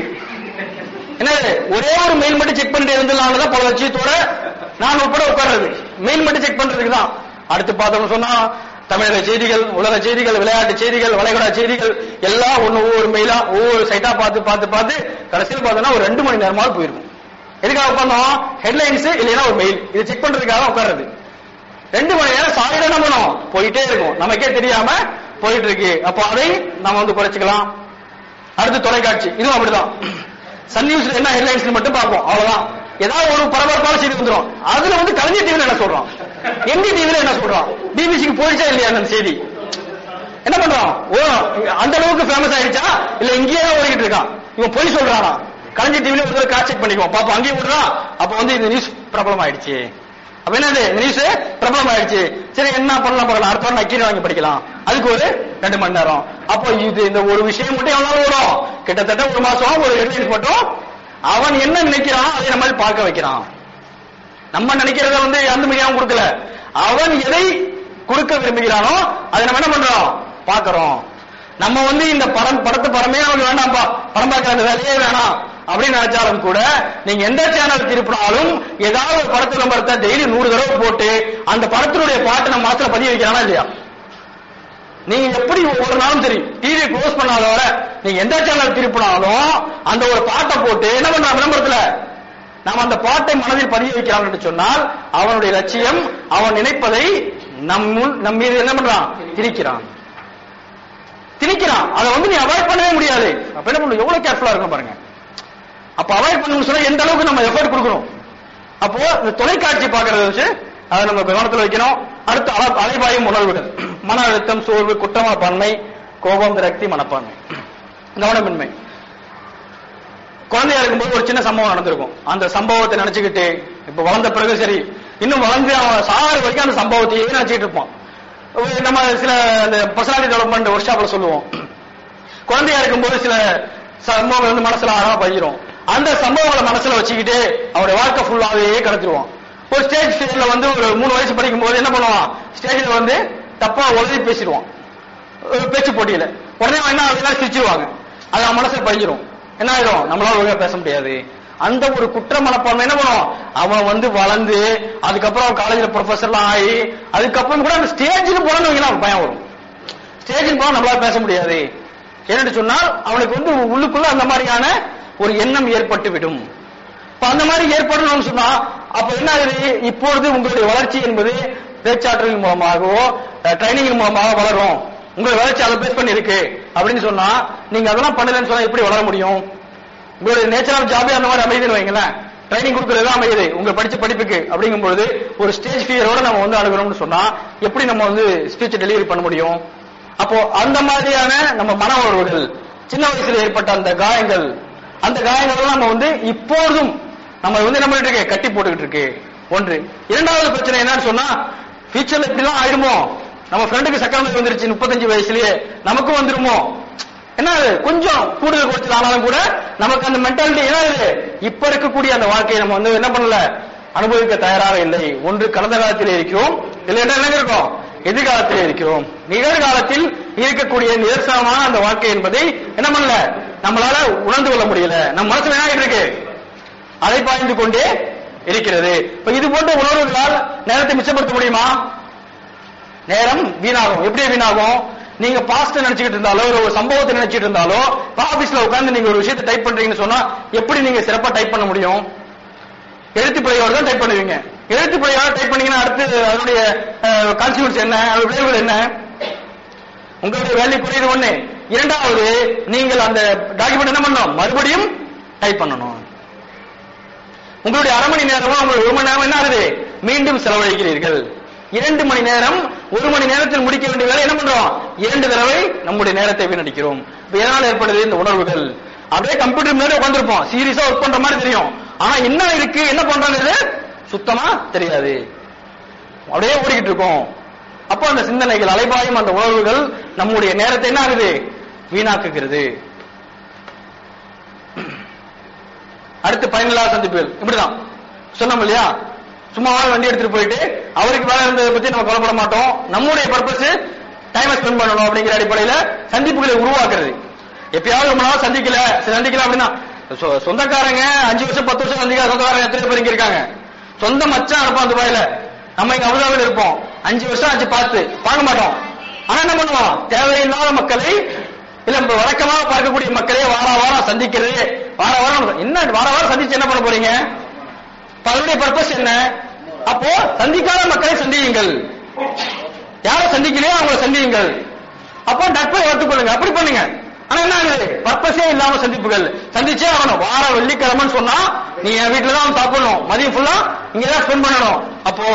[SPEAKER 1] என்னது ஒரே ஒரு மெயில் மட்டும் செக் பண்ணிட்டு இருந்ததுனால தான் பல லட்சியத்தோட நான் உட்பட உட்கார்றது மெயில் மட்டும் செக் பண்றதுக்கு தான் அடுத்து பார்த்தோம்னு சொன்னா தமிழக செய்திகள் உலக செய்திகள் விளையாட்டு செய்திகள் வளைகுடா செய்திகள் எல்லாம் ஒண்ணு ஒவ்வொரு மெயிலா ஒவ்வொரு சைட்டா பார்த்து பார்த்து பார்த்து கடைசியில் பார்த்தோம்னா ஒரு ரெண்டு மணி நேரமாவது போயிருக்கும் எதுக்காக உட்காந்தோம் ஹெட்லைன்ஸ் இல்லைன்னா ஒரு மெயில் இது செக் பண்றதுக்காக உட்கார்றது ரெண்டு மணி நேரம் சாலிடா என்ன பண்ணும் போயிட்டே இருக்கும் நமக்கே தெரியாம போயிட்டு இருக்கு அப்போ அதை நம்ம வந்து குறைச்சிக்கலாம் அடுத்து தொலைக்காட்சி இதுவும் அப்படிதான் சன் நியூஸ்ல என்ன ஹெட்லைன்ஸ் மட்டும் பார்ப்போம் அவ்வளவுதான் ஏதாவது ஒரு பரபரப்பான செய்தி வந்துரும் அதுல வந்து கலைஞர் டிவில என்ன சொல்றோம் என்டி டிவில என்ன சொல்றோம் பிபிசிக்கு போயிடுச்சா இல்லையா அந்த செய்தி என்ன பண்றோம் ஓ அந்த அளவுக்கு ஃபேமஸ் ஆயிடுச்சா இல்ல இங்கேயே தான் ஓடிக்கிட்டு இருக்கான் இவன் பொய் சொல்றானா கலைஞர் டிவில ஒரு தடவை கிராஸ் செக் பண்ணிக்குவோம் பாப்போம் அங்கேயும் விடுறான் அப்ப வந்து இந்த நியூஸ் பிரபலம் ஆயிடுச்சு அப்ப என்னது இந்த நியூஸ் பிரபலம் ஆயிடுச்சு சரி என்ன பண்ணலாம் பார்க்கலாம் அடுத்த வாரம் நக்கீரை வாங்கி படிக்கலாம் அதுக்கு ஒரு ரெண்டு மணி நேரம் அப்போ இது இந்த ஒரு விஷயம் மட்டும் எவ்வளவு நாள் ஓடும் கிட்டத்தட்ட ஒரு மாசம் ஒரு ஹெட்லைன்ஸ் மட்டும் அவன் என்ன நினைக்கிறான் அதை நம்ம பார்க்க வைக்கிறான் நம்ம நினைக்கிறத வந்து அந்த மீடியாவும் கொடுக்கல அவன் எதை கொடுக்க விரும்புகிறானோ அதை நம்ம என்ன பண்றோம் பாக்குறோம் நம்ம வந்து இந்த படம் படத்து படமே நமக்கு வேண்டாம்ப்பா படம் பார்க்கிற அந்த வேலையே வேணாம் அப்படின்னு நினைச்சாலும் கூட நீங்க எந்த சேனல் திருப்பினாலும் ஏதாவது ஒரு படத்து விளம்பரத்தை டெய்லி நூறு தடவை போட்டு அந்த படத்தினுடைய பாட்டு நம்ம மனசுல பதிய வைக்கிறானா இல்லையா நீங்க எப்படி ஒரு நாளும் சரி டிவி க்ளோஸ் பண்ணாத வர நீங்க எந்த சேனல் திருப்பினாலும் அந்த ஒரு பாட்டை போட்டு என்ன பண்றான் விளம்பரத்துல நாம் அந்த பாட்டை மனதில் பதிய வைக்கிறான் என்று சொன்னால் அவனுடைய லட்சியம் அவன் நினைப்பதை நம்முள் நம் மீது என்ன பண்றான் திணிக்கிறான் திணிக்கிறான் அதை வந்து நீ அவாய்ட் பண்ணவே முடியாது அப்ப என்ன பண்ணணும் எவ்வளவு கேர்ஃபுல்லா இருக்கும் பாருங்க அப்ப அவாய்ட் பண்ணணும்னு சொன்னா எந்த அளவுக்கு நம்ம எஃபர்ட் கொடுக்கணும் அப்போ இந்த தொலைக்காட்சி பார்க்கறத வச்சு அதை நம்ம கவனத்தில் வைக்கணும் அடுத்து அல- அலைபாயும் உணர்வுகள் மன அழுத்தம் சோர்வு குற்றமனப்பான்மை கோபம் விரக்தி மனப்பான்மை கவனமின்மை குழந்தையா இருக்கும்போது ஒரு சின்ன சம்பவம் நடந்திருக்கும் அந்த சம்பவத்தை நினைச்சுக்கிட்டு இப்ப வளர்ந்த பிறகு சரி இன்னும் வளர்ந்து அவன் சாகிற வரைக்கும் அந்த சம்பவத்தையே நினைச்சிட்டு இருப்பான் ஒரு நம்ம சில அந்த பர்சனாலிட்டி டெவலப்மெண்ட் ஒர்க் ஷாப்ல சொல்லுவோம் குழந்தையா இருக்கும்போது சில சம்பவங்கள் வந்து மனசுல ஆழமா பதிரும் அந்த சம்பவங்களை மனசுல வச்சுக்கிட்டு அவருடைய வாழ்க்கை ஃபுல்லாவே கடத்திடுவான் ஒரு ஸ்டேஜ் ஃபீல்ட்ல வந்து ஒரு மூணு வயசு படிக்கும் போது என்ன பண்ணுவான் ஸ்டேஜ்ல வந்து தப்பா உதவி பேசிடுவான் ஒரு பேச்சு போட்டியில உடனே அவன் என்ன ஆகுதுன்னா சிரிச்சிருவாங்க அது அவன் மனசுல பதிஞ்சிரும் என்ன ஆயிடும் நம்மளால ஒழுங்கா பேச முடியாது அந்த ஒரு குற்ற மனப்பான்மை என்ன பண்ணும் அவன் வந்து வளர்ந்து அதுக்கப்புறம் காலேஜ்ல ப்ரொஃபஸர்லாம் ஆகி அதுக்கப்புறம் கூட அந்த ஸ்டேஜுக்கு போனோம்னு வைங்களேன் அவனுக்கு பயம் வரும் ஸ்டேஜுக்கு போனா நம்மளால பேச முடியாது ஏன்னு சொன்னால் அவனுக்கு வந்து உள்ளுக்குள்ள அந்த மாதிரியான ஒரு எண்ணம் ஏற்பட்டு விடும் இப்ப அந்த மாதிரி ஏற்படணும்னு சொன்னா அப்ப என்ன ஆகுது இப்பொழுது உங்களுடைய வளர்ச்சி என்பது பேச்சாற்றலின் மூலமாகவோ ட்ரைனிங் மூலமாக வளரும் உங்களுடைய வளர்ச்சி அதை பேஸ் பண்ணி இருக்கு அப்படின்னு சொன்னா நீங்க அதெல்லாம் பண்ணலன்னு சொன்னா எப்படி வளர முடியும் உங்களுடைய நேச்சர் ஆஃப் ஜாபே அந்த மாதிரி அமையுதுன்னு வைங்களேன் ட்ரைனிங் கொடுக்கறது தான் அமையுது உங்க படிச்ச படிப்புக்கு அப்படிங்கும் பொழுது ஒரு ஸ்டேஜ் ஃபியரோட நம்ம வந்து அணுகிறோம்னு சொன்னா எப்படி நம்ம வந்து ஸ்பீச் டெலிவரி பண்ண முடியும் அப்போ அந்த மாதிரியான நம்ம மன உணர்வுகள் சின்ன வயசுல ஏற்பட்ட அந்த காயங்கள் அந்த காயங்கள் நம்ம வந்து இப்பொழுதும் நம்ம வந்து என்ன பண்ணிட்டு இருக்கு கட்டி போட்டுக்கிட்டு இருக்கு ஒன்று இரண்டாவது பிரச்சனை என்னன்னு சொன்னா ஃபியூச்சர்ல இப்படிலாம் ஆயிடுமோ நம்ம ஃப்ரெண்டுக்கு சக்கரை நோய் வந்துருச்சு முப்பத்தஞ்சு வயசுலயே நமக்கும் வந்துருமோ என்ன அது கொஞ்சம் கூடுதல் குறைச்சல் ஆனாலும் கூட நமக்கு அந்த மென்டாலிட்டி என்ன இது இப்ப இருக்கக்கூடிய அந்த வாழ்க்கையை நம்ம வந்து என்ன பண்ணல அனுபவிக்க தயாராக இல்லை ஒன்று கடந்த காலத்தில் இருக்கிறோம் இல்லை என்ன இருக்கோம் எதிர்காலத்தில் இருக்கிறோம் நிகழ்காலத்தில் இருக்கக்கூடிய நிதர்சனமான அந்த வாழ்க்கை என்பதை என்ன பண்ணல நம்மளால உணர்ந்து கொள்ள முடியல நம்ம மனசுல என்ன ஆகிட்டு இருக்கு அலைப்பாய்ந்து கொண்டே இருக்கிறது இப்ப இது போன்ற உணர்வுகளால் நேரத்தை மிச்சப்படுத்த முடியுமா நேரம் வீணாகும் எப்படி வீணாகும் நீங்க பாஸ்ட் நினைச்சுக்கிட்டு இருந்தாலோ இல்ல ஒரு சம்பவத்தை நினைச்சிட்டு இருந்தாலோ ஆபீஸ்ல உட்கார்ந்து நீங்க ஒரு விஷயத்தை டைப் பண்றீங்கன்னு சொன்னா எப்படி நீங்க சிறப்பா டைப் பண்ண முடியும் எழுத்து பிழையோட தான் டைப் பண்ணுவீங்க எழுத்து பிழையோட டைப் பண்ணீங்கன்னா அடுத்து அதனுடைய கான்சிக்வன்ஸ் என்ன அதோட விளைவுகள் என்ன உங்களுடைய வேலை குறையுது ஒண்ணு இரண்டாவது நீங்கள் அந்த டாக்குமெண்ட் என்ன பண்ணணும் மறுபடியும் டைப் பண்ணணும் உங்களுடைய அரை மணி நேரமோ உங்களுக்கு ஒரு மணி நேரம் என்ன ஆகுது மீண்டும் செலவழிக்கிறீர்கள் இரண்டு மணி நேரம் ஒரு மணி நேரத்தில் முடிக்க வேண்டிய வேலை என்ன பண்றோம் இரண்டு தடவை நம்முடைய நேரத்தை வீணடிக்கிறோம் இப்ப எதனால் ஏற்படுது இந்த உணர்வுகள் அப்படியே கம்ப்யூட்டர் முன்னாடி உட்காந்துருப்போம் சீரியஸா ஒர்க் பண்ற மாதிரி தெரியும் ஆனா என்ன இருக்கு என்ன பண்றாங்க சுத்தமா தெரியாது அப்படியே ஓடிக்கிட்டு இருக்கோம் அப்போ அந்த சிந்தனைகள் அலைபாயும் அந்த உணர்வுகள் நம்முடைய நேரத்தை என்ன ஆகுது வீணாக்குகிறது அடுத்து பயனில்லா சந்திப்புகள் இப்படிதான் சொன்னோம் இல்லையா சும்மாவே வண்டி எடுத்துட்டு போயிட்டு அவருக்கு வேலை இருந்ததை பத்தி நம்ம கவலைப்பட மாட்டோம் நம்முடைய பர்பஸ் டைம் ஸ்பெண்ட் பண்ணணும் அப்படிங்கிற அடிப்படையில சந்திப்புகளை உருவாக்குறது எப்பயாவது ரொம்ப நாள் சந்திக்கல சரி, சந்திக்கல அப்படின்னா சொ- சொந்தக்காரங்க அஞ்சு வருஷம் பத்து வருஷம் சந்திக்காத சொந்தக்காரங்க எத்தனை பேர் இங்க இருக்காங்க சொந்த மச்சான் இருப்பான் துபாயில நம்ம இங்க அபுதாபில இருப்போம் அஞ்சு வருஷம் ஆச்சு பார்த்து பார்க்க மாட்டோம் ஆனா என்ன பண்ணுவோம் தேவையில்லாத மக்களை இல்ல இப்ப வழக்கமாக பார்க்கக்கூடிய மக்களே வார வாரம் சந்திக்கிறது வார வாரம் என்ன வார வாரம் சந்திச்சு என்ன பண்ண போறீங்க இப்ப அதனுடைய பர்பஸ் என்ன அப்போ சந்திக்காத மக்களை சந்தியுங்கள் யாரை சந்திக்கலையோ அவங்களை சந்தியுங்கள் அப்போ நட்பை வளர்த்துக் கொள்ளுங்க அப்படி பண்ணுங்க ஆனா என்ன ஆகுது பர்பஸே இல்லாம சந்திப்புகள் சந்திச்சே ஆகணும் வார வெள்ளிக்கிழமைன்னு சொன்னா நீ என் வீட்டுல தான் சாப்பிடணும் மதியம் ஃபுல்லா இங்க தான் ஸ்பெண்ட் பண்ணணும் அப்போ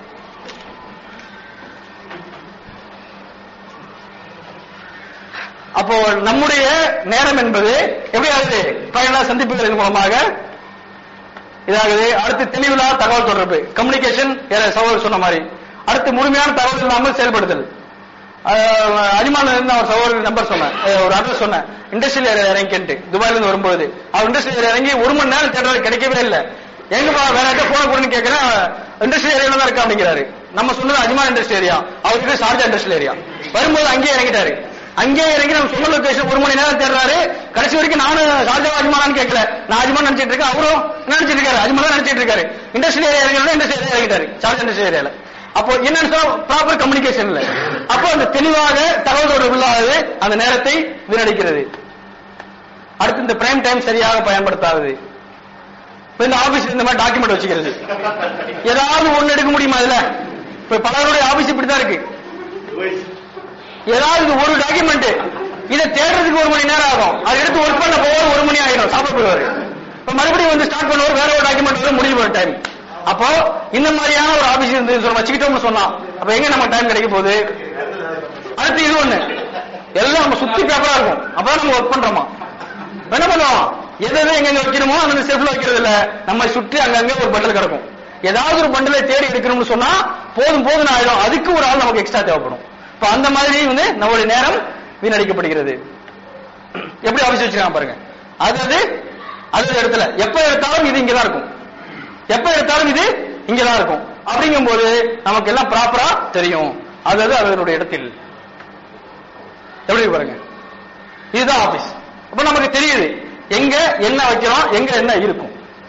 [SPEAKER 1] அப்போ நம்முடைய நேரம் என்பது எப்படி ஆகுது பயனுள்ள சந்திப்புகளின் மூலமாக இதாகுது அடுத்து தெளிவில்லா தகவல் தொடர்பு கம்யூனிகேஷன் சகோதரர் சொன்ன மாதிரி அடுத்து முழுமையான தகவல் இல்லாமல் செயல்படுதல் அஜிமான இருந்து அவர் சகோதரர் நம்பர் சொன்னேன் அஹ் ஒரு அட்ரஸ் சொன்னேன் இண்டஸ்ட்ரியல் ஏரியா இறங்கிட்டு துபாயில இருந்து வரும்போது அவர் இண்டஸ்ட்ரியல் ஏரியா இறங்கி ஒரு மணி நேரம் தேடுறது கிடைக்கவே இல்லை எங்கப்பா வேற யார்ட்ட போன கொடுன்னு கேட்கிறேன் இண்டஸ்ட்ரியல் ஏரியால தான் இருக்கா அப்படிங்கிறாரு நம்ம சொன்னது அஜ்மான் இண்டஸ்ட்ரியல் ஏரியா அவருக்கு ஷார்ஜா இண்டஸ்ட்ரியல் ஏரியா வரும்போது அங்கேயே இறங்கிட்டாரு அங்கேயே இறங்கி நம்ம சொன்ன லொகேஷன் ஒரு மணி நேரம் தேடுறாரு கடைசி வரைக்கும் நானும் ஷார்ஜா அஜ்மானான்னு கேட்கல நான் அஜ்மான் நினைச்சிட்டு இருக்கேன் அவரும் என்ன நினைச்சிட்டு இருக்காரு அஜ்மான் நினைச்சிட்டு இருக்காரு இண்டஸ்ட்ரியல் ஏரியா இறங்கினா இண்டஸ்ட்ரியல் ஏரியா இறங்கிட்டாரு ஷார்ஜா இண்டஸ்ட்ரியல் ஏரியால அப்போ என்னன்னு ப்ராப்பர் கம்யூனிகேஷன் இல்ல அப்போ அந்த தெளிவாக தகவல் தொடர்பு இல்லாதது அந்த நேரத்தை வீணடிக்கிறது அடுத்து இந்த பிரைம் டைம் சரியாக பயன்படுத்தாதது இப்ப இந்த ஆபீஸ் இந்த மாதிரி டாக்குமெண்ட் வச்சுக்கிறது ஏதாவது ஒண்ணு எடுக்க முடியுமா இதுல இப்ப பலருடைய ஆபீஸ் இப்படிதான் இருக்கு ஏதாவது இது ஒரு டாக்குமெண்ட் இதை தேடுறதுக்கு ஒரு மணி நேரம் ஆகும் அதை எடுத்து ஒர்க் பண்ண போக ஒரு மணி ஆயிடும் சாப்பிட போயிடுவாரு இப்ப மறுபடியும் வந்து ஸ்டார்ட் பண்ணுவார் வேற ஒரு டாக்குமெண்ட் வர முடிவு டைம் அப்போ இந்த மாதிரியான ஒரு ஆபீஸ் இருந்து சொல்ல வச்சுக்கிட்டோம்னு சொன்னா அப்ப எங்க நம்ம டைம் கிடைக்க போகுது அடுத்து இது ஒண்ணு எல்லாம் நம்ம சுத்தி பேப்பரா இருக்கும் அப்பதான் நம்ம ஒர்க் பண்றோமா என்ன பண்ணுவோம் எதை எதை எங்க வைக்கணுமோ அந்த செல்ஃப்ல வைக்கிறது இல்ல நம்ம சுற்றி அங்கங்க ஒரு பண்டல் கிடக்கும் ஏதாவது ஒரு பண்டலை தேடி எடுக்கணும்னு சொன்னா போதும் போதும் ஆயிடும் அதுக்கு ஒரு ஆள் நமக்கு எக்ஸ்ட்ரா தேவைப்படும் இப்ப அந்த மாதிரி வந்து நம்மளுடைய நேரம் வீணடிக்கப்படுகிறது எப்படி ஆபீஸ் வச்சிருக்காங்க பாருங்க அது அது அது இடத்துல எப்ப எடுத்தாலும் இது இங்கதான் இருக்கும் எப்ப எடுத்தாலும் இது இங்கதான் இருக்கும் அப்படிங்கும்போது நமக்கு எல்லாம் ப்ராப்பரா தெரியும் அது அது அதனுடைய இடத்தில் எப்படி பாருங்க இதுதான் ஆபீஸ் அப்ப நமக்கு தெரியுது எங்க என்ன வைக்கிறோம் எங்க என்ன இருக்கும்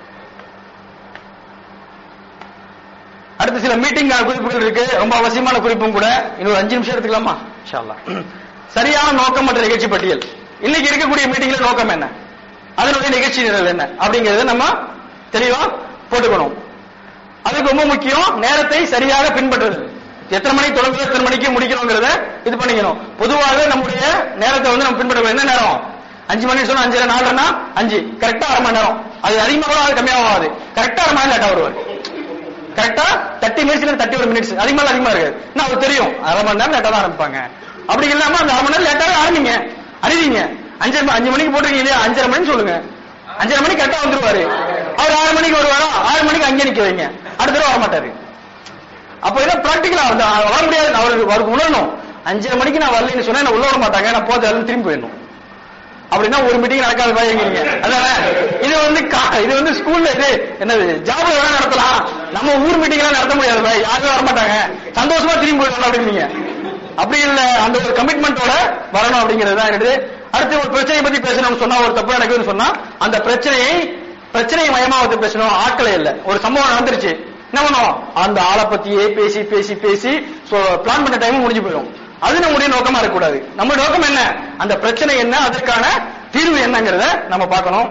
[SPEAKER 1] அடுத்து சில மீட்டிங் குறிப்புகள் இருக்கு ரொம்ப அவசியமான குறிப்பும் கூட இன்னொரு அஞ்சு நிமிஷம் எடுத்துக்கலாமா இன்ஷா அல்லாஹ். சரியான நோக்கம் மற்றும் நிகழ்ச்சி பட்டியல் இன்னைக்கு இருக்கக்கூடிய மீட்டிங்ல நோக்கம் என்ன அதனுடைய நிகழ்ச்சி நிரல் என்ன அப்படிங்கறத நம்ம தெளிவா போட்டுக்கணும் அதுக்கு ரொம்ப முக்கியம் நேரத்தை சரியாக பின்பற்றுறது எத்தனை மணிக்கு தொடங்குறது எத்தனை மணிக்கு முடிக்கணுங்கிறத இது பண்ணிக்கணும் பொதுவாக நம்முடைய நேரத்தை வந்து நம்ம பின்பற்ற என்ன நேரம் அஞ்சு மணி சொன்னா அஞ்சரை நாலுனா அஞ்சு கரெக்டா அரை மணி நேரம் அது அதிகமாக அது கம்மியாக ஆகாது கரெக்டா அரை மணி நேரம் லேட்டா வருவார் கரெக்டா தேர்ட்டி மினிட்ஸ் தேர்ட்டி ஒரு மினிட்ஸ் அதிகமாக அதிகமா இருக்காது நான் அவருக்கு தெரியும் அரை மணி நேரம் லேட்டா தான் ஆரம்பிப்பாங்க அப்படி இல்லாம அந்த அரை மணி நேரம் லேட்டாவே ஆரம்பிங்க அறிவிங்க அஞ்சு அஞ்சு மணிக்கு போட்டுருக்கீங்க இல்லையா அஞ்சரை மணிக்கு சொல்லுங்க அஞ்சரை மணிக்கு கரெக்டா வந்துருவாரு அவர் ஆறு மணிக்கு வருவாரா ஆறு மணிக்கு அங்கே நிக்க வைங்க அடுத்த தடவை வர மாட்டாரு அப்ப இதை பிராக்டிகலா வந்து வர முடியாது அவருக்கு அவருக்கு உணரணும் அஞ்சரை மணிக்கு நான் வரலைன்னு சொன்னா என்ன உள்ள விட மாட்டாங்க நான் போறது திரும்பி போயிடணும் அப்படின்னா ஒரு மீட்டிங் நடக்காத பாருங்க அதானே இது வந்து கா- இது வந்து ஸ்கூல்ல இது என்னது ஜாப்ல வேணா நடத்தலாம் நம்ம ஊர் மீட்டிங் எல்லாம் நடத்த முடியாது பாய் யாருமே வர மாட்டாங்க சந்தோஷமா திரும்பி போயிடணும் அப்படின்னீங்க அப்படி இல்ல அந்த ஒரு கமிட்மெண்டோட வரணும் அப்படிங்கிறது தான் என்னது அடுத்து ஒரு பிரச்சனையை பத்தி பேசணும்னு சொன்னா ஒரு தப்பு நடக்குதுன்னு சொன்னா அந்த பிரச்சனையை பிரச்சனையை மயமா வந்து பேசணும் ஆட்களே இல்ல ஒரு சம்பவம் நடந்துருச்சு என்ன பண்ணுவோம் அந்த ஆளை பத்தியே பேசி பேசி பேசி பிளான் பண்ண டைம் முடிஞ்சு போயிடும் அது நம்முடைய நோக்கமா இருக்கக்கூடாது நம்ம நோக்கம் என்ன அந்த பிரச்சனை என்ன அதற்கான தீர்வு என்னங்கிறத நம்ம பார்க்கணும்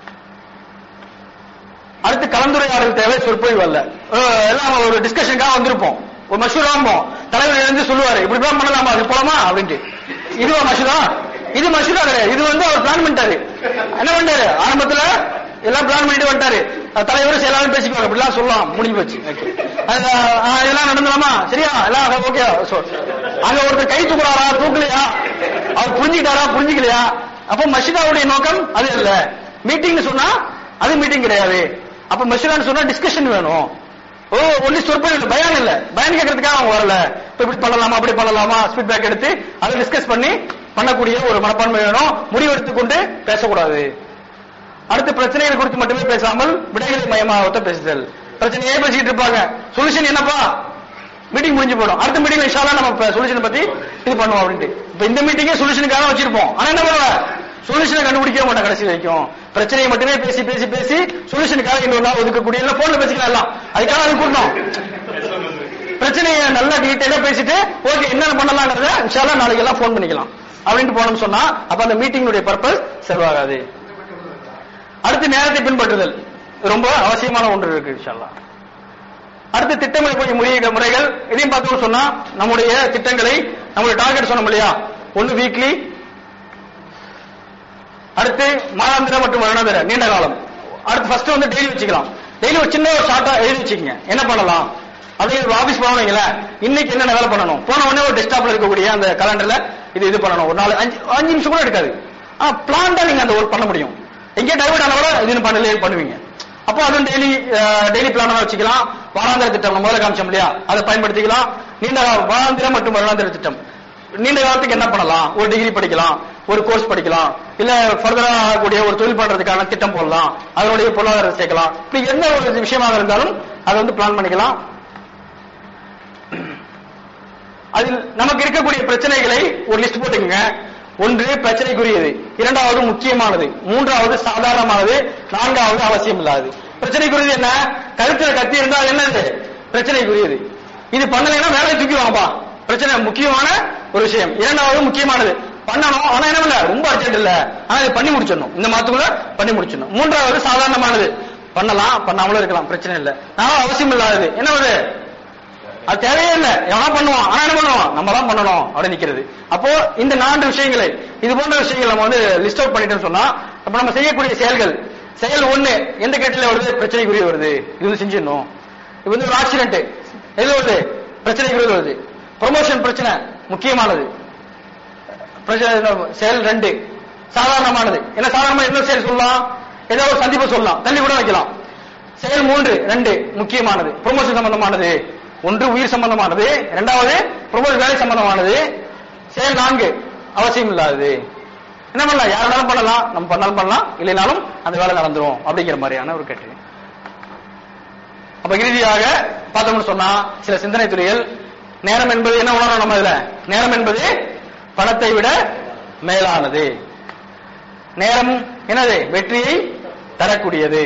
[SPEAKER 1] அடுத்து கலந்துரையாடல் தேவை சொற்பொழிவு அல்ல அஹ் எல்லாம் நம்ம ஒரு டிஸ்கஷனுக்காக வந்திருப்போம் ஒரு மசூரா தலைவர் எழுந்து சொல்லுவாரு இப்படி தான் பண்ணலாமா அது போலாமா அப்படின்ட்டு இதுவா மசூரா இது மசூரா கிடையாது இது வந்து அவர் பிளான் பண்ணிட்டாரு என்ன பண்ணாரு ஆரம்பத்துல எல்லாம் பிளான் பண்ணிட்டு வந்துட்டாரு அஹ் தலைவர் செயலாளர் பேசிக்குவாங்க இப்படிலாம் சொல்லலாம் முடிஞ்சு போச்சு Okay. அது, அஹ், இதெல்லாம் நடந்துலாமா சரியா எல்லாம் ஓகே அங்க ஒருத்தர் கை தூக்குறாரா தூக்கலையா அவர் புரிஞ்சுக்கிட்டாரா புரிஞ்சுக்கலையா அப்ப மஷிதாவுடைய நோக்கம் அது இல்ல மீட்டிங்னு சொன்னா அது மீட்டிங் கிடையாது அப்ப மஷிதான்னு சொன்னா டிஸ்கஷன் வேணும் ஓ ஒன்லி சொற்பொழிவு பயான் இல்ல பயான் கேட்கறதுக்காக அவங்க வரல இப்ப இப்படி பண்ணலாமா அப்படி பண்ணலாமா ஃபீட்பேக் எடுத்து அதை டிஸ்கஸ் பண்ணி பண்ணக்கூடிய ஒரு மனப்பான்மை வேணும் முடிவெடுத்துக் கொண்டு பேசக்கூடாது அடுத்து பிரச்சனைகள் குறித்து மட்டுமே பேசாமல் விடைகளை மயமாக பேசுதல் பிரச்சனையே பேசிட்டு இருப்பாங்க சொல்யூஷன் என்னப்பா மீட்டிங் முடிஞ்சு போயிடும் அடுத்த மீட்டிங் இன்ஷால்லா நம்ம சொல்யூஷன் பத்தி இது பண்ணுவோம் அப்படின்ட்டு இப்ப இந்த மீட்டிங்கே சொல்யூஷனுக்காக வச்சிருப்போம் ஆனா என்ன பண்ணுவேன் சொல்யூஷனை கண்டுபிடிக்கவே மாட்டேன் கடைசி வரைக்கும் பிரச்சனையை மட்டுமே பேசி பேசி பேசி சொல்யூஷனுக்காக இன்னொரு நாள் ஒதுக்கக்கூடிய இல்ல போன்ல பேசிக்கலாம் எல்லாம் அதுக்காக அது கூட்டணும் பிரச்சனையை நல்லா டீட்டெயிலா பேசிட்டு ஓகே என்னென்ன பண்ணலாங்கிறத இன்ஷால்லா நாளைக்கு எல்லாம் ஃபோன் பண்ணிக்கலாம் அப்படின்ட்டு போனோம்னு சொன்னா அப்ப அந்த மீட்டிங்குடைய பர்பஸ் செலவாகாது அடுத்து நேரத்தை பின்பற்றுதல் இது ரொம்ப அவசியமான ஒன்று இருக்கு இன்ஷால்லா அடுத்து திட்டமிடக்கூடிய முறைய முறைகள் இதையும் பார்த்தோம்னு சொன்னா நம்முடைய திட்டங்களை நம்முடைய டார்கெட் சொன்னோம் இல்லையா ஒன்னு வீக்லி அடுத்து மாதாந்திர மற்றும் வருடாந்திர நீண்ட காலம் அடுத்து ஃபர்ஸ்ட் வந்து டெய்லி வச்சுக்கலாம் டெய்லி ஒரு சின்ன ஒரு ஷார்ட்டா எழுதி வச்சுக்கங்க என்ன பண்ணலாம் அப்படியே ஒரு ஆபீஸ் போனீங்களா இன்னைக்கு என்னென்ன வேலை பண்ணணும் போன உடனே ஒரு டெஸ்க்டாப்ல இருக்கக்கூடிய அந்த கலண்டர்ல இது இது பண்ணணும் ஒரு நாலு அஞ்சு அஞ்சு நிமிஷம் கூட எடுக்காது ஆ பிளான்டா நீங்க அந்த ஒர்க் பண்ண முடியும் எங்கேயே டைவர்ட் ஆன கூட இது பண்ணல பண்ணுவீங்க அப்போ அதுவும் டெய்லி டெய்லி பிளானா வச்சுக்கலாம் வாராந்திர திட்டம் நம்ம முதல்ல காமிச்சோம் இல்லையா அதை பயன்படுத்திக்கலாம் நீண்ட வாராந்திர மற்றும் வருடாந்திர திட்டம் நீண்ட காலத்துக்கு என்ன பண்ணலாம் ஒரு டிகிரி படிக்கலாம் ஒரு கோர்ஸ் படிக்கலாம் இல்ல ஃபர்தரா ஆகக்கூடிய ஒரு தொழில் பண்றதுக்கான திட்டம் போடலாம் அதனுடைய பொருளாதாரம் சேர்க்கலாம் இப்படி எந்த ஒரு விஷயமாக இருந்தாலும் அதை வந்து பிளான் பண்ணிக்கலாம் அதில் நமக்கு இருக்கக்கூடிய பிரச்சனைகளை ஒரு லிஸ்ட் போட்டுக்கங்க ஒன்று பிரச்சனைக்குரியது இரண்டாவது முக்கியமானது மூன்றாவது சாதாரணமானது நான்காவது அவசியம் இல்லாதது பிரச்சனைக்குரியது என்ன கழுத்துல கத்தி இருந்தா அது என்னது பிரச்சனைக்குரியது இது பண்ணலைன்னா வேலையை தூக்கி வாங்கப்பா பிரச்சனை முக்கியமான ஒரு விஷயம் இரண்டாவது முக்கியமானது பண்ணணும் ஆனா என்ன இல்ல ரொம்ப அர்ஜென்ட் இல்ல ஆனா இது பண்ணி முடிச்சிடணும் இந்த மாதத்துக்குள்ள பண்ணி முடிச்சிடணும் மூன்றாவது சாதாரணமானது பண்ணலாம் பண்ணாமலும் இருக்கலாம் பிரச்சனை இல்ல நான் அவசியம் இல்லாதது என்னவது அது தேவையே இல்ல எவனா பண்ணுவான் ஆனா என்ன பண்ணுவான் நம்ம தான் பண்ணணும் அப்படி நிக்கிறது அப்போ இந்த நான்கு விஷயங்களை இது போன்ற விஷயங்கள் நம்ம வந்து லிஸ்ட் அவுட் பண்ணிட்டோம்னு சொன்னா அப்ப நம்ம செய்யக்கூடிய செயல்கள் செயல் ஒண்ணு எந்த கேட்டில வருது பிரச்சனைக்குரிய வருது இது வந்து செஞ்சிடணும் இது வந்து ஒரு ஆக்சிடென்ட் எது வருது பிரச்சனைக்குரியது வருது ப்ரொமோஷன் பிரச்சனை முக்கியமானது பிரச்சனை செயல் ரெண்டு சாதாரணமானது என்ன சாதாரணமா என்ன செயல் சொல்லலாம் ஏதோ ஒரு சந்திப்பு சொல்லலாம் தள்ளி கூட வைக்கலாம் செயல் மூன்று ரெண்டு முக்கியமானது ப்ரொமோஷன் சம்பந்தமானது ஒன்று உயிர் சம்பந்தமானது இரண்டாவது ப்ரொமோஷன் வேலை சம்பந்தமானது செயல் நான்கு அவசியம் இல்லாதது என்ன பண்ணலாம் யாருனாலும் பண்ணலாம் நம்ம பண்ணாலும் பண்ணலாம் இல்லைனாலும் அந்த வேலை நடந்துரும் அப்படிங்கிற மாதிரியான ஒரு கேட்டு அப்ப இறுதியாக பார்த்தோம்னு சொன்னா சில சிந்தனை துறைகள் நேரம் என்பது என்ன உணரணும் நம்ம இதுல நேரம் என்பது பணத்தை விட மேலானது நேரம் என்னது வெற்றியை தரக்கூடியது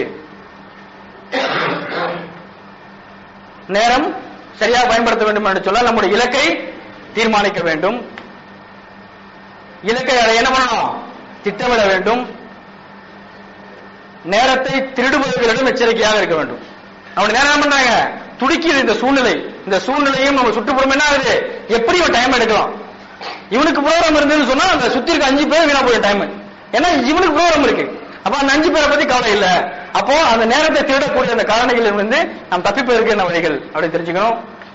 [SPEAKER 1] நேரம் சரியாக பயன்படுத்த வேண்டும் என்று சொல்ல நம்முடைய இலக்கை தீர்மானிக்க வேண்டும் இலக்கை அடைய என்ன பண்ணணும் திட்டமிட வேண்டும் நேரத்தை திருடுபவர்களிடம் எச்சரிக்கையாக இருக்க வேண்டும் அவன் நேரம் என்ன பண்றாங்க துடிக்குது இந்த சூழ்நிலை இந்த சூழ்நிலையும் நம்ம சுற்றுப்புறம் என்ன ஆகுது எப்படி இவன் டைம் எடுக்கலாம் இவனுக்கு ப்ரோக்ராம் இருந்ததுன்னு சொன்னா அந்த சுத்தி இருக்க அஞ்சு பேர் வீணா போய் டைம் ஏன்னா இவனுக்கு ப்ரோக்ராம் இருக்கு அப்ப அந்த அஞ்சு பேரை பத்தி கவலை இல்ல அப்போ அந்த நேரத்தை திருடக்கூடிய அந்த காரணிகள் இருந்து நாம் தப்பிப்பதற்கு என்ன வழிகள் அப்படின்னு தெரிஞ்சுக்கணும்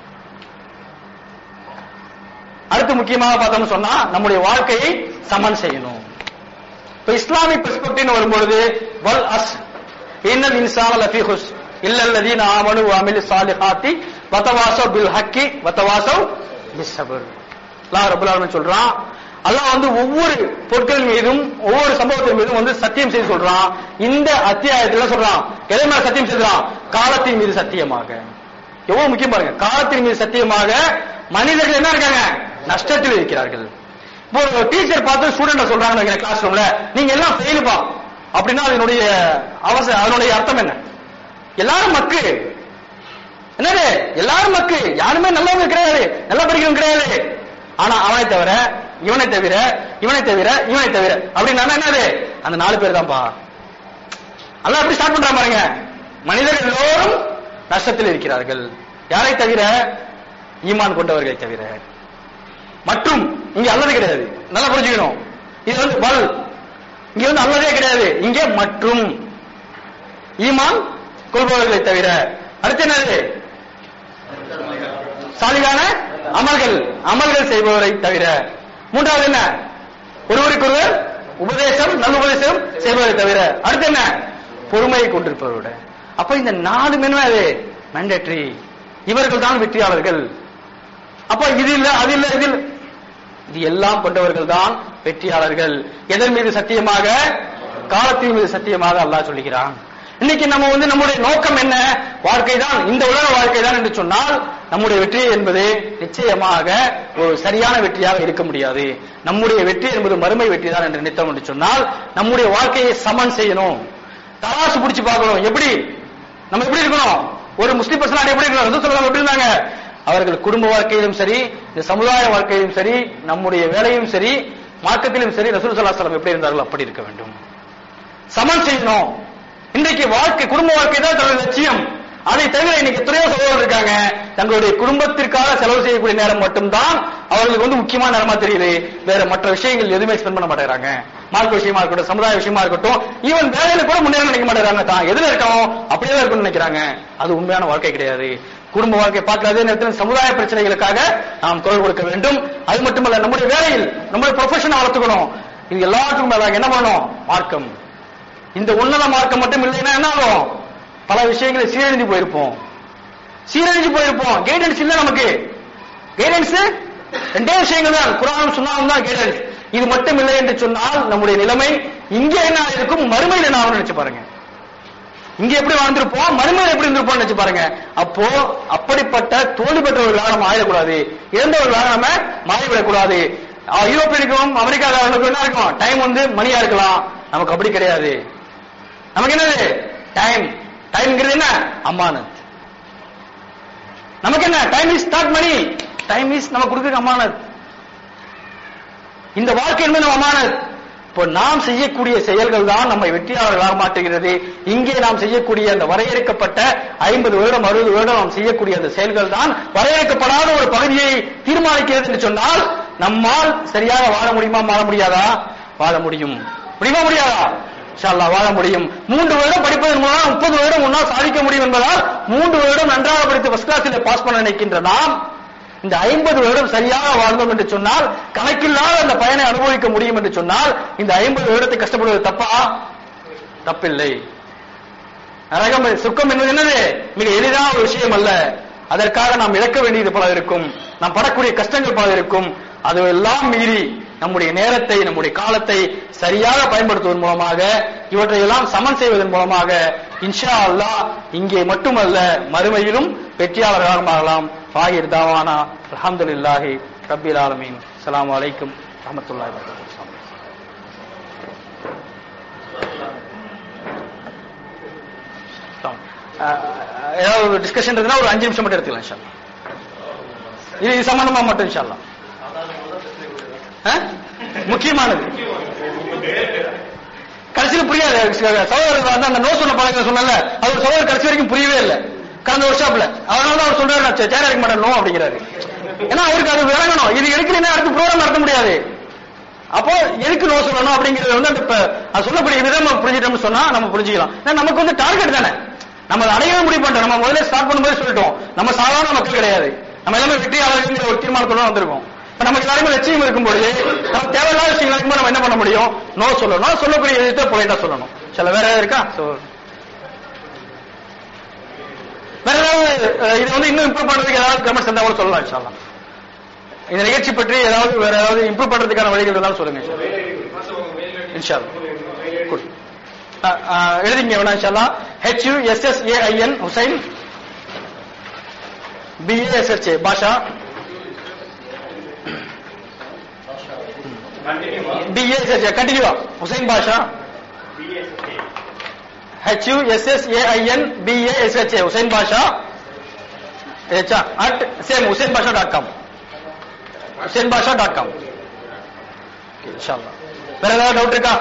[SPEAKER 1] அடுத்து முக்கியமாக பார்த்தோம்னு சொன்னா நம்முடைய வாழ்க்கையை சமன் செய்யணும் இப்ப இஸ்லாமிக் பெர்ஸ்பெக்டிவ் வரும்பொழுது வல் அஸ் இன்னல் இன்சான லஃபி ஹுஸ் இல்லல்லதீன ஆமனு வஅமிலு ஸாலிஹாத்தி வதவாசவ் பில் ஹக்கி வதவாசவ் பிஸ்ஸபர் அல்லாஹ் ரப்பல் ஆலமீன் சொல்றான் அல்லாஹ் வந்து ஒவ்வொரு பொருட்கள் மீதும் ஒவ்வொரு சம்பவத்தின் மீதும் வந்து சத்தியம் செய்து சொல்றான் இந்த அத்தியாயத்துல சொல்றான் எதை மேல சத்தியம் செய்றான் காலத்தின் மீது சத்தியமாக எவ்வளவு முக்கியம் பாருங்க காலத்தின் மீது சத்தியமாக மனிதர்கள் என்ன இருக்காங்க நஷ்டத்தில் இருக்கிறார்கள் இப்போ ஒரு டீச்சர் பார்த்து ஸ்டூடெண்ட் சொல்றாங்க கிளாஸ் ரூம்ல நீங்க எல்லாம் ஃபெயிலுப்பா அப்படின்னா அதனுடைய அவசர அதனுடைய அர்த்தம் என்ன எல்லாரும் மக்கு என்னது எல்லாரும் மக்கு யாருமே நல்லவங்க கிடையாது நல்லா படிக்கிறவங்க கிடையாது ஆனா அவனை தவிர இவனை தவிர இவனை தவிர இவனை தவிர அப்படின்னா என்னது அந்த நாலு பேர் தான்ப்பா அல்லாஹ் எப்படி ஸ்டார்ட் பண்றான் பாருங்க மனிதர்கள் எல்லோரும் நஷ்டத்தில் இருக்கிறார்கள் யாரை தவிர ஈமான் கொண்டவர்களை தவிர மற்றும் இங்க அல்லது கிடையாது நல்லா புரிஞ்சுக்கணும் இது வந்து பல் இங்க வந்து அல்லதே கிடையாது இங்கே மற்றும் ஈமான் கொள்பவர்களை தவிர அடுத்து என்னது சாலிகான அமல்கள் அமல்கள் செய்பவரை தவிர மூன்றாவது என்ன ஒருவருக்கொருவர் உபதேசம் நல்லுபதேசம் செய்வதை தவிர அடுத்து என்ன பொறுமையை கொண்டிருப்பவரோட அப்ப இந்த நாலு மெனு அது மேண்டேட்டரி இவர்கள் தான் வெற்றியாளர்கள் அப்ப இது இல்ல அது இல்ல இது இல்ல இது எல்லாம் கொண்டவர்கள் தான் வெற்றியாளர்கள் எதன் மீது சத்தியமாக காலத்தின் மீது சத்தியமாக அல்லாஹ் சொல்லுகிறான் இன்னைக்கு நம்ம வந்து நம்முடைய நோக்கம் என்ன வாழ்க்கை தான் இந்த உலக வாழ்க்கை தான் என்று சொன்னால் நம்முடைய வெற்றி என்பது நிச்சயமாக ஒரு சரியான வெற்றியாக இருக்க முடியாது நம்முடைய வெற்றி என்பது மறுமை வெற்றி தான் என்று நினைத்தோம் என்று சொன்னால் நம்முடைய வாழ்க்கையை சமன் செய்யணும் தராசு பிடிச்சு பார்க்கணும் எப்படி நம்ம எப்படி இருக்கணும் ஒரு முஸ்லிம் பர்சனாக எப்படி இருக்கணும் ரசூல் ஸல்லல்லாஹு எப்படி இருந்தாங்க அவர்கள் குடும்ப வாழ்க்கையிலும் சரி இந்த சமுதாய வாழ்க்கையிலும் சரி நம்முடைய வேலையும் சரி மார்க்கத்திலும் சரி ரசூல் ஸல்லல்லாஹு அலைஹி வஸல்லம் எப்படி இருந்தார்களோ அப்படி இருக்க வேண்டும் சமன் செய்யணும் இன்றைக்கு வாழ்க்கை குடும்ப வாழ்க்கை தான் தன்னுடைய லட்சியம் அதை தவிர இன்னைக்கு எத்தனையோ சகோதரர் இருக்காங்க தங்களுடைய குடும்பத்திற்காக செலவு செய்யக்கூடிய நேரம் மட்டும்தான் அவர்களுக்கு வந்து முக்கியமான நேரமா தெரியுது வேற மற்ற விஷயங்கள் எதுவுமே ஸ்பெண்ட் பண்ண மாட்டேங்கிறாங்க மார்க்க விஷயமா இருக்கட்டும் சமுதாய விஷயமா இருக்கட்டும் ஈவன் வேலையில கூட முன்னேற நினைக்க மாட்டேங்கிறாங்க தான் எதுல இருக்கணும் அப்படியே தான் இருக்கும்னு நினைக்கிறாங்க அது உண்மையான வாழ்க்கை கிடையாது குடும்ப வாழ்க்கை பார்க்கிற அதே நேரத்தில் சமுதாய பிரச்சனைகளுக்காக நாம் குரல் கொடுக்க வேண்டும் அது மட்டுமல்ல நம்முடைய வேலையில் நம்முடைய ப்ரொஃபஷனை வளர்த்துக்கணும் இது எல்லாத்துக்கும் மேலாக என்ன பண்ணணும் மார்க்கம் இந்த உன்னத மார்க்கம் மட்டும் இல்லைன்னா என்ன ஆகும் பல விஷயங்களை சீரழிஞ்சு போயிருப்போம் சீரழிஞ்சு போயிருப்போம் கைடன்ஸ் இல்ல நமக்கு கைடன்ஸ் ரெண்டே விஷயங்கள் தான் குரானும் சுண்ணாவும் தான் கைடன்ஸ் இது மட்டும் இல்லை என்று சொன்னால் நம்முடைய நிலைமை இங்கே என்ன இருக்கும் மறுமையில் என்ன ஆகும்னு நினைச்சு பாருங்க இங்க எப்படி வாழ்ந்திருப்போம் மறுமையில் எப்படி இருந்திருப்போம் நினைச்சு பாருங்க அப்போ அப்படிப்பட்ட தோல்வி பெற்றவர்களாக நம்ம ஆயிடக்கூடாது இறந்தவர்களாக நம்ம மாறிவிடக்கூடாது அஹ் யூரோப்பியனுக்கும் அமெரிக்காக்காரனுக்கும் என்ன இருக்கும் டைம் வந்து மணியா இருக்கலாம் நமக்கு அப்படி கிடையாது நமக்கு என்னது டைம் டைம்ங்கிறது என்ன அம்மானத் நமக்கு என்ன time is not money time is நம்ம கொடுக்குற அம்மானத் இந்த வாழ்க்கை என்பது நம்ம அம்மானத் இப்போ நாம் செய்யக்கூடிய செயல்கள் தான் நம்மை வெற்றியாளர்களாக மாற்றுகிறது இங்கே நாம் செய்யக்கூடிய அந்த வரையறுக்கப்பட்ட ஐம்பது வருடம் அறுபது வருடம் நாம் செய்யக்கூடிய அந்த செயல்கள் தான் வரையறுக்கப்படாத ஒரு பகுதியை தீர்மானிக்கிறது என்று சொன்னால் நம்மால் சரியாக வாழ முடியுமா வாழ முடியாதா வாழ முடியும் முடியுமா முடியாதா இன்ஷா அல்லாஹ் வாழ முடியும் மூன்று வருடம் படிப்பதன் மூலம் முப்பது வருடம் முன்னால் சாதிக்க முடியும் என்பதால் மூன்று வருடம் நன்றாக படித்து ஃபர்ஸ்ட் கிளாஸில் பாஸ் பண்ண நினைக்கின்ற நாம் இந்த ஐம்பது வருடம் சரியாக வாழ்ந்தோம் என்று சொன்னால் கணக்கில்லாத அந்த பயனை அனுபவிக்க முடியும் என்று சொன்னால் இந்த ஐம்பது வருடத்தை கஷ்டப்படுவது தப்பா தப்பில்லை நரகம் சுக்கம் என்பது என்னது மிக எளிதான ஒரு விஷயம் அல்ல அதற்காக நாம் இழக்க வேண்டியது பல இருக்கும் நாம் படக்கூடிய கஷ்டங்கள் பல இருக்கும் அதுவெல்லாம் மீறி நம்முடைய நேரத்தை நம்முடைய காலத்தை சரியாக பயன்படுத்துவதன் மூலமாக இவற்றையெல்லாம் சமன் செய்வதன் மூலமாக இன்ஷா அல்லாஹ் இங்கே மட்டுமல்ல மறுமையிலும் வெற்றியாளர்களாக மாறலாம் வாகிர் தாவானா அல்ஹம்துலில்லாஹி ரப்பில் ஆலமீன் அஸ்ஸலாமு அலைக்கும் ரஹ்மத்துல்லாஹி வபரகாத்துஹு அஹ், ஏதாவது ஒரு டிஸ்கஷன் இருந்தா ஒரு அஞ்சு நிமிஷம் மட்டும் எடுத்துக்கலாம் இன்ஷா அல்லாஹ். இது இது சம்பந்தமா மட்டும் இன்ஷா அல்லாஹ். அஹ்? முக்கியமானது கடைசியில் புரியாது சகோதரர் வந்து அந்த நோ சொன்ன பழக்க சொன்னல அது ஒரு சகோதரர் கடைசி வரைக்கும் புரியவே இல்லை கடந்த ஒர்க் ஷாப்ல அதனால தான் அவர் சொல்றாரு நான் சேர் எடுக்க மாட்டேன் நோ அப்படிங்கிறாரு ஏன்னா அவருக்கு அது விளங்கணும் இது எடுக்கலைன்னா அடுத்த ப்ரோக்ராம் நடத்த முடியாது அப்போ எதுக்கு நோ சொல்லணும் அப்படிங்கிறது வந்து அந்த இப்ப அது சொல்லக்கூடிய விதம் நம்ம புரிஞ்சிட்டோம்னு சொன்னா நம்ம புரிஞ்சுக்கலாம் ஏன்னா நமக்கு வந்து டார்கெட் தானே நம்ம அதை அடையவே முடிவு பண்ணிட்டோம் நம்ம முதல்ல ஸ்டார்ட் பண்ணும்போது சொல்லிட்டோம் நம்ம சாதாரண மக்கள் கிடையாது நம்ம எல்லாமே வெற்றியாளர்கள் ஒரு தீர்மானத்தோட தான் வந்திருக்கோம் இப்ப நமக்கு எல்லாருமே லட்சியம் இருக்கும்பொழுது நம்ம தேவையில்லாத விஷயங்கள் இருக்கும்போது நம்ம என்ன பண்ண முடியும் நோ சொல்லணும் சொல்லக்கூடிய விஷயத்தை பொலைட்டா சொல்லணும் சில வேற ஏதாவது இருக்கா So, வேற ஏதாவது அஹ், இது வந்து இன்னும் இம்ப்ரூவ் பண்றதுக்கு ஏதாவது கமெண்ட்ஸ் இருந்தா கூட சொல்லலாம் இன்ஷா அல்லாஹ். இந்த நிகழ்ச்சி பற்றி ஏதாவது வேற ஏதாவது இம்ப்ரூவ் பண்றதுக்கான வழிகள் இருந்தாலும் சொல்லுங்க இன்ஷா அல்லாஹ். இன்ஷா குட் எழுதிங்க வேணா இன்ஷா அல்லாஹ் H U S S A I N Hussain BASH Basha BASH கண்டினியூவா Hussain Basha H U S S A I N BASH Hussain Basha ஹெச்ஆ at same Hussain Basha dot com Hussain Basha dot com இன்ஷால்லா வேற ஏதாவது டவுட் இருக்கா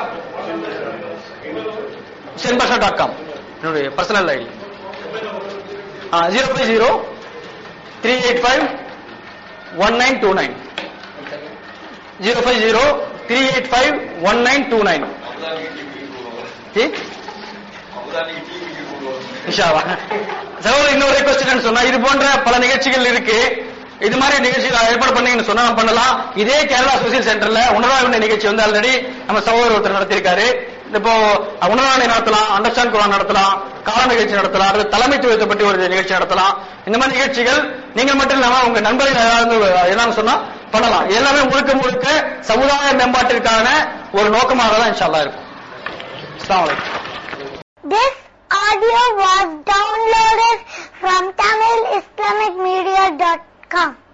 [SPEAKER 1] ஹுசைன் பாஷா டாட் காம் என்னுடைய personal ID zero five zero three eight five one nine two nine zero five zero three eight five one nine two nine இன்ஷாவா சகோதரர் இன்னொரு request என்னன்னு சொன்னா இது போன்ற பல நிகழ்ச்சிகள் இருக்கு இது மாதிரி நிகழ்ச்சிகள் ஏற்பாடு பண்ணீங்கன்னு சொன்னா நம்ம பண்ணலாம் இதே கேரளா சோசியல் சென்டர்ல உணர்வாக நிகழ்ச்சி வந்து ஆல்ரெடி நம்ம சகோதரர் ஒருத்தர் நடத்தியிருக்காரு இப்போ உணர்வாணி நடத்தலாம் அண்டர்ஸ்டாண்ட் குரான் நடத்தலாம் கால நிகழ்ச்சி நடத்தலாம் அல்லது தலைமைத்துவத்தை பற்றி ஒரு நிகழ்ச்சி நடத்தலாம் இந்த மாதிரி நிகழ்ச்சிகள் நீங்கள் மட்டும் இல்லாம உங்க நண்பர்கள் யாராவது என்னன்னு சொன்னா பண்ணலாம் எல்லாமே முழுக்க முழுக்க சமுதாய மேம்பாட்டிற்கான ஒரு நோக்கமாக தான் இன்ஷால்லா இருக்கும் அஸ்ஸலாமு அலைக்கும்
[SPEAKER 5] This audio was downloaded from TamilIslamicMedia.com.